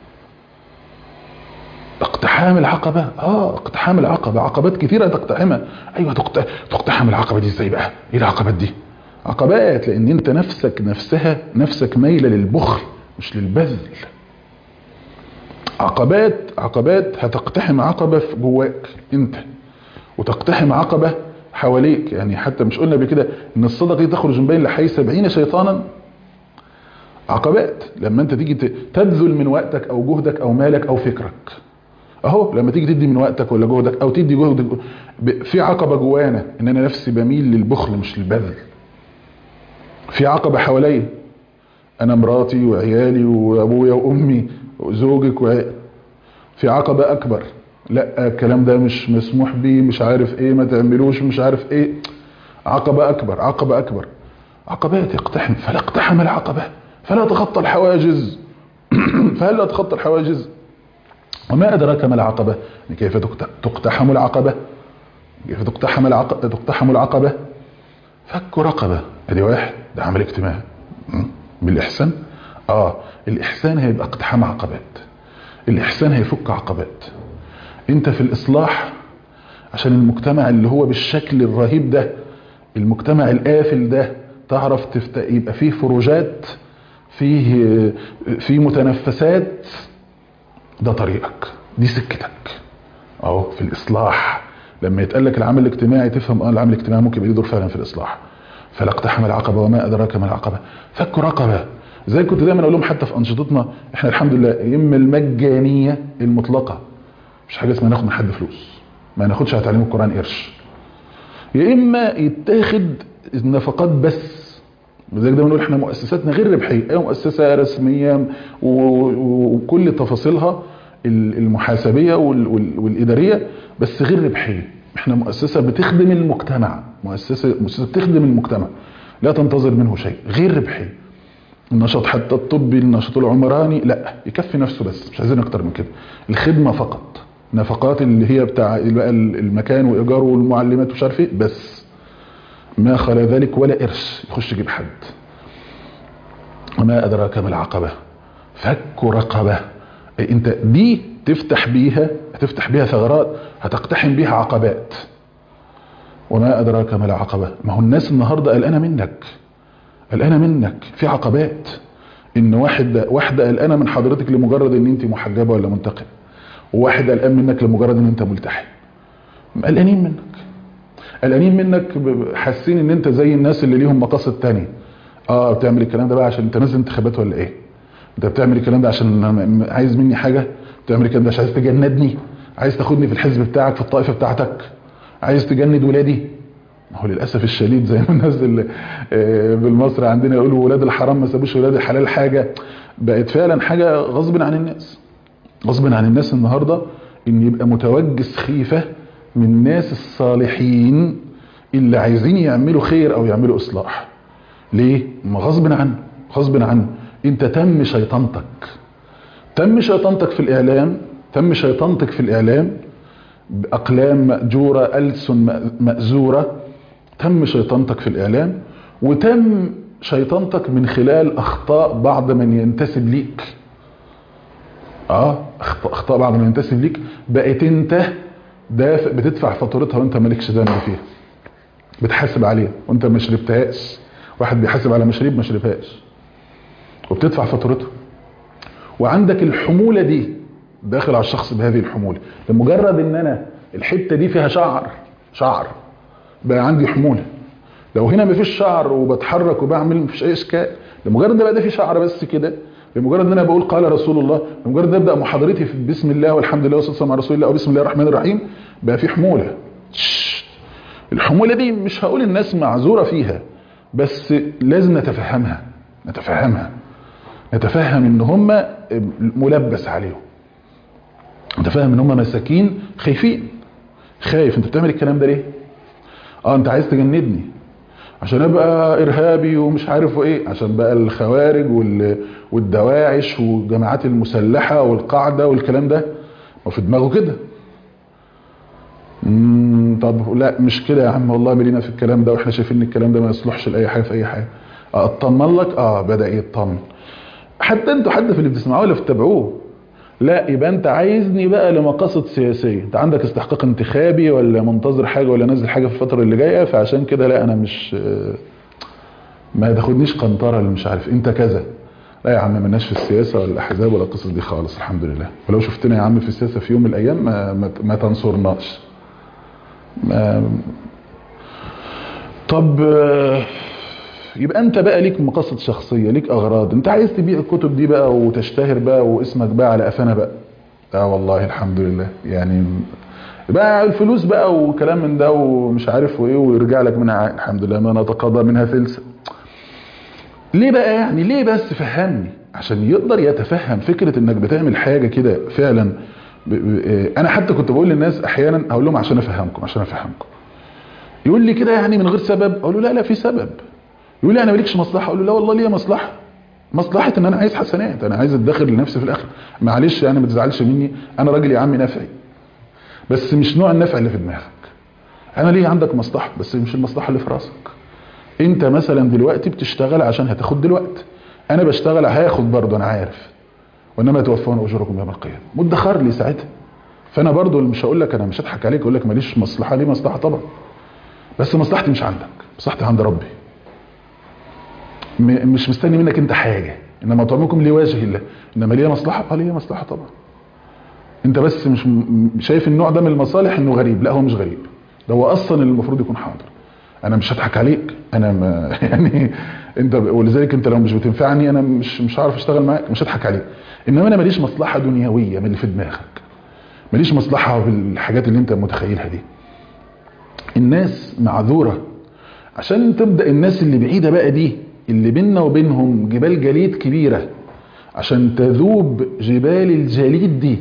اقتحام العقبة اه اقتحام العقبة عقبات كثيرة تقتحمها ايوه تقتحم العقبة دي ازاي بقى ايه العقبات دي عقبات لان انت نفسك نفسها نفسك مايلة للبخل مش للبذل عقبات عقبات هتقتحم عقبة في جواك انت وتقتحم عقبة حواليك يعني حتى مش قلنا بكده ان الصدقة دي تخرج من بين لحي سبعين شيطانا عقبات لما انت تيجي تبذل من وقتك او جهدك او مالك او فكرك اهو لما تيجي تدي من وقتك ولا جهدك او تدي جهدك في عقبة جوانا ان انا نفسي بميل للبخل مش للبذل في عقبة حواليا انا مراتي وعيالي وابويا وامي وزوجك وعيالي في عقبة اكبر لا الكلام ده مش مسموح بيه مش عارف ايه ما تعملوش مش عارف ايه عقبة اكبر عقبة اكبر عقبات يقتحم فلا اقتحم العقبة فلا تخطى الحواجز فهل لا تخطى الحواجز وما أدراك ما العقبة كيف تقتحم العقبة كيف تقتحم العقبة, تقتحم العقبة فك رقبة ادي واحد ده عمل اجتماع بالإحسان اه الإحسان هيبقى اقتحام عقبات الإحسان هيفك عقبات انت في الإصلاح عشان المجتمع اللي هو بالشكل الرهيب ده المجتمع القافل ده تعرف تفت... يبقى فيه فروجات فيه في متنفسات ده طريقك دي سكتك اهو في الاصلاح لما يتقال لك العمل الاجتماعي تفهم اه العمل الاجتماعي ممكن يبقى له دور فعلا في الاصلاح فلا اقتحم العقبه وما ادراك ما العقبه فك رقبه زي كنت دايما اقول لهم حتى في انشطتنا احنا الحمد لله اما المجانيه المطلقه مش حاجه اسمها ناخد من حد فلوس ما ناخدش على تعليم القران قرش يا اما يتاخد النفقات بس لذلك دايما نقول احنا مؤسساتنا غير ربحيه اي مؤسسه رسميه وكل تفاصيلها المحاسبيه والاداريه بس غير ربحيه احنا مؤسسه بتخدم المجتمع مؤسسه مؤسسه بتخدم المجتمع لا تنتظر منه شيء غير ربحي النشاط حتى الطبي النشاط العمراني لا يكفي نفسه بس مش عايزين اكتر من كده الخدمه فقط نفقات اللي هي بتاع المكان وايجاره والمعلمات ومش عارف ايه بس ما خلا ذلك ولا قرش يخش يجيب حد وما أدراك ما العقبة فك رقبة انت دي تفتح بيها هتفتح بيها ثغرات هتقتحم بيها عقبات وما أدراك ما العقبة ما هو الناس النهاردة قلقانة منك قلقانة منك في عقبات ان واحد واحدة قلقانة من حضرتك لمجرد ان انت محجبة ولا منتقبة وواحد قلقان منك لمجرد ان انت ملتحي قلقانين منك قلقانين منك حاسين ان انت زي الناس اللي ليهم مقاصد تانية اه بتعمل الكلام ده بقى عشان انت نازل انتخابات ولا ايه انت بتعمل الكلام ده عشان عايز مني حاجة بتعمل الكلام ده عشان عايز تجندني عايز تاخدني في الحزب بتاعك في الطائفة بتاعتك عايز تجند ولادي ما هو للاسف الشديد زي ما الناس اللي بالمصري عندنا يقولوا ولاد الحرام ما سابوش ولاد الحلال حاجة بقت فعلا حاجة غصب عن الناس غصب عن الناس النهاردة ان يبقى متوجس خيفة من الناس الصالحين اللي عايزين يعملوا خير او يعملوا اصلاح ليه ما غصب عنه غصب عنه انت تم شيطنتك تم شيطنتك في الاعلام تم شيطنتك في الاعلام باقلام ماجوره السن مازوره تم شيطنتك في الاعلام وتم شيطنتك من خلال اخطاء بعض من ينتسب ليك اه اخطاء اخطاء بعض من ينتسب ليك بقيت انت دافع بتدفع فاتورتها وانت مالكش ذنب فيها بتحاسب عليها وانت ما شربتهاش واحد بيحاسب على مشاريب ما شربهاش وبتدفع فاتورتها وعندك الحمولة دي داخل على الشخص بهذه الحمولة لمجرد ان انا الحتة دي فيها شعر شعر بقى عندي حمولة لو هنا مفيش شعر وبتحرك وبعمل مفيش اي اشكال لمجرد ان بقى ده في شعر بس كده لمجرد ان انا بقول قال رسول الله لمجرد ان ابدا محاضرتي في بسم الله والحمد لله والصلاه والسلام على رسول الله او بسم الله الرحمن الرحيم بقى في حموله الحموله دي مش هقول الناس معذوره فيها بس لازم نتفهمها نتفهمها نتفهم ان هم ملبس عليهم نتفهم ان هم مساكين خايفين خايف انت بتعمل الكلام ده ليه اه انت عايز تجندني عشان ابقى ارهابي ومش عارف ايه عشان بقى الخوارج والدواعش والجماعات المسلحة والقاعدة والكلام ده ما في دماغه كده طب لا مش كده يا عم والله ملينا في الكلام ده واحنا شايفين ان الكلام ده ما يصلحش لاي حاجه في اي حاجه اطمن لك اه بدا يطمن حتى انتوا حد في اللي بتسمعوه ولا بتتابعوه لا يبقى انت عايزني بقى لمقاصد سياسيه انت عندك استحقاق انتخابي ولا منتظر حاجه ولا نازل حاجه في الفتره اللي جايه فعشان كده لا انا مش ما تاخدنيش قنطره اللي مش عارف انت كذا لا يا عم مالناش في السياسه ولا الاحزاب ولا القصص دي خالص الحمد لله ولو شفتنا يا عم في السياسه في يوم من الايام ما, ما, ما تنصرناش ما طب يبقى انت بقى ليك مقاصد شخصيه ليك اغراض انت عايز تبيع الكتب دي بقى وتشتهر بقى واسمك بقى على قفانا بقى اه والله الحمد لله يعني بقى الفلوس بقى وكلام من ده ومش عارف وايه ويرجع لك منها الحمد لله ما نتقاضى منها فلس ليه بقى يعني ليه بس فهمني عشان يقدر يتفهم فكرة انك بتعمل حاجة كده فعلا ب... ب... انا حتى كنت بقول للناس احيانا اقول لهم عشان افهمكم عشان افهمكم يقول لي كده يعني من غير سبب اقول له لا لا في سبب يقول لي انا مالكش مصلحه اقول له لا والله ليا مصلحه مصلحه ان انا عايز حسنات انا عايز ادخر لنفسي في الاخر معلش يعني ما تزعلش مني انا راجل يا عم نفعي بس مش نوع النفع اللي في دماغك انا ليه عندك مصلحه بس مش المصلحه اللي في راسك انت مثلا دلوقتي بتشتغل عشان هتاخد دلوقتي انا بشتغل هاخد برضه انا عارف وانما توفون اجوركم يوم القيامه مدخر لي ساعتها فانا برضه مش هقول لك انا مش هضحك عليك اقول لك ماليش مصلحه ليه مصلحه طبعا بس مصلحتي مش عندك مصلحتي عند ربي مش مستني منك انت حاجه انما طعمكم لوجه الله انما ليا مصلحه اه ليا مصلحه طبعا انت بس مش شايف النوع ده من المصالح انه غريب لا هو مش غريب ده هو اصلا اللي المفروض يكون حاضر انا مش هضحك عليك انا ما يعني انت ولذلك انت لو مش بتنفعني انا مش مش هعرف اشتغل معاك مش هضحك عليك انما انا ماليش مصلحه دنيويه من اللي في دماغك ماليش مصلحه بالحاجات اللي انت متخيلها دي الناس معذوره عشان تبدا الناس اللي بعيده بقى دي اللي بيننا وبينهم جبال جليد كبيره عشان تذوب جبال الجليد دي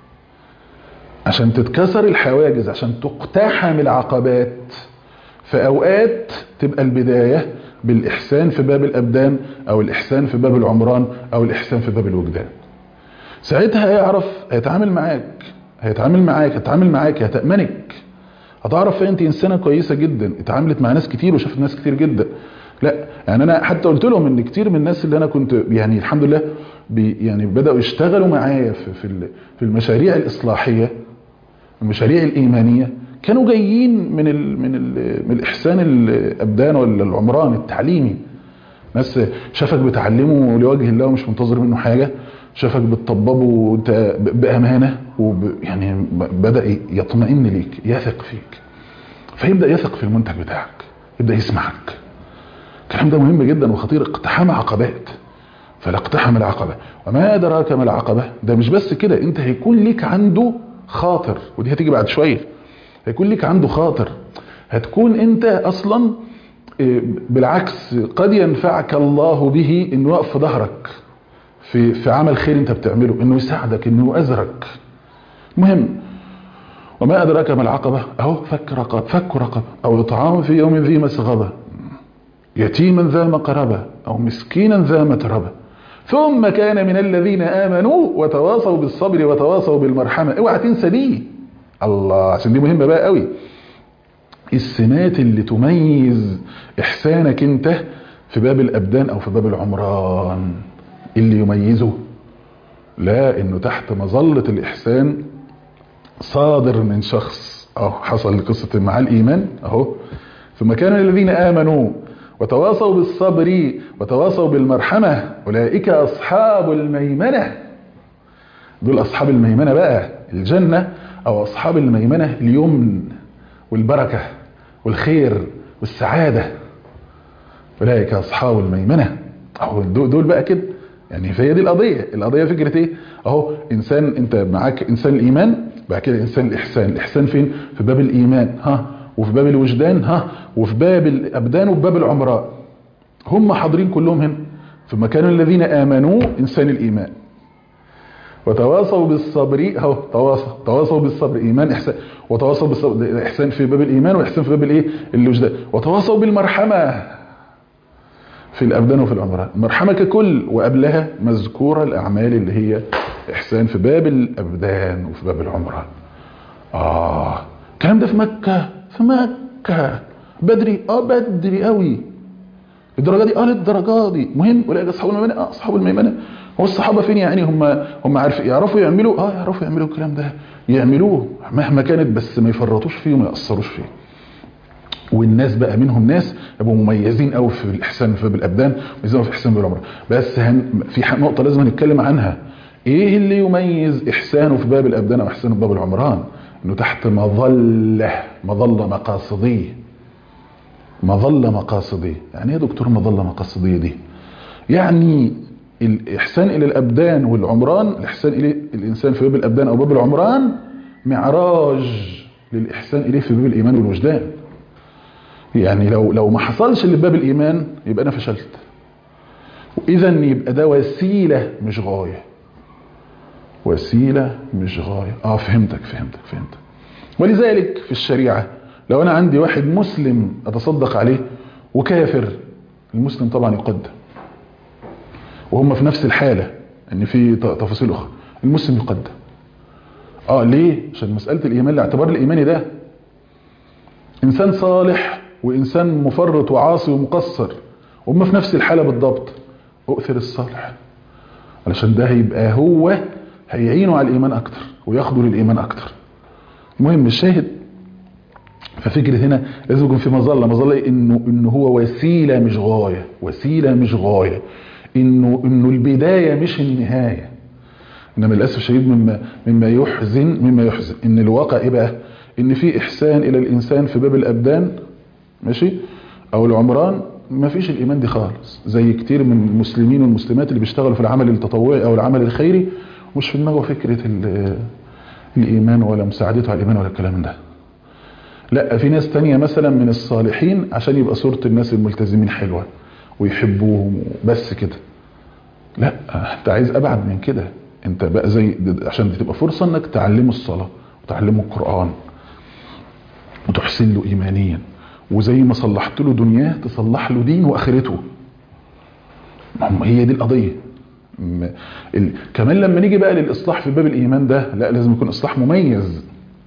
عشان تتكسر الحواجز عشان تقتحم العقبات في اوقات تبقى البداية بالاحسان في باب الابدان او الاحسان في باب العمران او الاحسان في باب الوجدان ساعتها هيعرف هيتعامل معاك هيتعامل معاك هيتعامل معاك هتأمنك هتعرف انت انسانة كويسة جدا اتعاملت مع ناس كتير وشافت ناس كتير جدا لا يعني انا حتى قلت لهم ان كتير من الناس اللي انا كنت يعني الحمد لله بي يعني بدأوا يشتغلوا معايا في في في المشاريع الاصلاحية المشاريع الايمانية كانوا جايين من ال من ال من الاحسان الابدان ولا العمران التعليمي ناس شافك بتعلمه لوجه الله ومش منتظر منه حاجة شافك بتطببه بامانه وب يعني بدا يطمئن ليك يثق فيك فيبدا يثق في المنتج بتاعك يبدا يسمعك الكلام ده مهم جدا وخطير اقتحام عقبات فلا اقتحم العقبه وما ادراك ما العقبه ده مش بس كده انت هيكون ليك عنده خاطر ودي هتيجي بعد شويه هيكون ليك عنده خاطر هتكون انت اصلا بالعكس قد ينفعك الله به انه يقف في ظهرك في في عمل خير انت بتعمله انه يساعدك انه يؤذرك مهم وما ادراك ما العقبه اهو فك رقب فك رقب او اطعام في يوم ذي مسغبه يتيما ذا مقربه او مسكينا ذا متربه ثم كان من الذين امنوا وتواصوا بالصبر وتواصوا بالمرحمه اوعى تنسى دي الله عشان دي مهمه بقى قوي السمات اللي تميز إحسانك أنت في باب الأبدان أو في باب العمران اللي يميزه لا إنه تحت مظلة الإحسان صادر من شخص أو حصل قصة مع الإيمان أهو ثم كان الذين آمنوا وتواصوا بالصبر وتواصوا بالمرحمة أولئك أصحاب الميمنة دول أصحاب الميمنة بقى الجنة أو أصحاب الميمنة اليمن والبركة والخير والسعادة أولئك أصحاب الميمنة أهو دول بقى كده يعني فهي دي القضية القضية فكرة ايه اهو انسان انت معاك انسان الايمان بعد كده انسان الاحسان الاحسان فين في باب الايمان ها وفي باب الوجدان ها وفي باب الابدان وفي باب العمران هم حاضرين كلهم هنا ثم كانوا الذين امنوا انسان الايمان وتواصوا بالصبر اهو تواصوا تواصوا بالصبر ايمان احسان وتواصوا بالصبر احسان في باب الايمان واحسان في باب الايه الوجدان وتواصوا بالمرحمه في الابدان وفي العمران المرحمه ككل وقبلها مذكوره الاعمال اللي هي احسان في باب الابدان وفي باب العمران اه الكلام ده في مكه في مكه بدري اه بدري قوي الدرجه دي اه للدرجه دي مهم اولئك اصحاب الميمنه اه اصحاب الميمنه هو الصحابه فين يعني هم هم عارف يعرفوا يعملوا اه يعرفوا يعملوا الكلام ده يعملوه مهما كانت بس ما يفرطوش فيه وما ياثروش فيه والناس بقى منهم ناس يبقوا مميزين قوي في الاحسان في الابدان ومميزين في الاحسان بالعمره بس هن في نقطه لازم نتكلم عنها ايه اللي يميز احسانه في باب الابدان او احسانه في باب العمران انه تحت مظله مظله مقاصديه مظله مقاصديه يعني ايه دكتور مظله مقاصديه دي يعني الاحسان الى الابدان والعمران الاحسان الى الانسان في باب الابدان او باب العمران معراج للاحسان اليه في باب الايمان والوجدان يعني لو لو ما حصلش اللي باب الايمان يبقى انا فشلت اذا يبقى ده وسيله مش غايه وسيله مش غايه اه فهمتك فهمتك فهمتك ولذلك في الشريعه لو انا عندي واحد مسلم اتصدق عليه وكافر المسلم طبعا يقدم وهم في نفس الحاله ان في تفاصيل اخرى المسلم يقدم اه ليه عشان مساله الايمان الاعتبار الايماني ده انسان صالح وإنسان مفرط وعاصي ومقصر وهم في نفس الحالة بالضبط أؤثر الصالح علشان ده هيبقى هو هيعينه على الإيمان أكتر وياخده للإيمان أكتر المهم الشاهد ففكرة هنا لازم يكون في مظلة مظلة إنه, إنه هو وسيلة مش غاية وسيلة مش غاية إنه, إنه البداية مش النهاية إنما للأسف الشديد مما, مما يحزن مما يحزن إن الواقع إيه بقى إن في إحسان إلى الإنسان في باب الأبدان ماشي او العمران ما فيش الايمان دي خالص زي كتير من المسلمين والمسلمات اللي بيشتغلوا في العمل التطوعي او العمل الخيري مش في دماغه فكره الايمان ولا مساعدته على الايمان ولا الكلام ده لا في ناس تانية مثلا من الصالحين عشان يبقى صورة الناس الملتزمين حلوة ويحبوهم بس كده لا انت عايز ابعد من كده انت بقى زي عشان تبقى فرصة انك تعلمه الصلاة وتعلمه القرآن وتحسن له ايمانيا وزي ما صلحت له دنياه تصلح له دين واخرته هي دي القضيه ال... كمان لما نيجي بقى للاصلاح في باب الايمان ده لا لازم يكون اصلاح مميز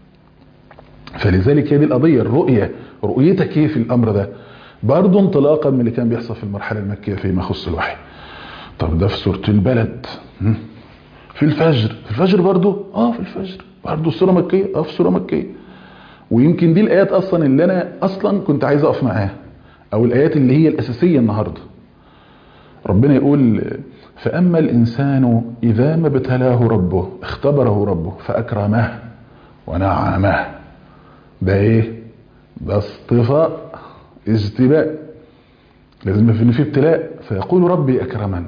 فلذلك هي دي القضيه الرؤيه رؤيتك ايه في الامر ده برضه انطلاقا من اللي كان بيحصل في المرحله المكيه فيما يخص الوحي طب ده في سوره البلد في الفجر في الفجر برضه اه في الفجر برضه السوره مكيه اه في سوره مكيه ويمكن دي الايات اصلا اللي انا اصلا كنت عايز اقف معاها او الايات اللي هي الاساسيه النهارده ربنا يقول فاما الانسان اذا ما ابتلاه ربه اختبره ربه فاكرمه ونعمه ده ايه ده اصطفاء اجتباء لازم يكون في ابتلاء فيقول ربي اكرمن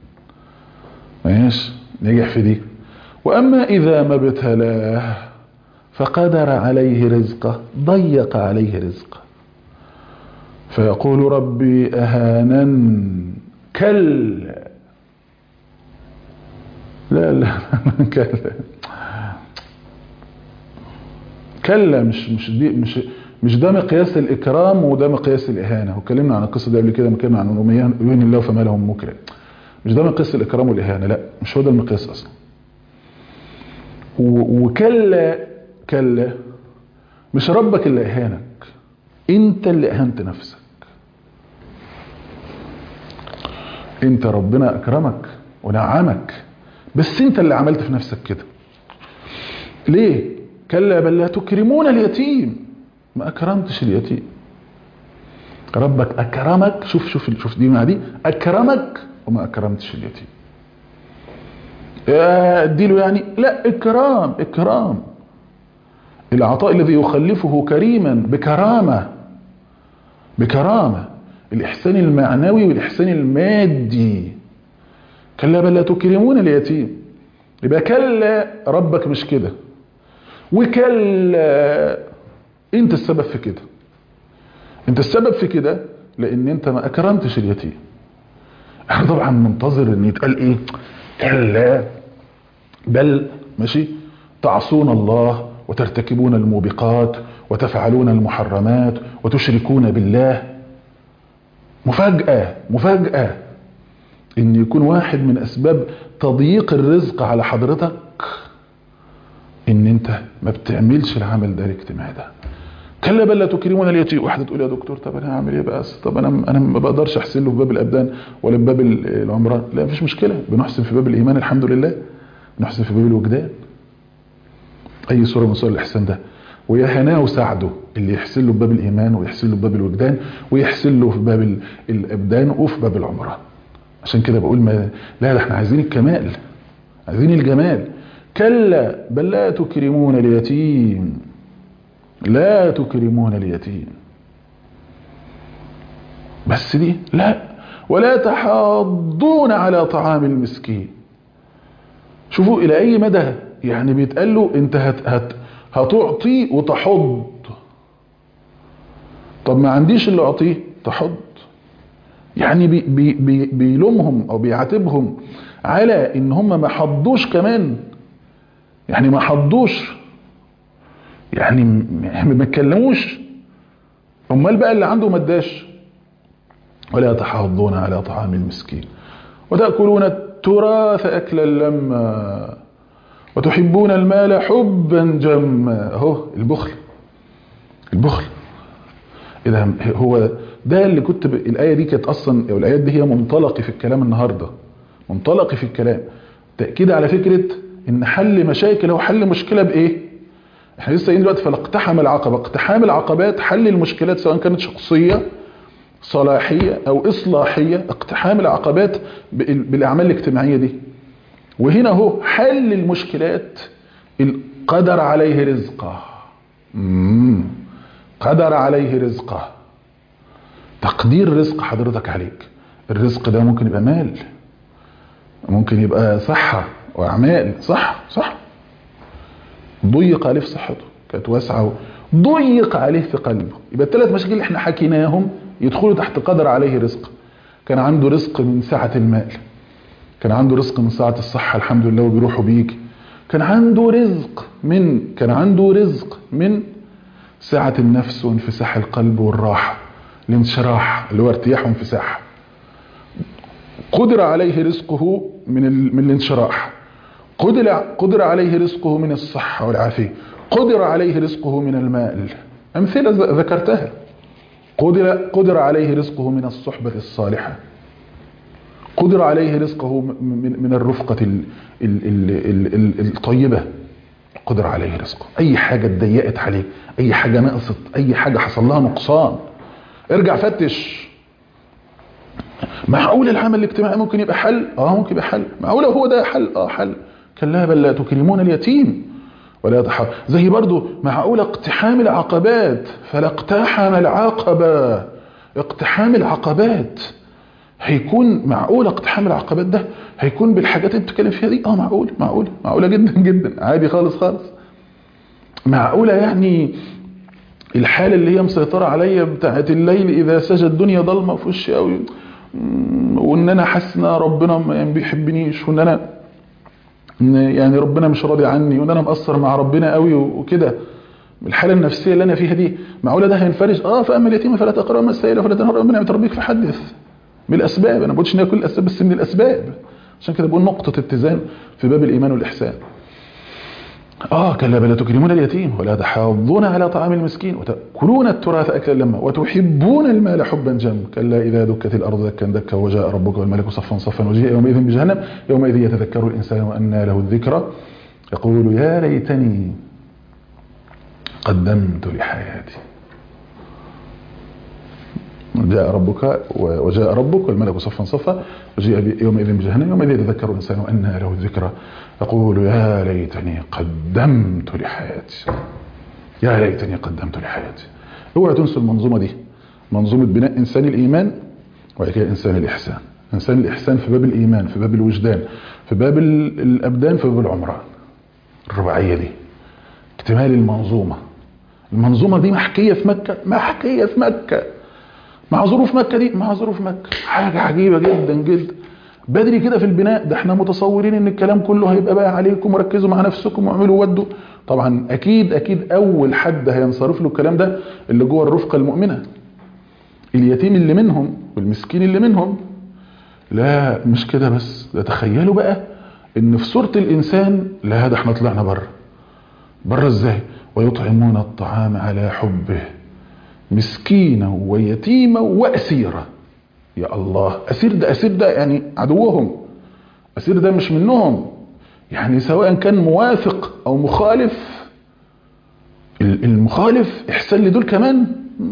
ماشي نجح في دي واما اذا ما ابتلاه فقدر عليه رزقه ضيق عليه رزقه فيقول ربي أهانن كلا لا لا كلا كلا مش مش دي مش مش ده مقياس الإكرام وده مقياس الإهانة واتكلمنا عن القصة دي قبل كده اتكلمنا عن أميان يهين الله فما لهم مكرم مش ده مقياس الإكرام والإهانة لا مش هو ده المقياس أصلا وكلا كلا مش ربك اللي اهانك انت اللي اهنت نفسك انت ربنا اكرمك ونعمك بس انت اللي عملت في نفسك كده ليه كلا بل لا تكرمون اليتيم ما اكرمتش اليتيم ربك اكرمك شوف شوف شوف دي مع دي اكرمك وما اكرمتش اليتيم اديله يعني لا اكرام اكرام العطاء الذي يخلفه كريما بكرامه بكرامه الاحسان المعنوي والاحسان المادي كلا بل لا تكرمون اليتيم يبقى كلا ربك مش كده وكلا انت السبب في كده انت السبب في كده لان انت ما اكرمتش اليتيم احنا طبعا منتظر ان يتقال ايه كلا بل ماشي تعصون الله وترتكبون الموبقات وتفعلون المحرمات وتشركون بالله مفاجأة مفاجأة ان يكون واحد من اسباب تضييق الرزق على حضرتك ان انت ما بتعملش العمل ده الاجتماعي ده كلا بل لا تكرمون اليتيم واحده تقول يا دكتور طب انا هعمل ايه بقى طب انا انا ما بقدرش احسن له في باب الابدان ولا في باب العمران لا مفيش مشكله بنحسن في باب الايمان الحمد لله بنحسن في باب الوجدان اي صوره من صور الاحسان ده ويا هناه وسعده اللي يحسن له في باب الايمان ويحسن له في باب الوجدان ويحسن له في باب الابدان وفي باب العمران عشان كده بقول ما لا ده احنا عايزين الكمال عايزين الجمال كلا بل لا تكرمون اليتيم لا تكرمون اليتيم بس دي لا ولا تحاضون على طعام المسكين شوفوا الى اي مدى يعني بيتقال له انت هت هت هتعطي وتحض طب ما عنديش اللي اعطيه تحض يعني بي بي بي بيلومهم او بيعاتبهم على ان هم ما حضوش كمان يعني ما حضوش يعني ما اتكلموش امال بقى اللي عنده ما اداش ولا تحاضون على طعام المسكين وتاكلون التراث اكلا لما وتحبون المال حبا جما اهو البخل البخل اذا هو ده اللي كنت ب... الايه دي كانت اصلا او الايات دي هي منطلقي في الكلام النهارده منطلقي في الكلام تاكيد على فكره ان حل مشاكل هو حل مشكله بايه احنا لسه قايلين دلوقتي فلاقتحم العقبه اقتحام العقبات حل المشكلات سواء كانت شخصيه صلاحيه او اصلاحيه اقتحام العقبات بالاعمال الاجتماعيه دي وهنا هو حل المشكلات قدر عليه رزقه مم. قدر عليه رزقه تقدير رزق حضرتك عليك الرزق ده ممكن يبقى مال ممكن يبقى صحة وأعمال صح صح ضيق عليه في صحته كانت واسعة ضيق عليه في قلبه يبقى الثلاث مشاكل اللي احنا حكيناهم يدخلوا تحت قدر عليه رزق كان عنده رزق من سعة المال كان عنده رزق من سعة الصحة الحمد لله وبيروحوا بيك كان عنده رزق من كان عنده رزق من سعة النفس وانفساح القلب والراحة الانشراح اللي هو ارتياح وانفساح قدر عليه رزقه من ال... من الانشراح قدر قدر عليه رزقه من الصحة والعافية قدر عليه رزقه من المال أمثلة ذكرتها قدر قدر عليه رزقه من الصحبة الصالحة قدر عليه رزقه من من الرفقة ال ال ال ال الطيبة قدر عليه رزقه أي حاجة اتضيقت عليه أي حاجة نقصت أي حاجة حصل لها نقصان ارجع فتش معقول العمل الاجتماعي ممكن يبقى حل اه ممكن يبقى حل معقول هو ده حل اه حل كلا بل لا تكرمون اليتيم ولا تحا زي برضو معقول اقتحام العقبات فلا اقتحم العقبة اقتحام العقبات هيكون معقول اقتحام العقبات ده هيكون بالحاجات اللي بتتكلم فيها دي اه معقول معقول معقولة جدا جدا عادي خالص خالص معقولة يعني الحالة اللي هي مسيطرة عليا بتاعت الليل إذا سجد الدنيا ضلمة في وشي قوي وإن أنا حاسس إن ربنا ما بيحبنيش وإن أنا يعني ربنا مش راضي عني وإن أنا مقصر مع ربنا قوي وكده الحالة النفسية اللي أنا فيها دي معقولة ده هينفرج اه فأما اليتيم فلا تقرأ السائلة فلا تنهر من نعمة ربك فحدث من الأسباب أنا ما بقولش إن هي كل الأسباب بس من الأسباب عشان كده بقول نقطة اتزان في باب الإيمان والإحسان اه كلا بل تكرمون اليتيم ولا تحاضون على طعام المسكين وتأكلون التراث أكلا لما وتحبون المال حبا جما كلا إذا دكت الأرض دكا دكا وجاء ربك والملك صفا صفا وجيء يومئذ بجهنم يومئذ يتذكر الإنسان وأنى له الذكرى يقول يا ليتني قدمت لحياتي جاء ربك وجاء ربك والملك صفا صفا وجيء يومئذ بجهنم يومئذ يتذكر الإنسان وأنى له الذكرى يقول يا ليتني قدمت لحياتي يا ليتني قدمت لحياتي اوعى تنسوا المنظومة دي منظومة بناء إنسان الإيمان وبعد كده إنسان الإحسان إنسان الإحسان في باب الإيمان في باب الوجدان في باب الأبدان في باب العمران الرباعية دي اكتمال المنظومة المنظومة دي محكية في مكة محكية في مكة مع ظروف مكة دي مع ظروف مكة حاجة عجيبة جدا جدا بدري كده في البناء ده احنا متصورين ان الكلام كله هيبقى بقى عليكم وركزوا مع نفسكم واعملوا ودوا طبعا اكيد اكيد اول حد هينصرف له الكلام ده اللي جوه الرفقة المؤمنة اليتيم اللي منهم والمسكين اللي منهم لا مش كده بس ده تخيلوا بقى ان في صورة الانسان لا ده احنا طلعنا بره بره ازاي ويطعمون الطعام على حبه مسكينا ويتيما واسيرا يا الله اسير ده اسير ده يعني عدوهم اسير ده مش منهم يعني سواء كان موافق او مخالف المخالف احسان لدول كمان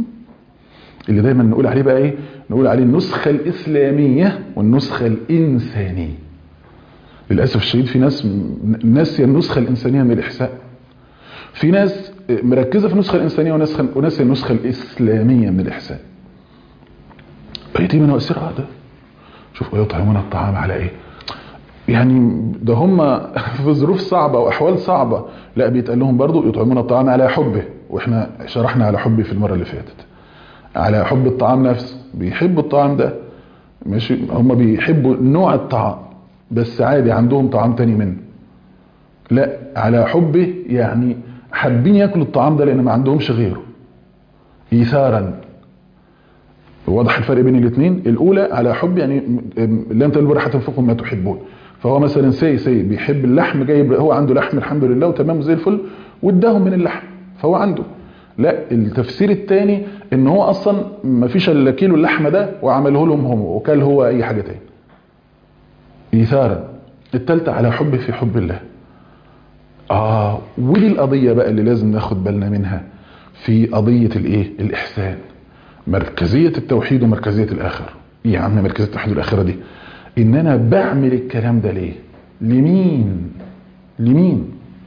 اللي دايما نقول عليه بقى ايه نقول عليه النسخة الاسلامية والنسخة الانسانية للأسف الشديد في ناس ناسية النسخة الانسانية من الاحسان في ناس مركزة في النسخة الانسانية وناسية النسخة الاسلامية من الاحسان يتيما واسير ده شوف ويطعمون الطعام على ايه يعني ده هم في ظروف صعبة واحوال صعبة لا بيتقال لهم برضو يطعمون الطعام على حبه واحنا شرحنا على حبه في المرة اللي فاتت على حب الطعام نفسه بيحبوا الطعام ده ماشي هم بيحبوا نوع الطعام بس عادي عندهم طعام تاني منه لا على حبه يعني حابين ياكلوا الطعام ده لان ما عندهمش غيره ايثارا واضح الفرق بين الاثنين الاولى على حب يعني لن تنبر حتى تنفقوا ما تحبون فهو مثلا سي سي بيحب اللحم جايب هو عنده لحم الحمد لله وتمام زي الفل واداهم من اللحم فهو عنده لا التفسير الثاني ان هو اصلا ما فيش الا كيلو اللحمه ده وعمله لهم هم وكل هو اي حاجه تاني ايثارا الثالثه على حب في حب الله اه ودي القضيه بقى اللي لازم ناخد بالنا منها في قضيه الايه الاحسان مركزية التوحيد ومركزية الآخرة ايه يا عم مركزية التوحيد والآخرة دي ان انا بعمل الكلام ده ليه لمين لمين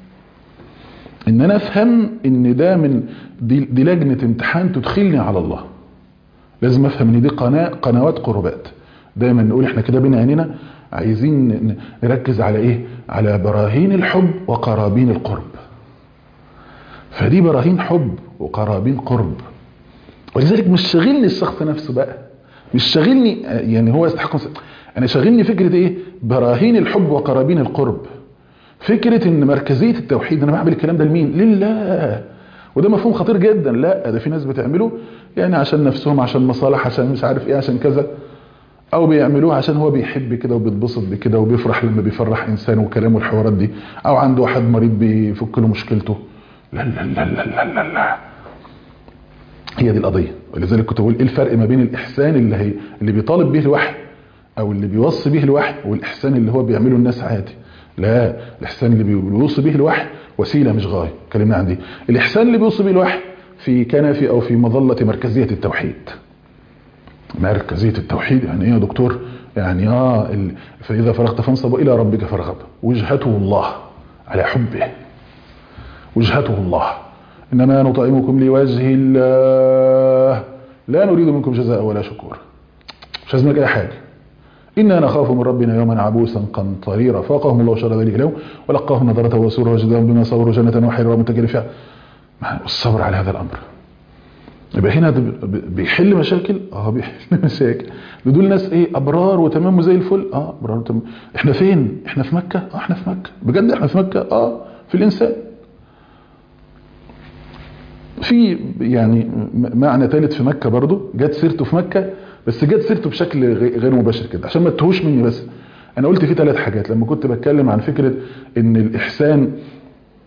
ان انا افهم ان ده من دي, دي لجنة امتحان تدخلني على الله لازم افهم ان دي قناة قنوات قربات دايما نقول احنا كده بين عينينا عايزين نركز على ايه على براهين الحب وقرابين القرب فدي براهين حب وقرابين قرب ولذلك مش شاغلني الشخص نفسه بقى مش شاغلني يعني هو يستحق انا شاغلني فكرة ايه براهين الحب وقرابين القرب فكرة ان مركزية التوحيد انا بعمل الكلام ده لمين لله وده مفهوم خطير جدا لا ده في ناس بتعمله يعني عشان نفسهم عشان مصالح عشان مش عارف ايه عشان كذا او بيعملوه عشان هو بيحب كده وبيتبسط بكده وبيفرح لما بيفرح انسان وكلامه والحوارات دي او عنده واحد مريض بيفك له مشكلته لا لا لا لا لا لا, لا. هي دي القضية ولذلك كنت بقول ايه الفرق ما بين الاحسان اللي هي اللي بيطالب به الوحي او اللي بيوصي به الوحي والاحسان اللي هو بيعمله الناس عادي لا الاحسان اللي بيوصي به الوحي وسيله مش غايه اتكلمنا عن دي الاحسان اللي بيوصي به الوحي في كنفي او في مظله مركزيه التوحيد مركزيه التوحيد يعني ايه يا دكتور يعني اه ال... فاذا فرغت فانصب الى ربك فارغب وجهته الله على حبه وجهته الله انما نطعمكم لوجه الله لا نريد منكم جزاء ولا شكور مش لازم اي حاجه إنا نخاف من ربنا يوما عبوسا قمطريرا فوقهم الله شر ذلك اليوم ولقاهم نظرة وسرور وجزاهم بما صبروا جنة وحيرا متكئين فيها الصبر على هذا الأمر يبقى هنا بيحل مشاكل اه بيحل مشاكل دول ناس ايه ابرار وتمام وزي الفل اه ابرار وتمام احنا فين احنا في مكة اه احنا في مكة بجد احنا في مكة اه في الانسان في يعني معنى ثالث في مكة برضو جت سيرته في مكة بس جت سيرته بشكل غير مباشر كده عشان ما تهوش مني بس انا قلت في ثلاث حاجات لما كنت بتكلم عن فكرة ان الاحسان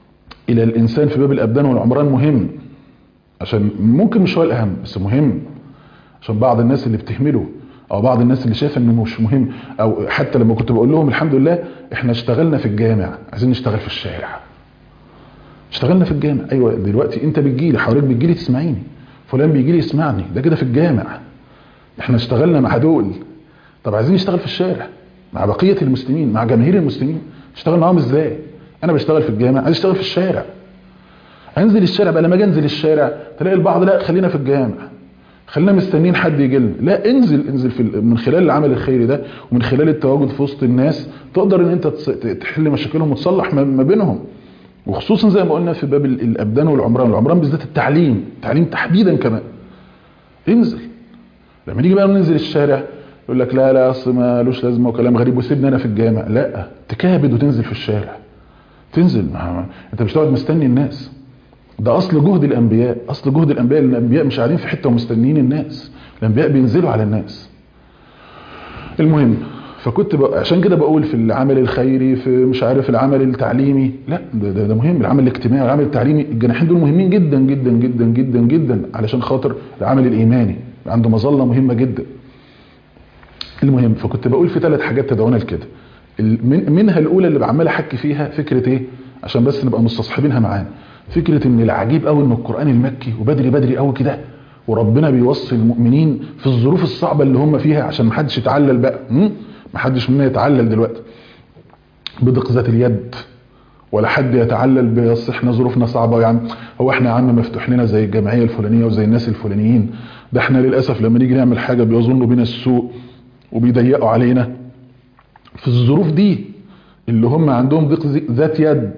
الى الانسان في باب الابدان والعمران مهم عشان ممكن مش هو الاهم بس مهم عشان بعض الناس اللي بتهمله او بعض الناس اللي شايفه انه مش مهم او حتى لما كنت بقول لهم الحمد لله احنا اشتغلنا في الجامع عايزين نشتغل في الشارع اشتغلنا في الجامع ايوه دلوقتي انت بتجيلي حضرتك بتجيلي تسمعيني فلان بيجي لي يسمعني ده كده في الجامع احنا اشتغلنا مع دول طب عايزين نشتغل في الشارع مع بقيه المسلمين مع جماهير المسلمين اشتغل معاهم ازاي انا بشتغل في الجامع عايز اشتغل في الشارع انزل الشارع بقى لما اجي انزل الشارع تلاقي البعض لا خلينا في الجامع خلينا مستنيين حد يجي لنا لا انزل انزل في من خلال العمل الخيري ده ومن خلال التواجد في وسط الناس تقدر ان انت تحل مشاكلهم وتصلح ما بينهم وخصوصا زي ما قلنا في باب الابدان والعمران العمران بالذات التعليم التعليم تحديدا كمان انزل لما نيجي بقى ننزل الشارع يقول لك لا لا اصل مالوش لازمه وكلام غريب وسيبني انا في الجامع لا تكابد وتنزل في الشارع تنزل مع... انت مش تقعد مستني الناس ده اصل جهد الانبياء اصل جهد الانبياء الانبياء مش قاعدين في حته ومستنيين الناس الانبياء بينزلوا على الناس المهم فكنت ب... عشان كده بقول في العمل الخيري في مش عارف العمل التعليمي لا ده, ده, ده مهم العمل الاجتماعي والعمل التعليمي الجناحين دول مهمين جدا جدا جدا جدا جدا علشان خاطر العمل الايماني عنده مظله مهمه جدا المهم فكنت بقول في ثلاث حاجات تدعونا لكده من منها الاولى اللي بعمل احكي فيها فكره ايه عشان بس نبقى مستصحبينها معانا فكره ان العجيب قوي ان القران المكي وبدري بدري قوي كده وربنا بيوصي المؤمنين في الظروف الصعبه اللي هم فيها عشان ما حدش يتعلل بقى ما حدش مننا يتعلل دلوقتي بضيق ذات اليد ولا حد يتعلل بيص احنا ظروفنا صعبه يعني هو احنا يا عم مفتوح لنا زي الجمعيه الفلانيه وزي الناس الفلانيين ده احنا للاسف لما نيجي نعمل حاجه بيظنوا بنا السوء وبيضيقوا علينا في الظروف دي اللي هم عندهم ضيق ذات يد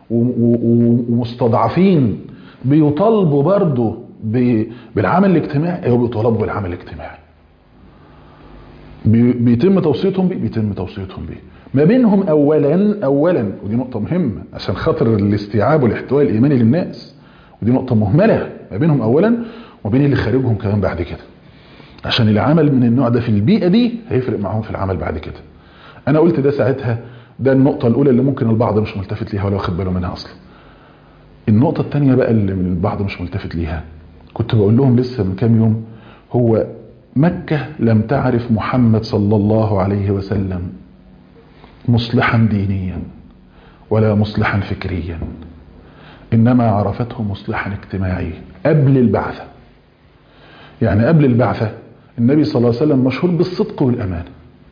ومستضعفين بيطالبوا برضه بالعمل الاجتماعي ايوه بيطالبوا بالعمل الاجتماعي بيتم توصيتهم بيه بيتم توصيتهم بيه ما بينهم اولا اولا ودي نقطه مهمه عشان خاطر الاستيعاب والاحتواء الايماني للناس ودي نقطه مهمله ما بينهم اولا وبين اللي خارجهم كمان بعد كده عشان العمل من النوع ده في البيئه دي هيفرق معاهم في العمل بعد كده انا قلت ده ساعتها ده النقطه الاولى اللي ممكن البعض مش ملتفت ليها ولا واخد باله منها اصلا النقطه الثانيه بقى اللي من البعض مش ملتفت ليها كنت بقول لهم لسه من كام يوم هو مكة لم تعرف محمد صلى الله عليه وسلم مصلحا دينيا ولا مصلحا فكريا إنما عرفته مصلحا اجتماعيا قبل البعثة يعني قبل البعثة النبي صلى الله عليه وسلم مشهور بالصدق والأمانة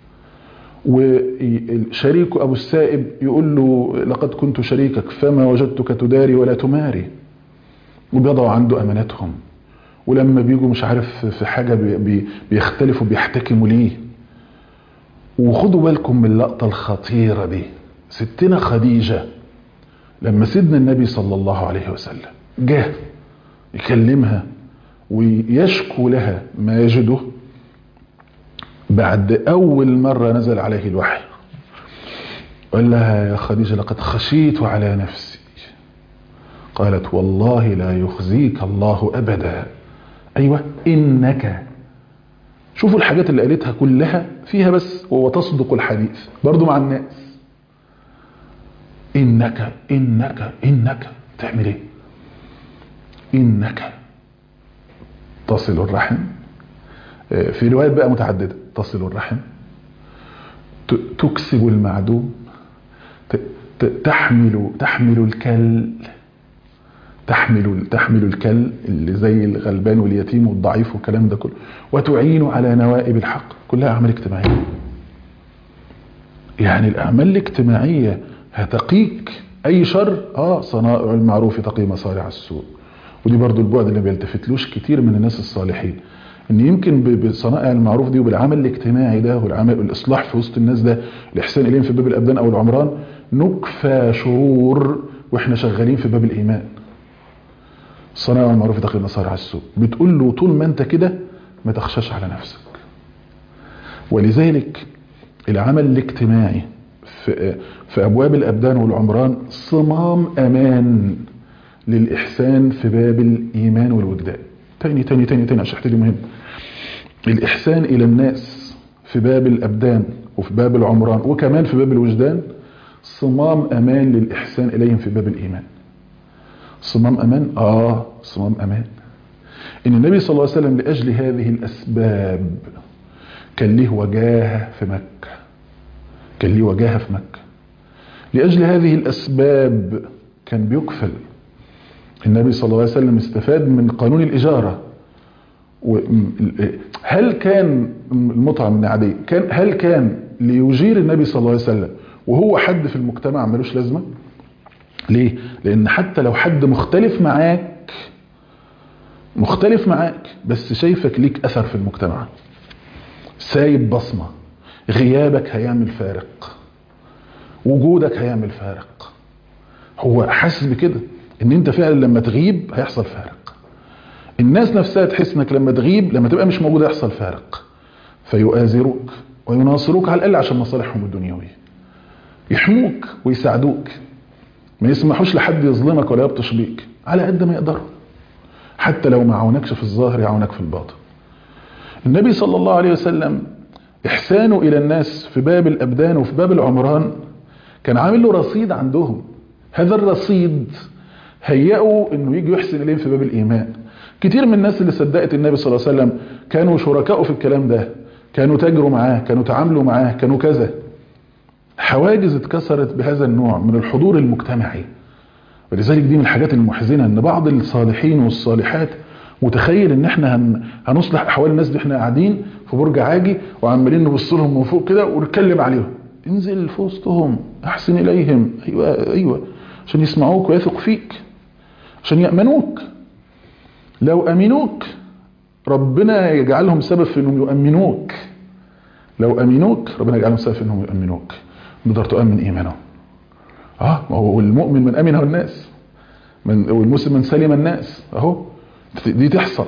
وشريك أبو السائب يقول له لقد كنت شريكك فما وجدتك تداري ولا تماري وبيضعوا عنده أمانتهم ولما بيجوا مش عارف في حاجة بي بيختلفوا بيحتكموا ليه وخدوا بالكم من اللقطة الخطيرة دي ستنا خديجة لما سيدنا النبي صلى الله عليه وسلم جه يكلمها ويشكو لها ما يجده بعد أول مرة نزل عليه الوحي قال لها يا خديجة لقد خشيت على نفسي قالت والله لا يخزيك الله أبدا أيوة إنك شوفوا الحاجات اللي قالتها كلها فيها بس وتصدق الحديث برضو مع الناس إنك إنك إنك تعمل إيه إنك تصل الرحم في روايات بقى متعددة تصل الرحم تكسب المعدوم تحمل تحمل الكل تحمل تحمل الكل اللي زي الغلبان واليتيم والضعيف والكلام ده كله وتعين على نوائب الحق كلها اعمال اجتماعيه يعني الاعمال الاجتماعيه هتقيك اي شر اه صنائع المعروف تقي مصارع السوء ودي برضو البعد اللي ما بيلتفتلوش كتير من الناس الصالحين ان يمكن بصنائع المعروف دي وبالعمل الاجتماعي ده والعمل الاصلاح في وسط الناس ده الاحسان اليهم في باب الابدان او العمران نكفى شرور واحنا شغالين في باب الايمان صنائع المعروف تقي مصارع السوء بتقول له طول ما انت كده ما تخشاش على نفسك ولذلك العمل الاجتماعي في, في ابواب الابدان والعمران صمام امان للاحسان في باب الايمان والوجدان تاني تاني تاني تاني عشان دي مهم الاحسان الى الناس في باب الابدان وفي باب العمران وكمان في باب الوجدان صمام امان للاحسان اليهم في باب الايمان صمام امان اه صمام امان ان النبي صلى الله عليه وسلم لاجل هذه الاسباب كان له وجاهه في مكه كان له وجاهه في مكه لاجل هذه الاسباب كان بيكفل النبي صلى الله عليه وسلم استفاد من قانون الاجاره هل كان المطعم بن عدي كان هل كان ليجير النبي صلى الله عليه وسلم وهو حد في المجتمع ملوش لازمه ليه لان حتى لو حد مختلف معاك مختلف معاك بس شايفك ليك اثر في المجتمع سايب بصمه غيابك هيعمل فارق وجودك هيعمل فارق هو حاسس بكده ان انت فعلا لما تغيب هيحصل فارق الناس نفسها تحس انك لما تغيب لما تبقى مش موجود هيحصل فارق فيؤازروك ويناصروك على الاقل عشان مصالحهم الدنيويه يحموك ويساعدوك ما يسمحوش لحد يظلمك ولا يبطش بيك على قد ما يقدروا حتى لو ما عاونكش في الظاهر يعاونك في الباطن النبي صلى الله عليه وسلم إحسانه إلى الناس في باب الأبدان وفي باب العمران كان عامل له رصيد عندهم هذا الرصيد هيئوا انه يجي يحسن اليهم في باب الايمان كتير من الناس اللي صدقت النبي صلى الله عليه وسلم كانوا شركائه في الكلام ده كانوا تاجروا معاه كانوا تعاملوا معاه كانوا كذا حواجز اتكسرت بهذا النوع من الحضور المجتمعي ولذلك دي من الحاجات المحزنه ان بعض الصالحين والصالحات متخيل ان احنا هن... هنصلح احوال الناس دي احنا قاعدين في برج عاجي وعمالين نبص لهم من فوق كده ونتكلم عليهم انزل في وسطهم احسن اليهم ايوه ايوه عشان يسمعوك ويثق فيك عشان يامنوك لو امنوك ربنا يجعلهم سبب في انهم يؤمنوك لو امنوك ربنا يجعلهم سبب في انهم يؤمنوك تقدر تؤمن ايمانهم اه ما هو المؤمن من امنه الناس من والمسلم من سلم الناس اهو دي تحصل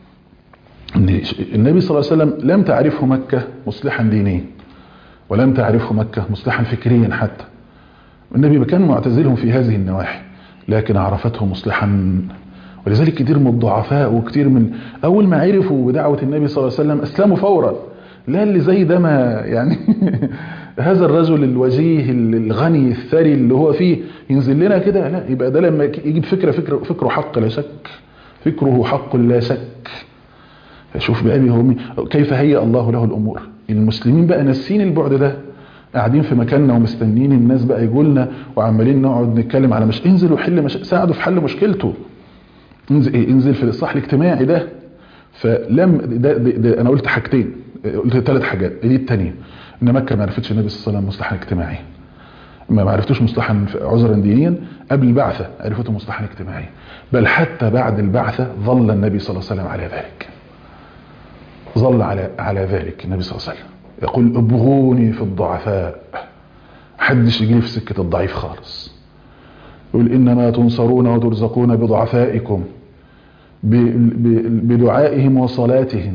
النبي صلى الله عليه وسلم لم تعرفه مكة مصلحا دينيا ولم تعرفه مكة مصلحا فكريا حتى النبي كان معتزلهم في هذه النواحي لكن عرفته مصلحا ولذلك كتير من الضعفاء وكتير من اول ما عرفوا بدعوة النبي صلى الله عليه وسلم اسلموا فورا لا اللي زي ده ما يعني هذا الرجل الوجيه الغني الثري اللي هو فيه ينزل لنا كده لا يبقى ده لما يجيب فكرة فكرة فكره حق لا شك فكره حق لا شك شوف بأبي وأمي كيف هيأ الله له الأمور المسلمين بقى ناسين البعد ده قاعدين في مكاننا ومستنيين الناس بقى يقول لنا وعمالين نقعد نتكلم على مش انزل وحل مش ساعده في حل مشكلته انزل ايه انزل في الاصلاح الاجتماعي ده فلم ده, ده, ده انا قلت حاجتين قلت ثلاث حاجات دي الثانيه ان مكه ما عرفتش النبي صلى الله عليه وسلم مصلحا اجتماعيا ما عرفتوش مصلحا عذرا دينيا قبل البعثه عرفته مصلحا اجتماعيا بل حتى بعد البعثه ظل النبي صلى الله عليه وسلم على ذلك ظل على على ذلك النبي صلى الله عليه وسلم يقول ابغوني في الضعفاء حدش يجي في سكه الضعيف خالص يقول انما تنصرون وترزقون بضعفائكم بدعائهم وصلاتهم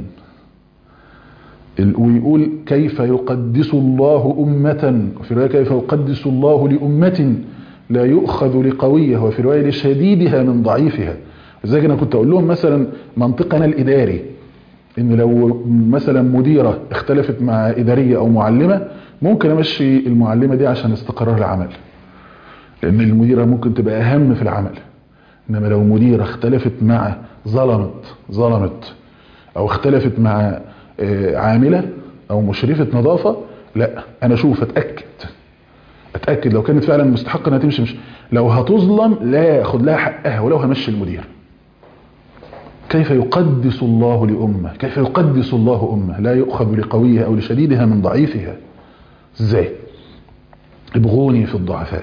ويقول كيف يقدس الله أمة وفي رواية كيف يقدس الله لأمة لا يؤخذ لقوية وفي رواية لشديدها من ضعيفها لذلك أنا كنت أقول لهم مثلا منطقنا الإداري إن لو مثلا مديرة اختلفت مع إدارية أو معلمة ممكن أمشي المعلمة دي عشان استقرار العمل لأن المديرة ممكن تبقى أهم في العمل إنما لو مديرة اختلفت مع ظلمت ظلمت أو اختلفت مع عاملة او مشرفة نظافة لا انا اشوف اتأكد اتأكد لو كانت فعلا مستحقة انها تمشي مش لو هتظلم لا ياخد لها حقها ولو همشي المدير كيف يقدس الله لأمة كيف يقدس الله أمة لا يؤخذ لقويها أو لشديدها من ضعيفها ازاي ابغوني في الضعفاء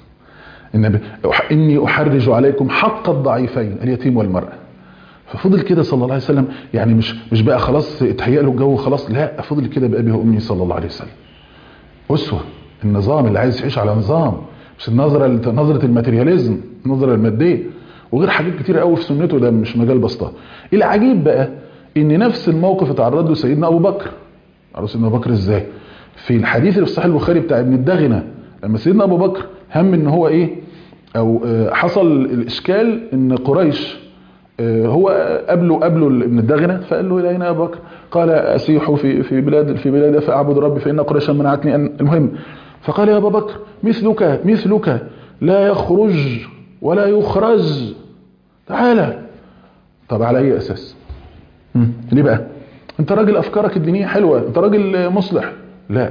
إني أحرج عليكم حق الضعيفين اليتيم والمرأة ففضل كده صلى الله عليه وسلم يعني مش مش بقى خلاص اتهيأ له الجو خلاص لا فضل كده بأبي وأمي صلى الله عليه وسلم أسوة النظام اللي عايز يعيش على نظام مش النظرة نظرة الماتيرياليزم النظرة المادية وغير حاجات كتير قوي في سنته ده مش مجال بسطة العجيب بقى ان نفس الموقف اتعرض له سيدنا ابو بكر عرف سيدنا ابو بكر ازاي في الحديث اللي في صحيح البخاري بتاع ابن الدغنة لما سيدنا ابو بكر هم ان هو ايه او حصل الاشكال ان قريش هو قبله قبله ابن الدغنة فقال له الى اين يا ابو بكر قال اسيح في في بلاد في بلاد فاعبد ربي فان قريشا منعتني ان المهم فقال يا ابا بكر مثلك مثلك لا يخرج ولا يخرج تعالى طب على اي اساس مم. ليه بقى انت راجل افكارك الدينيه حلوه انت راجل مصلح لا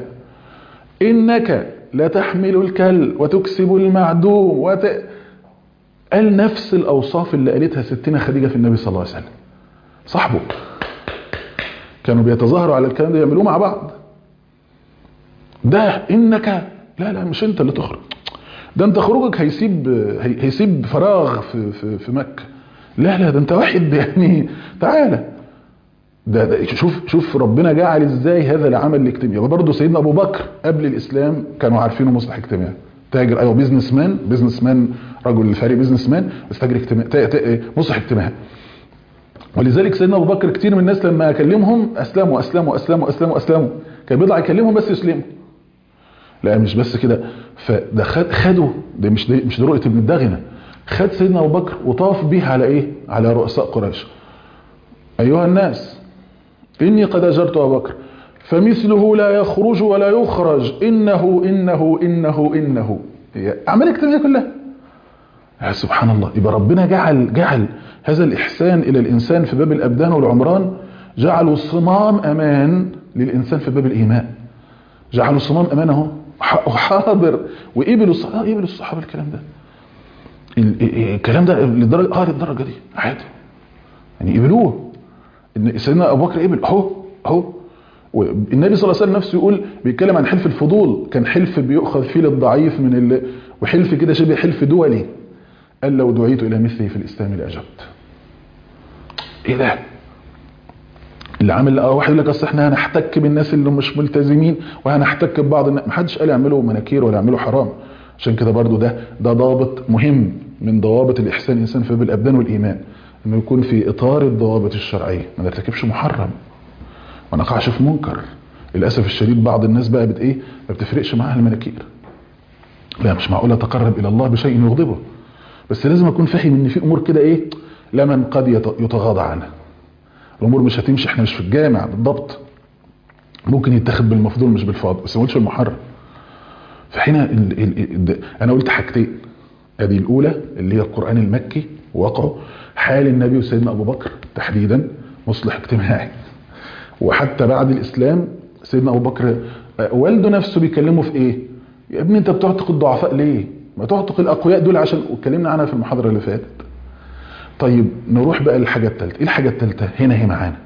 انك لتحمل الكل وتكسب المعدوم وت... قال نفس الاوصاف اللي قالتها ستنا خديجه في النبي صلى الله عليه وسلم صاحبه كانوا بيتظاهروا على الكلام ده يعملوه مع بعض ده انك لا لا مش انت اللي تخرج ده انت خروجك هيسيب هي- هيسيب فراغ في في في مكه لا لا ده انت واحد يعني تعالى ده, ده شوف شوف ربنا جعل ازاي هذا العمل الاجتماعي وبرضه سيدنا ابو بكر قبل الاسلام كانوا عارفينه مصلح اجتماعي تاجر ايوه بيزنس مان بيزنس مان رجل ثري بيزنس مان بس تاجر اجتماعي تا- تا- مصلح اجتماعي ولذلك سيدنا ابو بكر كتير من الناس لما اكلمهم اسلموا اسلموا اسلموا اسلموا اسلموا كان بيطلع يكلمهم بس يسلموا لا مش بس كده فده خد خده ده مش ده مش ده رؤيه ابن الدغنه خد سيدنا ابو بكر وطاف به على ايه على رؤساء قريش ايها الناس اني قد اجرت ابو بكر فمثله لا يخرج ولا يخرج انه انه انه انه هي اعمال اجتماعيه كلها يا سبحان الله يبقى ربنا جعل جعل هذا الإحسان إلى الإنسان في باب الأبدان والعمران جعلوا صمام أمان للإنسان في باب الإيمان جعلوا صمام أمان أهو ح- حاضر وقبلوا الصحابة قبلوا الصحابة الكلام ده ال- ال- الكلام ده للدرجة اه للدرجة دي عادي يعني قبلوه ان سيدنا ابو بكر قبل اهو اهو والنبي صلى الله عليه وسلم نفسه يقول بيتكلم عن حلف الفضول كان حلف بيؤخذ فيه للضعيف من ال... وحلف كده شبه حلف دولي قال لو دعيت الى مثله في الاسلام لاجبت ايه ده اللي عامل اه واحد يقول لك اصل احنا هنحتك بالناس اللي مش ملتزمين وهنحتك ببعض الناس محدش قال يعملوا مناكير ولا يعملوا حرام عشان كده برضو ده ده ضابط مهم من ضوابط الاحسان الانسان في باب الابدان والايمان انه يكون في اطار الضوابط الشرعيه ما نرتكبش محرم ما نقعش في منكر للاسف الشديد بعض الناس بقى بت ايه ما بتفرقش معاها المناكير لا مش معقول اتقرب الى الله بشيء يغضبه بس لازم اكون فاهم ان في امور كده ايه لمن قد يت- يتغاضى عنها الامور مش هتمشي احنا مش في الجامع بالضبط ممكن يتاخد بالمفضول مش بالفاضل بس ما قلتش المحرم فهنا ال ال ال انا قلت حاجتين ادي الاولى اللي هي القران المكي وقعه حال النبي وسيدنا ابو بكر تحديدا مصلح اجتماعي وحتى بعد الاسلام سيدنا ابو بكر آه، والده نفسه بيكلمه في ايه يا ابني انت بتعتق الضعفاء ليه ما تعتق الاقوياء دول عشان اتكلمنا عنها في المحاضره اللي فاتت طيب نروح بقى للحاجه الثالثه ايه الحاجه الثالثه هنا هي معانا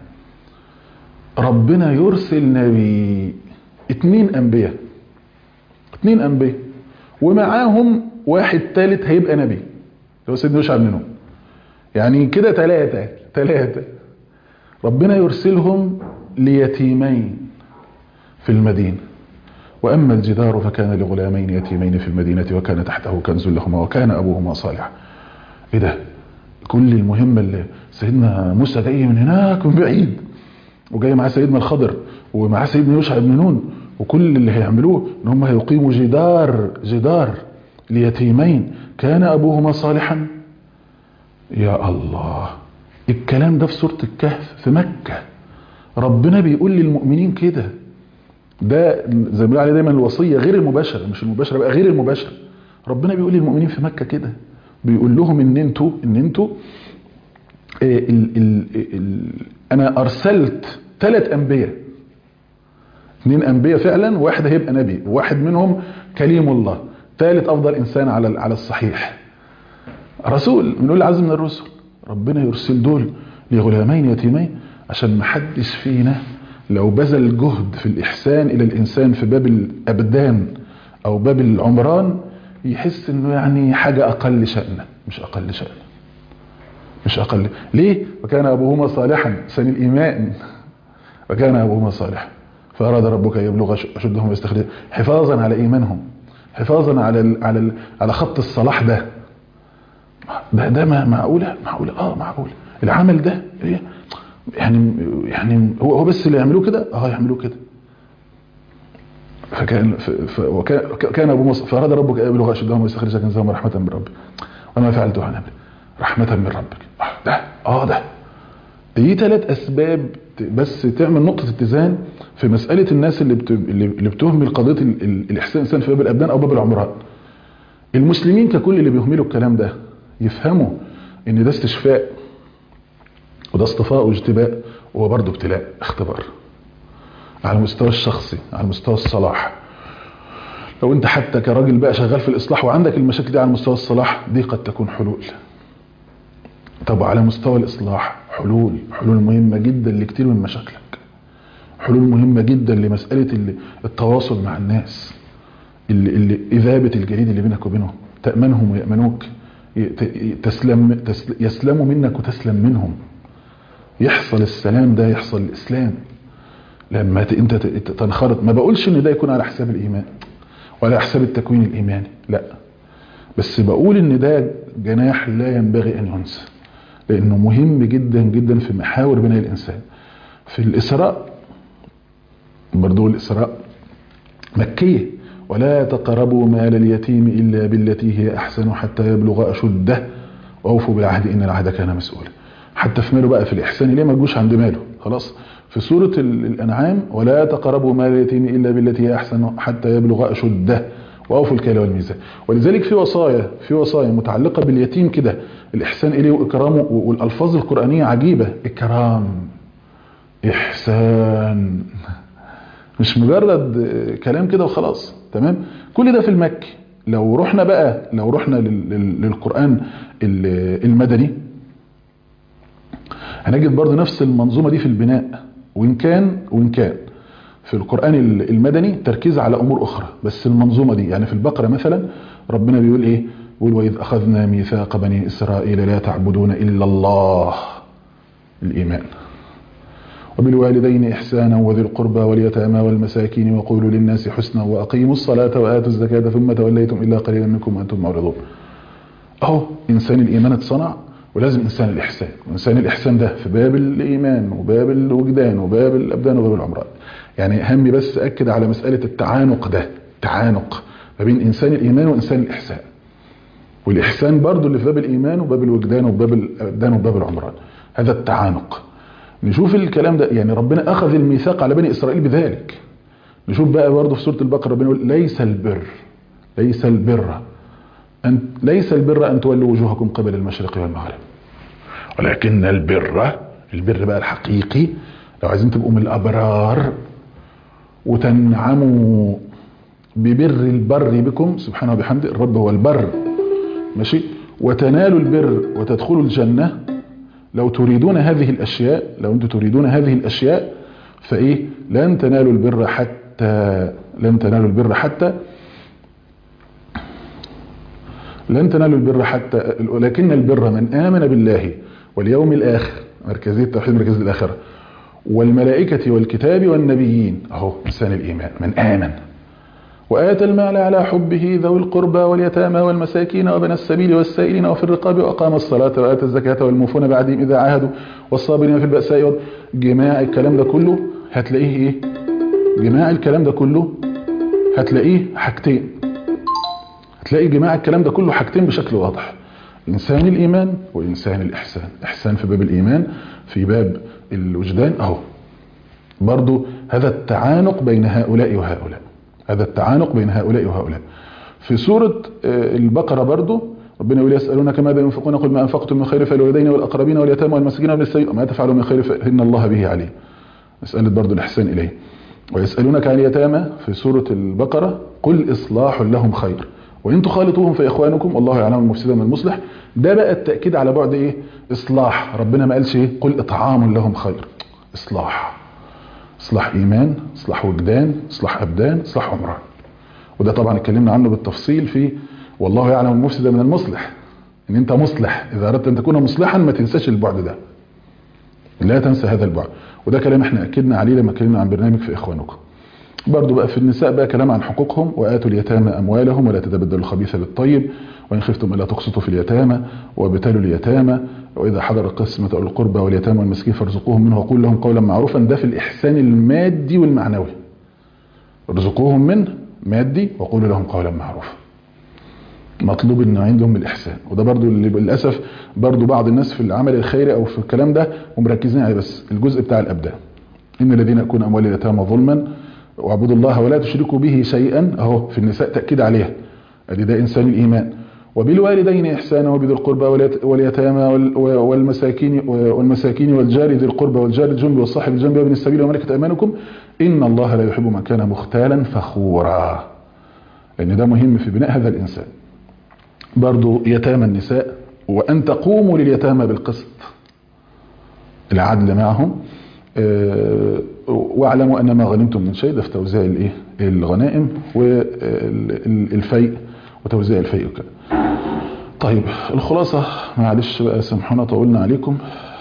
ربنا يرسل نبي اتنين انبياء اتنين انبياء ومعاهم واحد ثالث هيبقى نبي اللي هو سيدنا يوشع بن نون يعني كده ثلاثه ثلاثه ربنا يرسلهم ليتيمين في المدينه واما الجدار فكان لغلامين يتيمين في المدينه وكان تحته كنز لهما وكان ابوهما صالحا ايه ده كل المهمه اللي سيدنا موسى جاي من هناك من بعيد وجاي معاه سيدنا الخضر ومعاه سيدنا يوشع بن نون وكل اللي هيعملوه ان هم هيقيموا جدار جدار ليتيمين كان ابوهما صالحا يا الله الكلام ده في سوره الكهف في مكه ربنا بيقول للمؤمنين كده ده زي ما بيقول عليه دايما الوصيه غير المباشره مش المباشره بقى غير المباشره ربنا بيقول للمؤمنين في مكه كده بيقول لهم ان انتوا ان انتوا آه، ال ال ال انا ارسلت ثلاث انبياء اثنين انبياء فعلا واحد هيبقى نبي وواحد منهم كليم الله ثالث افضل انسان على على الصحيح رسول من اولي العزم من الرسل ربنا يرسل دول لغلامين يتيمين عشان ما حدش فينا لو بذل جهد في الاحسان الى الانسان في باب الابدان او باب العمران يحس انه يعني حاجه اقل شأنا مش اقل شأنا مش اقل ليه وكان ابوهما صالحا سن الايمان وكان ابوهما صالحا فاراد ربك ان يبلغ اشدهم ويستخرج حفاظا على ايمانهم حفاظا على ال على ال على خط الصلاح ده ده ده ما- معقوله معقوله اه معقوله العمل ده إيه؟ يعني يعني هو هو بس اللي يعملوه كده اه يعملوه كده فكان ف- ف- وكان كان ابو موسى فاراد ربك ان يبلغ اشدهم ويستخرج كنزهم رحمه من ربك وما فعلته عن امري رحمه من ربك آه، ده اه ده دي ثلاث اسباب ت- بس تعمل نقطه اتزان في مساله الناس اللي بت... اللي اللي بتهمل قضيه ال... ال... الاحسان الانسان في باب الابدان او باب العمران المسلمين ككل اللي بيهملوا الكلام ده يفهموا ان ده استشفاء وده اصطفاء واجتباء وهو برضه ابتلاء اختبار على المستوى الشخصي على مستوى الصلاح لو انت حتى كراجل بقى شغال في الاصلاح وعندك المشاكل دي على مستوى الصلاح دي قد تكون حلول طب على مستوى الاصلاح حلول حلول مهمه جدا لكتير من مشاكلك حلول مهمه جدا لمساله اللي التواصل مع الناس اللي, اللي اذابه الجليد اللي بينك وبينهم تامنهم ويامنوك تسلم تسل يسلموا منك وتسلم منهم يحصل السلام ده يحصل الاسلام لما انت تنخرط ما بقولش ان ده يكون على حساب الايمان ولا حساب التكوين الايماني لا بس بقول ان ده جناح لا ينبغي ان ينسى لانه مهم جدا جدا في محاور بناء الانسان في الاسراء برضو الاسراء مكيه ولا تقربوا مال اليتيم الا بالتي هي احسن حتى يبلغ اشده واوفوا بالعهد ان العهد كان مسؤولا حتى في ماله بقى في الاحسان ليه ما تجوش عند ماله خلاص في سورة الأنعام ولا تقربوا مال اليتيم إلا بالتي هي أحسن حتى يبلغ أشده وأوفوا الكيل والميزان ولذلك في وصايا في وصايا متعلقة باليتيم كده الإحسان إليه وإكرامه والألفاظ القرآنية عجيبة إكرام إحسان مش مجرد كلام كده وخلاص تمام كل ده في المكي لو رحنا بقى لو رحنا للقرآن المدني هنجد برضه نفس المنظومة دي في البناء وإن كان وإن كان في القرآن المدني تركيز على أمور أخرى بس المنظومة دي يعني في البقرة مثلا ربنا بيقول إيه بيقول وإذ أخذنا ميثاق بني إسرائيل لا تعبدون إلا الله الإيمان وبالوالدين إحسانا وذي القربى واليتامى والمساكين وقولوا للناس حسنا وأقيموا الصلاة وآتوا الزكاة ثم توليتم إلا قليلا منكم وأنتم معرضون أهو إنسان الإيمان اتصنع ولازم إنسان الإحسان وإنسان الإحسان ده في باب الإيمان وباب الوجدان وباب الأبدان وباب العمران يعني همي بس أكد على مسألة التعانق ده التعانق ما بين إنسان الإيمان وإنسان الإحسان والإحسان برضو اللي في باب الإيمان وباب الوجدان وباب الأبدان وباب العمران هذا التعانق نشوف الكلام ده يعني ربنا أخذ الميثاق على بني إسرائيل بذلك نشوف بقى برضو في سورة البقرة ربنا يقول ليس البر ليس البر أن ليس البر أن تولوا وجوهكم قبل المشرق والمغرب ولكن البر البر بقى الحقيقي لو عايزين تبقوا من الأبرار وتنعموا ببر البر بكم سبحانه وبحمده الرب هو البر ماشي وتنالوا البر وتدخلوا الجنة لو تريدون هذه الأشياء لو أنتم تريدون هذه الأشياء فإيه لن تنالوا البر حتى لن تنالوا البر حتى لن تنالوا البر حتى ولكن البر من آمن بالله واليوم الآخر مركزية التوحيد مركزية الآخرة والملائكة والكتاب والنبيين أهو إنسان الإيمان من آمن وآتى المال على حبه ذوي القربى واليتامى والمساكين وبنى السبيل والسائلين وفي الرقاب وأقام الصلاة وآتى الزكاة والموفون بعدهم إذا عاهدوا والصابرين في البأساء جماع الكلام ده كله هتلاقيه إيه جماع الكلام ده كله هتلاقيه حاجتين هتلاقي جماع الكلام ده كله حاجتين بشكل واضح إنسان الإيمان وإنسان الإحسان إحسان في باب الإيمان في باب الوجدان أهو برضو هذا التعانق بين هؤلاء وهؤلاء هذا التعانق بين هؤلاء وهؤلاء في سورة البقرة برضو ربنا يقول يسألونك ماذا ينفقون قل ما أنفقتم من خير فالوالدين والأقربين واليتامى والمساكين وابن السبيل وما تفعلوا من خير فإن الله به عليم مسألة برضو الإحسان إليه ويسألونك عن اليتامى في سورة البقرة قل إصلاح لهم خير وإن تخالطوهم فإخوانكم والله يعلم المفسد من المصلح ده بقى التأكيد على بعد إيه إصلاح ربنا ما قالش إيه قل إطعام لهم خير إصلاح إصلاح إيمان إصلاح وجدان إصلاح أبدان إصلاح عمران وده طبعا اتكلمنا عنه بالتفصيل في والله يعلم المفسد من المصلح ان انت مصلح اذا اردت ان تكون مصلحا ما تنساش البعد ده لا تنسى هذا البعد وده كلام احنا اكدنا عليه لما اتكلمنا عن برنامج في اخوانكم برضو بقى في النساء بقى كلام عن حقوقهم وآتوا اليتامى أموالهم ولا تتبدلوا الخبيث بالطيب وإن خفتم ألا تقسطوا في اليتامى وابتلوا اليتامى وإذا حضر قسمة القربى واليتامى والمسكين فارزقوهم منه وقول لهم قولا معروفا ده في الإحسان المادي والمعنوي ارزقوهم منه مادي وقولوا لهم قولا معروفا مطلوب ان عندهم الاحسان وده برضو اللي للاسف برضو بعض الناس في العمل الخيري او في الكلام ده ومركزين عليه بس الجزء بتاع الابدان ان الذين يكون اموال اليتامى ظلما واعبدوا الله ولا تشركوا به شيئا اهو في النساء تاكيد عليها ادي ده انسان الايمان وبالوالدين إحسانا وبذي القربى واليتامى والمساكين والمساكين والجار ذي القربى والجار الجنب والصاحب الجنب وابن السبيل وملكة أيمانكم إن الله لا يحب من كان مختالا فخورا لأن ده مهم في بناء هذا الإنسان برضو يتامى النساء وأن تقوموا لليتامى بالقسط العدل معهم واعلموا أن ما غنمتم من شيء ده في توزيع الايه الغنائم والفيء وتوزيع الفيء وكده طيب الخلاصة معلش بقى سامحونا طولنا عليكم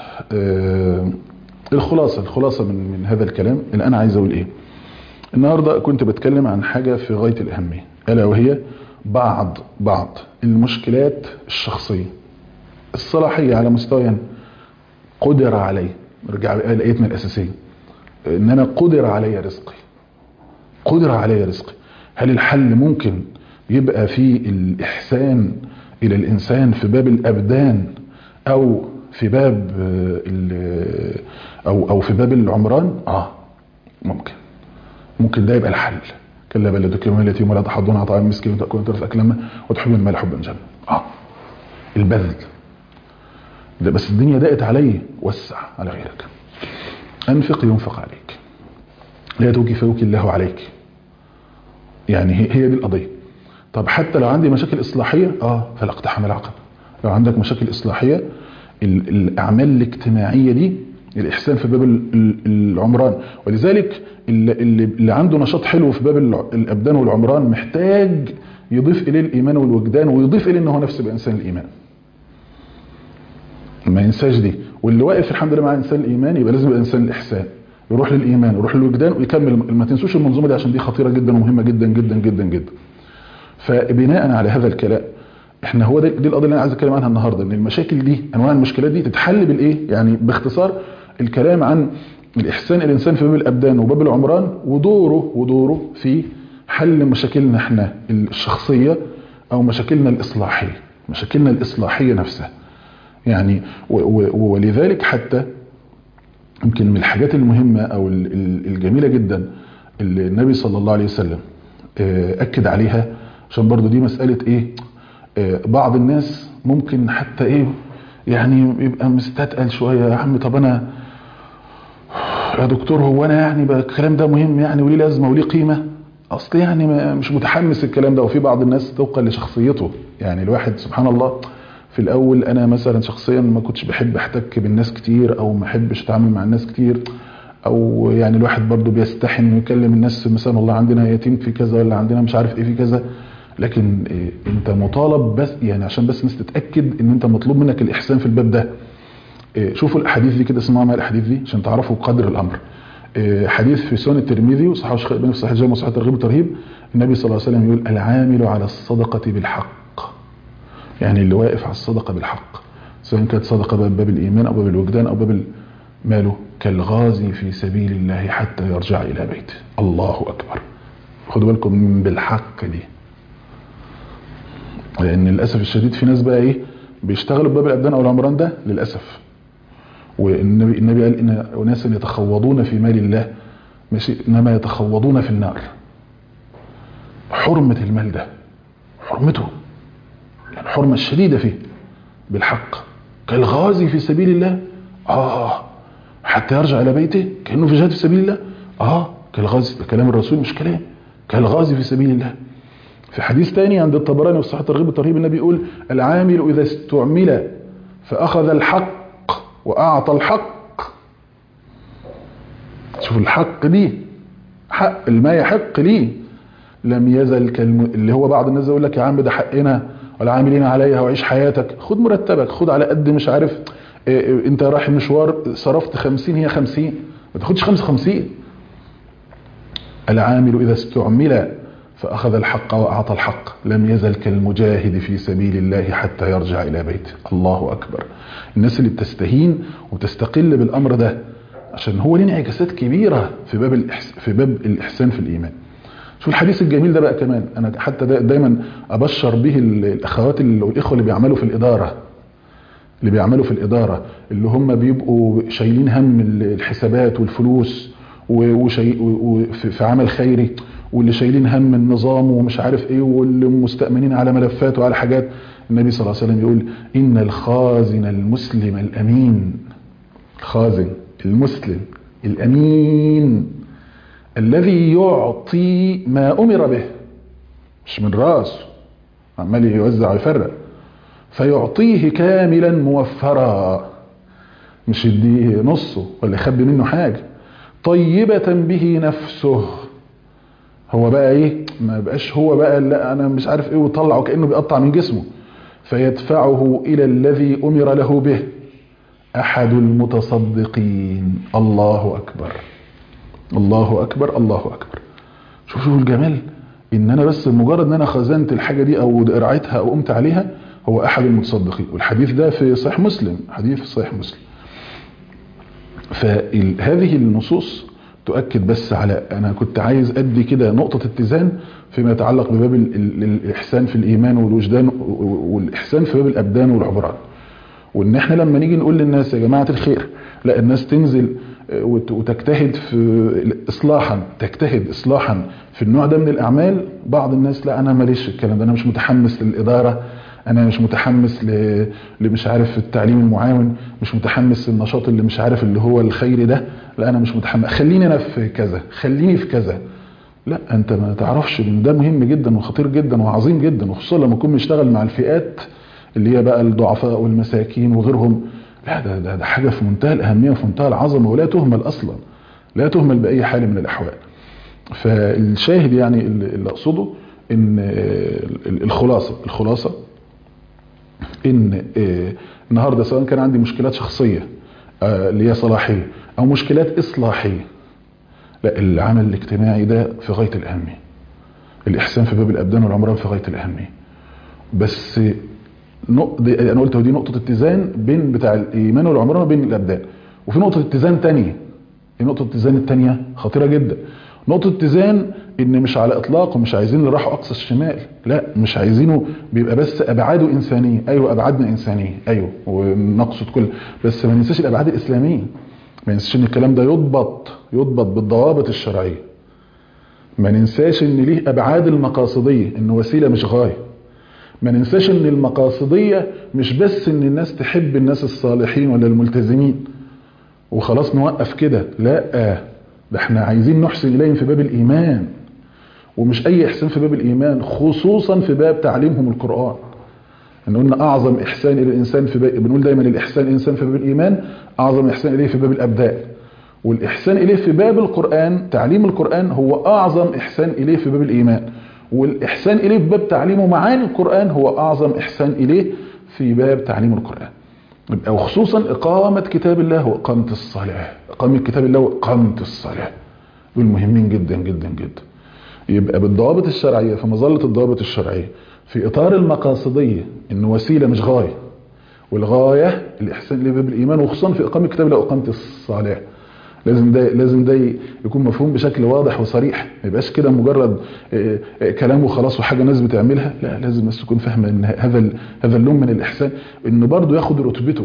الخلاصة الخلاصة من, من هذا الكلام اللي أنا عايز أقول إيه النهاردة كنت بتكلم عن حاجة في غاية الأهمية ألا وهي بعض بعض المشكلات الشخصية الصلاحية على مستوى قدر عليه نرجع لآيتنا الأساسية إن أنا قدر علي رزقي قدر علي رزقي هل الحل ممكن يبقى في الإحسان إلى الإنسان في باب الأبدان أو في باب أو أو في باب العمران آه ممكن ممكن ده يبقى الحل كلا بل تكرمون اليتيم ولا تحضون على طعام المسكين وتأكلون ترف أكلما وتحبون المال حبا جما آه البذل ده بس الدنيا ضاقت علي وسع على غيرك أنفق ينفق عليك لا توكي فيوكي الله عليك يعني هي, هي دي القضية طب حتى لو عندي مشاكل إصلاحية آه فلا اقتحم العقل لو عندك مشاكل إصلاحية الأعمال الاجتماعية دي الإحسان في باب العمران ولذلك اللي, اللي عنده نشاط حلو في باب الأبدان والعمران محتاج يضيف إليه الإيمان والوجدان ويضيف إليه أنه نفسه بإنسان الإيمان ما ينساش دي واللي واقف الحمد لله مع إنسان الإيمان يبقى لازم يبقى إنسان الإحسان يروح للإيمان ويروح للوجدان ويكمل ما تنسوش المنظومة دي عشان دي خطيرة جدا ومهمة جدا جدا جدا جدا فبناء على هذا الكلام احنا هو دي, دي القضيه اللي انا عايز اتكلم عنها النهارده ان المشاكل دي انواع المشكلات دي تتحل بالايه يعني باختصار الكلام عن الاحسان الانسان في باب الابدان وباب العمران ودوره ودوره في حل مشاكلنا احنا الشخصيه او مشاكلنا الاصلاحيه مشاكلنا الاصلاحيه نفسها يعني ولذلك حتى يمكن من الحاجات المهمه او الجميله جدا اللي النبي صلى الله عليه وسلم اكد عليها عشان برضو دي مساله ايه بعض الناس ممكن حتى ايه يعني يبقى مستثقل شويه يا عم طب انا يا دكتور هو انا يعني بقى الكلام ده مهم يعني وليه لازمه وليه قيمه اصل يعني مش متحمس الكلام ده وفي بعض الناس طبقا لشخصيته يعني الواحد سبحان الله في الاول انا مثلا شخصيا ما كنتش بحب احتك بالناس كتير او ما احبش اتعامل مع الناس كتير او يعني الواحد برضه بيستحي انه يكلم الناس مثلا والله عندنا يتيم في كذا ولا عندنا مش عارف ايه في كذا لكن إيه انت مطالب بس يعني عشان بس الناس تتاكد ان انت مطلوب منك الاحسان في الباب ده إيه شوفوا الاحاديث دي كده اسمعوا معايا الاحاديث دي عشان تعرفوا قدر الامر إيه حديث في سنن الترمذي وصححه الشيخ الالباني في صحيح الجامع وصحيح الترغيب والترهيب النبي صلى الله عليه وسلم يقول العامل على الصدقه بالحق يعني اللي واقف على الصدقه بالحق سواء كانت صدقه باب, باب الايمان او باب الوجدان او باب ماله كالغازي في سبيل الله حتى يرجع الى بيته الله اكبر خدوا بالكم بالحق دي لان للاسف الشديد في ناس بقى ايه بيشتغلوا بباب الابدان او العمران ده للاسف والنبي النبي قال ان اناس يتخوضون في مال الله ماشي انما يتخوضون في النار حرمه المال ده حرمته يعني الحرمه الشديده فيه بالحق كالغازي في سبيل الله اه حتى يرجع الى بيته كانه في جهاد في سبيل الله اه كالغازي ده كلام الرسول مش كلام كالغازي في سبيل الله في حديث تاني عند الطبراني والصحيح الترغيب والترهيب النبي يقول العامل إذا استعمل فأخذ الحق وأعطى الحق شوف الحق دي حق ما يحق لي لم يزل كالم... اللي هو بعض الناس يقول لك يا عم ده حقنا والعاملين عليها وعيش حياتك خد مرتبك خد على قد مش عارف إيه إيه انت رايح مشوار صرفت خمسين هي خمسين ما تاخدش خمسة خمسين العامل إذا استعمل فأخذ الحق وأعطى الحق لم يزل كالمجاهد في سبيل الله حتى يرجع إلى بيته الله أكبر الناس اللي بتستهين وتستقل بالأمر ده عشان هو ليه انعكاسات كبيرة في باب الإحس... في باب الإحسان في الإيمان شوف الحديث الجميل ده بقى كمان أنا حتى دا دايما أبشر به الأخوات والإخوة اللي بيعملوا في الإدارة اللي بيعملوا في الإدارة اللي هم بيبقوا شايلين هم الحسابات والفلوس وشي... وفي عمل خيري واللي شايلين هم النظام ومش عارف ايه واللي مستأمنين على ملفات وعلى حاجات النبي صلى الله عليه وسلم يقول إن الخازن المسلم الأمين الخازن المسلم الأمين الذي يعطي ما أمر به مش من راسه عمال يوزع ويفرق فيعطيه كاملا موفرا مش يديه نصه ولا يخبي منه حاجة طيبة به نفسه هو بقى ايه ما بقاش هو بقى لا انا مش عارف ايه ويطلعه كأنه بيقطع من جسمه فيدفعه الى الذي امر له به احد المتصدقين الله اكبر الله اكبر الله اكبر شوف شوف الجمال ان انا بس مجرد ان انا خزنت الحاجة دي او رعيتها او قمت عليها هو احد المتصدقين والحديث ده في صحيح مسلم حديث في صحيح مسلم فهذه النصوص تؤكد بس على انا كنت عايز ادي كده نقطة اتزان فيما يتعلق بباب الاحسان في الايمان والوجدان والاحسان في باب الابدان والعبرات وان احنا لما نيجي نقول للناس يا جماعة الخير لا الناس تنزل وتجتهد في اصلاحا تجتهد اصلاحا في النوع ده من الاعمال بعض الناس لا انا ماليش في الكلام ده انا مش متحمس للاداره انا مش متحمس ل... لمش عارف التعليم المعاون مش متحمس للنشاط اللي مش عارف اللي هو الخيري ده لا انا مش متحمس خليني انا في كذا خليني في كذا لا انت ما تعرفش ان ده مهم جدا وخطير جدا وعظيم جدا وخصوصا لما نكون بنشتغل مع الفئات اللي هي بقى الضعفاء والمساكين وغيرهم لا ده, ده, ده حاجة في منتهى الأهمية وفي منتهى العظمة ولا تهمل أصلا لا تهمل بأي حال من الأحوال فالشاهد يعني اللي أقصده إن الخلاصة الخلاصة إن النهاردة سواء كان عندي مشكلات شخصية اللي هي صلاحية أو مشكلات إصلاحية لا العمل الاجتماعي ده في غاية الأهمية الإحسان في باب الأبدان والعمران في غاية الأهمية بس دي انا قلت ودي نقطه اتزان بين بتاع الايمان والعمران وبين الابدان وفي نقطه اتزان تانية نقطه الاتزان التانية خطيره جدا نقطه اتزان ان مش على اطلاق ومش عايزين نروحوا اقصى الشمال لا مش عايزينه بيبقى بس ابعاده انسانيه ايوه ابعادنا انسانيه ايوه ونقصد كل بس ما ننساش الابعاد الاسلاميه ما ننساش ان الكلام ده يضبط يضبط بالضوابط الشرعيه ما ننساش ان ليه ابعاد المقاصديه انه وسيله مش غايه ما ننساش ان المقاصدية مش بس ان الناس تحب الناس الصالحين ولا الملتزمين وخلاص نوقف كده لا ده احنا عايزين نحسن اليهم في باب الايمان ومش اي احسان في باب الايمان خصوصا في باب تعليمهم القرآن ان قلنا اعظم احسان الى الانسان في باب بنقول دايما الاحسان الانسان في باب الايمان اعظم احسان اليه في باب الابدان والاحسان اليه في باب القرآن تعليم القرآن هو اعظم احسان اليه في باب الايمان والإحسان إليه في باب تعليمه معاني القرآن هو أعظم إحسان إليه في باب تعليم القرآن يبقى وخصوصا إقامة كتاب الله وإقامة الصلاة إقامة كتاب الله وإقامة الصلاة دول مهمين جدا جدا جدا يبقى بالضوابط الشرعية في مظلة الضوابط الشرعية في إطار المقاصدية إن وسيلة مش غاية والغاية الإحسان إليه باب الإيمان وخصوصا في إقامة كتاب الله وإقامة الصلاة لازم ده لازم ده يكون مفهوم بشكل واضح وصريح ما يبقاش كده مجرد كلام وخلاص وحاجه الناس بتعملها لا لازم الناس تكون فاهمه ان هذا هذا اللون من الاحسان انه برضه ياخد رتبته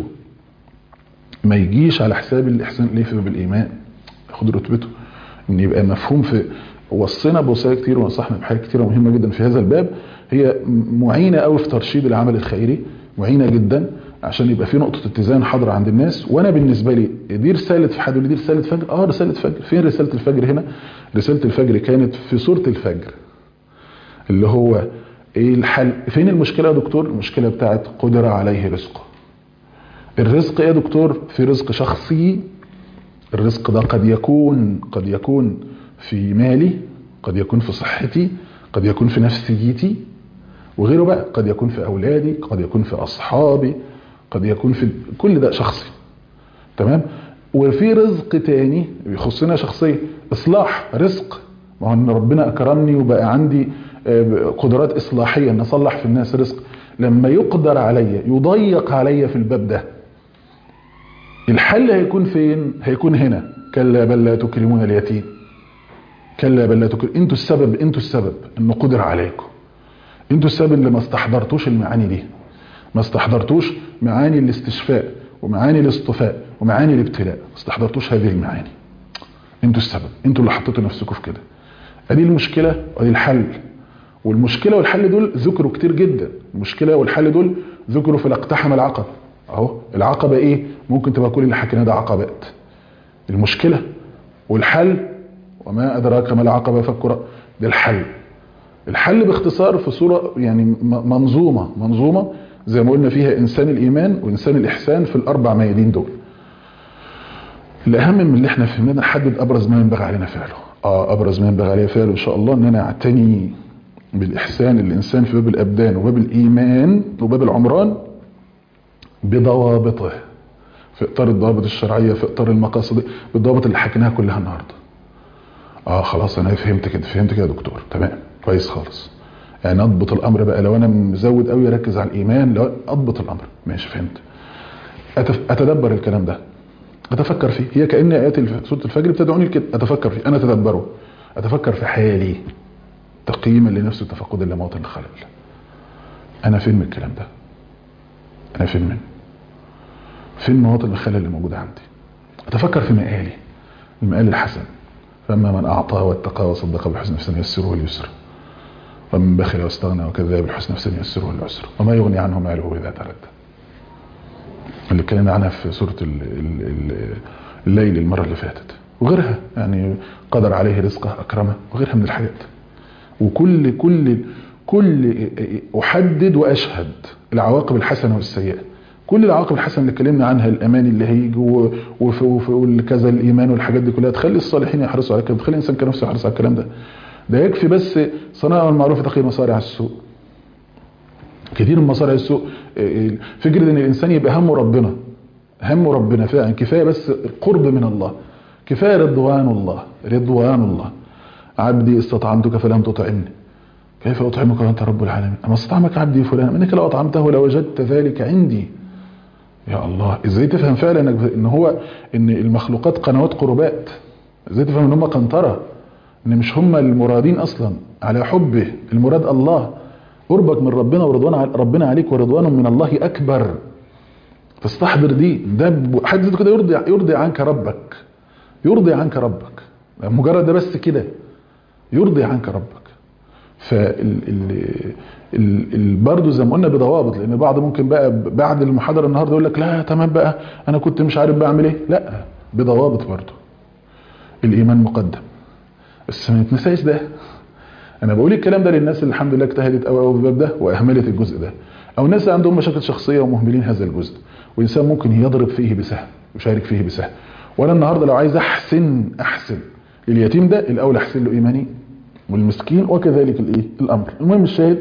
ما يجيش على حساب الاحسان ليه في باب الايمان ياخد رتبته ان يبقى مفهوم في وصينا بوصايا كتير ونصحنا بحاجات كتيره مهمه جدا في هذا الباب هي معينه قوي في ترشيد العمل الخيري معينه جدا عشان يبقى في نقطة اتزان حاضرة عند الناس وانا بالنسبة لي دي رسالة في حد دي رسالة فجر اه رسالة فجر فين رسالة الفجر هنا رسالة الفجر كانت في سورة الفجر اللي هو ايه الحل فين المشكلة يا دكتور المشكلة بتاعت قدر عليه رزقه الرزق ايه يا دكتور في رزق شخصي الرزق ده قد يكون قد يكون في مالي قد يكون في صحتي قد يكون في نفسيتي وغيره بقى قد يكون في اولادي قد يكون في اصحابي قد يكون في كل ده شخصي تمام وفي رزق تاني بيخصنا شخصيا اصلاح رزق ما هو ان ربنا اكرمني وبقى عندي قدرات اصلاحيه ان اصلح في الناس رزق لما يقدر عليا يضيق عليا في الباب ده الحل هيكون فين هيكون هنا كلا بل لا تكرمون اليتيم كلا بل لا تكرمون انتوا السبب انتوا السبب انه قدر عليكم انتوا السبب اللي ما استحضرتوش المعاني دي ما استحضرتوش معاني الاستشفاء ومعاني الاصطفاء ومعاني الابتلاء ما استحضرتوش هذه المعاني انتوا السبب انتوا اللي حطيتوا نفسكم في كده ادي المشكله وادي الحل والمشكله والحل دول ذكروا كتير جدا المشكله والحل دول ذكروا في الاقتحم العقبه اهو العقبه ايه ممكن تبقى كل اللي حكيناه ده عقبات المشكله والحل وما ادراك ما العقبه فك رأ- ده الحل الحل باختصار في صوره يعني م- منظومه منظومه زي ما قلنا فيها انسان الايمان وانسان الاحسان في الاربع ميادين دول الاهم من اللي احنا فهمناه نحدد ابرز ما ينبغي علينا فعله اه ابرز ما ينبغي علينا فعله ان شاء الله ان انا اعتني بالاحسان الانسان في باب الابدان وباب الايمان وباب العمران بضوابطه في اطار الضوابط الشرعيه في اطار المقاصد بالضوابط اللي حكيناها كلها النهارده اه خلاص انا فهمت كده فهمت كده يا دكتور تمام كويس خالص يعني اضبط الامر بقى لو انا مزود قوي اركز على الايمان لو اضبط الامر ماشي فهمت أتف... اتدبر الكلام ده اتفكر فيه هي كان ايات الف- سوره الفجر بتدعوني لكده اتفكر فيه انا اتدبره اتفكر في حالي تقييما لنفس التفقد لموطن الخلل انا فين من الكلام ده انا فين منه فين مواطن الخلل اللي موجوده عندي اتفكر في مقالي المقال الحسن فاما من اعطى واتقى وصدق بالحسنى فسنيسره اليسر ومن بخل واستغنى وكذب بالحسنى فسنيسره العسر وما يغني عنه ماله اذا تردى اللي اتكلمنا عنها في سوره ال- ال- ال- الليل المره اللي فاتت وغيرها يعني قدر عليه رزقه اكرمه وغيرها من الحاجات وكل كل كل احدد واشهد العواقب الحسنه والسيئه كل العواقب الحسنه اللي اتكلمنا عنها الامان اللي هيجي و- وف- وف- والكذا الايمان والحاجات دي كلها تخلي الصالحين يحرصوا على كده تخلي الانسان كنفسه يحرص على الكلام ده ده يكفي بس صناعه المعروف تقي مصارع السوء كتير من مصارع السوء إيه، فكره ان الانسان يبقى همه ربنا همه ربنا فعلا كفايه بس القرب من الله كفايه رضوان الله رضوان الله عبدي استطعمتك فلم تطعمني كيف اطعمك وانت رب العالمين اما استطعمك عبدي فلان انك لو اطعمته لوجدت ذلك عندي يا الله ازاي تفهم فعلا انك ان هو ان المخلوقات قنوات قربات ازاي تفهم ان هم قنطره ان مش هم المرادين اصلا على حبه المراد الله قربك من ربنا ورضوان ع- ربنا عليك ورضوان من الله اكبر تستحضر دي ده ب- حد ذاته كده يرضي يرضي عنك ربك يرضي عنك ربك مجرد ده بس كده يرضي عنك ربك فال ال ال ال برضه زي ما قلنا بضوابط لان البعض ممكن بقى ب- بعد المحاضره النهارده يقول لك لا تمام بقى انا كنت مش عارف بعمل ايه لا بضوابط برضه الايمان مقدم بس ما يتنساش ده انا بقول الكلام ده للناس اللي الحمد لله اجتهدت قوي قوي في الباب ده واهملت الجزء ده او ناس عندهم مشاكل شخصيه ومهملين هذا الجزء وانسان ممكن يضرب فيه بسهم يشارك فيه بسهم وانا النهارده لو عايز احسن احسن لليتيم ده الاول احسن له ايماني والمسكين وكذلك الايه الامر المهم الشاهد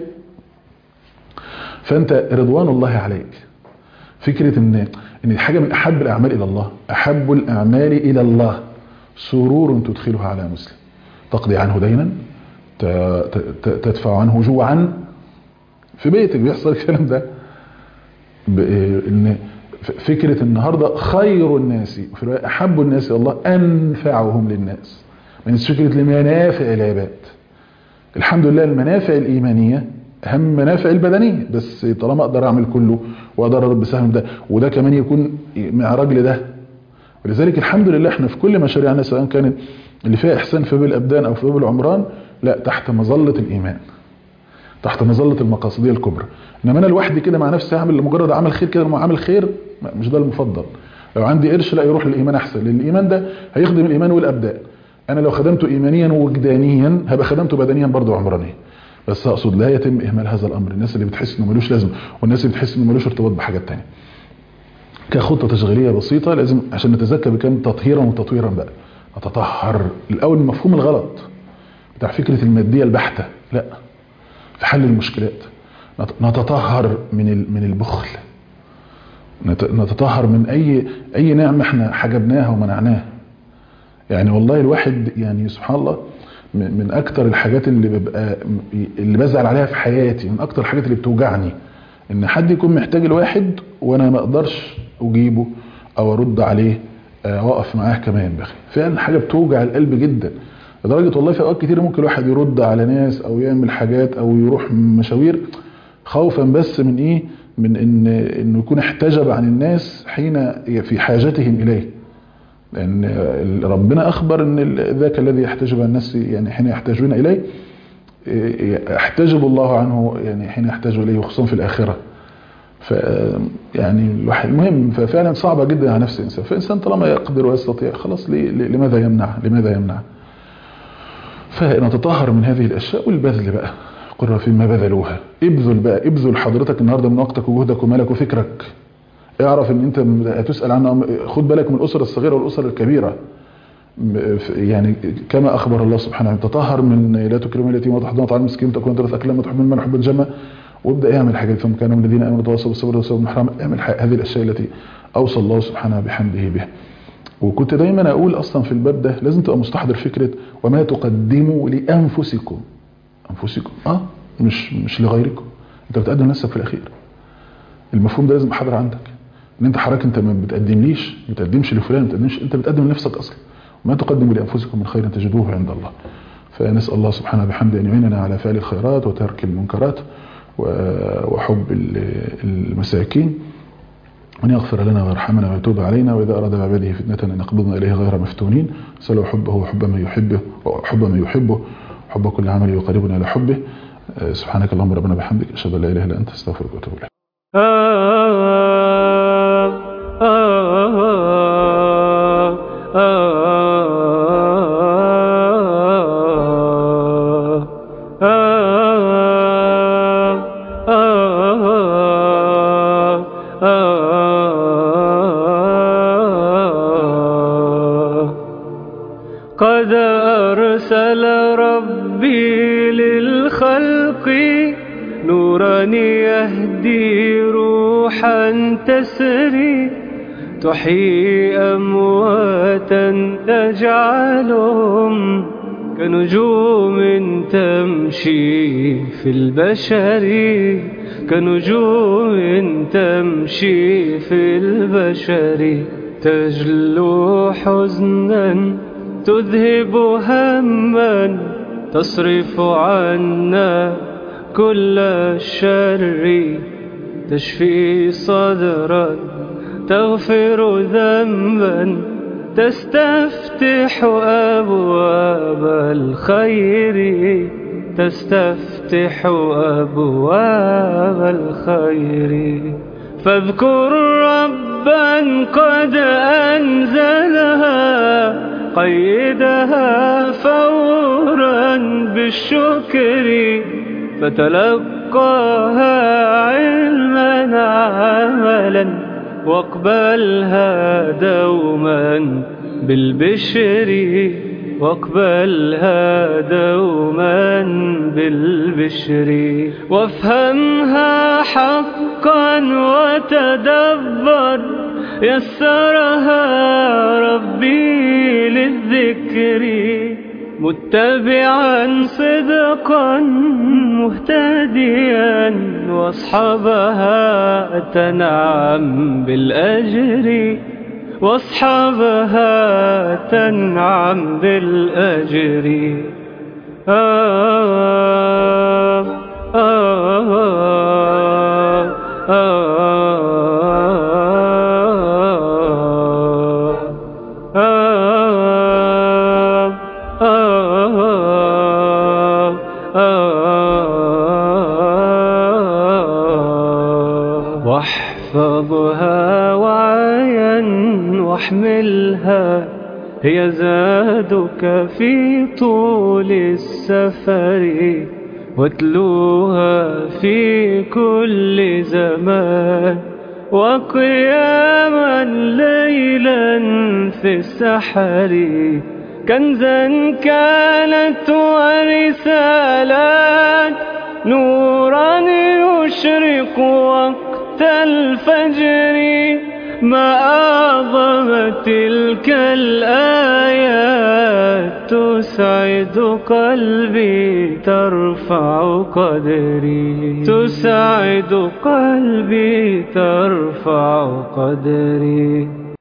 فانت رضوان الله عليك فكره ان ان حاجه من احب الاعمال الى الله احب الاعمال الى الله سرور تدخلها على مسلم تقضي عنه دينا ت- ت- ت- تدفع عنه جوعا في بيتك بيحصل الكلام ده ب- ان ف- فكره النهارده خير الناس وفي الروايه احب الناس الى الله انفعهم للناس من فكره لمنافع العباد الحمد لله المنافع الايمانيه اهم منافع البدنيه بس طالما اقدر اعمل كله واقدر اضرب بسهم ده وده كمان يكون معراج لده ولذلك الحمد لله احنا في كل مشاريعنا سواء كانت اللي فيها احسان في باب الابدان او في باب العمران لا تحت مظله الايمان تحت مظله المقاصديه الكبرى انما انا لوحدي كده مع نفسي اعمل لمجرد عمل خير كده لما عمل خير لا، مش ده المفضل لو عندي قرش لا يروح للايمان احسن لان الايمان ده هيخدم الايمان والابدان انا لو خدمته ايمانيا وجدانيا هبقى خدمته بدنيا برضه عمرانيا بس اقصد لا يتم اهمال هذا الامر الناس اللي بتحس انه ملوش لازمه والناس اللي بتحس انه ملوش ارتباط بحاجات تانية كخطه تشغيليه بسيطه لازم عشان نتزكى بكم تطهيرا وتطويرا بقى نتطهر الاول من مفهوم الغلط بتاع فكره الماديه البحته لا في حل المشكلات نت- نتطهر من ال- من البخل نت- نتطهر من اي اي نعمه احنا حجبناها ومنعناها يعني والله الواحد يعني سبحان الله من من اكتر الحاجات اللي ببقى اللي بزعل عليها في حياتي من اكتر الحاجات اللي بتوجعني ان حد يكون محتاج الواحد وانا ما اقدرش اجيبه او ارد عليه آه، واقف معاه كمان بخي فعلا حاجه بتوجع القلب جدا لدرجه والله في اوقات كتير ممكن الواحد يرد على ناس او يعمل حاجات او يروح مشاوير خوفا بس من ايه من ان انه يكون احتجب عن الناس حين في حاجتهم اليه لان ربنا اخبر ان ذاك الذي يحتجب عن الناس يعني حين يحتاجون اليه يحتجب الله عنه يعني حين يحتاج اليه خصوصا في الاخره ف يعني الواحد المهم ففعلا صعبه جدا على نفس الانسان فالانسان طالما يقدر ويستطيع خلاص ليه لماذا يمنع لماذا يمنع فنتطهر من هذه الاشياء والبذل بقى قرة فيما بذلوها ابذل بقى ابذل حضرتك النهارده من وقتك وجهدك ومالك وفكرك اعرف ان انت هتسال عنه خد بالك من الاسره الصغيره والاسره الكبيره يعني كما اخبر الله سبحانه وتعالى تطهر من لا تكرم اليتيم وتحضن طعام المسكين تكون ثلاث اكلام وتحب من حب الجمع وابدا اعمل حاجات ثم كانوا من الذين امنوا تواصوا بالصبر وتواصوا بالمحرم اعمل هذه الاشياء التي اوصى الله سبحانه بحمده بها وكنت دايما اقول اصلا في الباب ده لازم تبقى مستحضر فكره وما تقدموا لانفسكم انفسكم اه مش مش لغيركم انت بتقدم نفسك في الاخير المفهوم ده لازم حاضر عندك ان انت حضرتك انت ما بتقدمليش ما بتقدمش لفلان ما بتقدمش انت بتقدم لنفسك اصلا وما تقدموا لانفسكم من خير تجدوه عند الله فنسال الله سبحانه بحمده ان يعيننا على فعل الخيرات وترك المنكرات وحب المساكين وأن يغفر لنا ويرحمنا ويتوب علينا وإذا أراد بعباده فتنة أن يقبضنا إليه غير مفتونين سألوا حبه وحب من يحبه وحب من يحبه حب كل عمل يقربنا إلى حبه سبحانك اللهم ربنا بحمدك أشهد أن لا إله إلا أنت أستغفرك وأتوب إليك قد أرسل ربي للخلق نورا يهدي روحا تسري تحيي أمواتا تجعلهم كنجوم تمشي في البشر كنجوم تمشي في البشر تجلو حزنا تذهب هما تصرف عنا كل الشر تشفي صدرا تغفر ذنبا تستفتح أبواب الخير تستفتح أبواب الخير فاذكر ربا قد أنزلها قيدها فورا بالشكر فتلقاها علما عملا واقبلها دوما بالبشر واقبلها دوما بالبشر وافهمها حقا وتدبر يسرها ربي للذكر متبعا صدقا مهتديا واصحابها تنعم بالأجر واصحابها تنعم بالأجر آه آه آه واحفظها وعيا واحملها هي زادك في طول السفر واتلوها في كل زمان وقياما ليلا في السحر كنزا كانت ورسالات نورا يشرق وقت الفجر ما أعظم تلك الآيات تسعد قلبي ترفع قدري تسعد قلبي ترفع قدري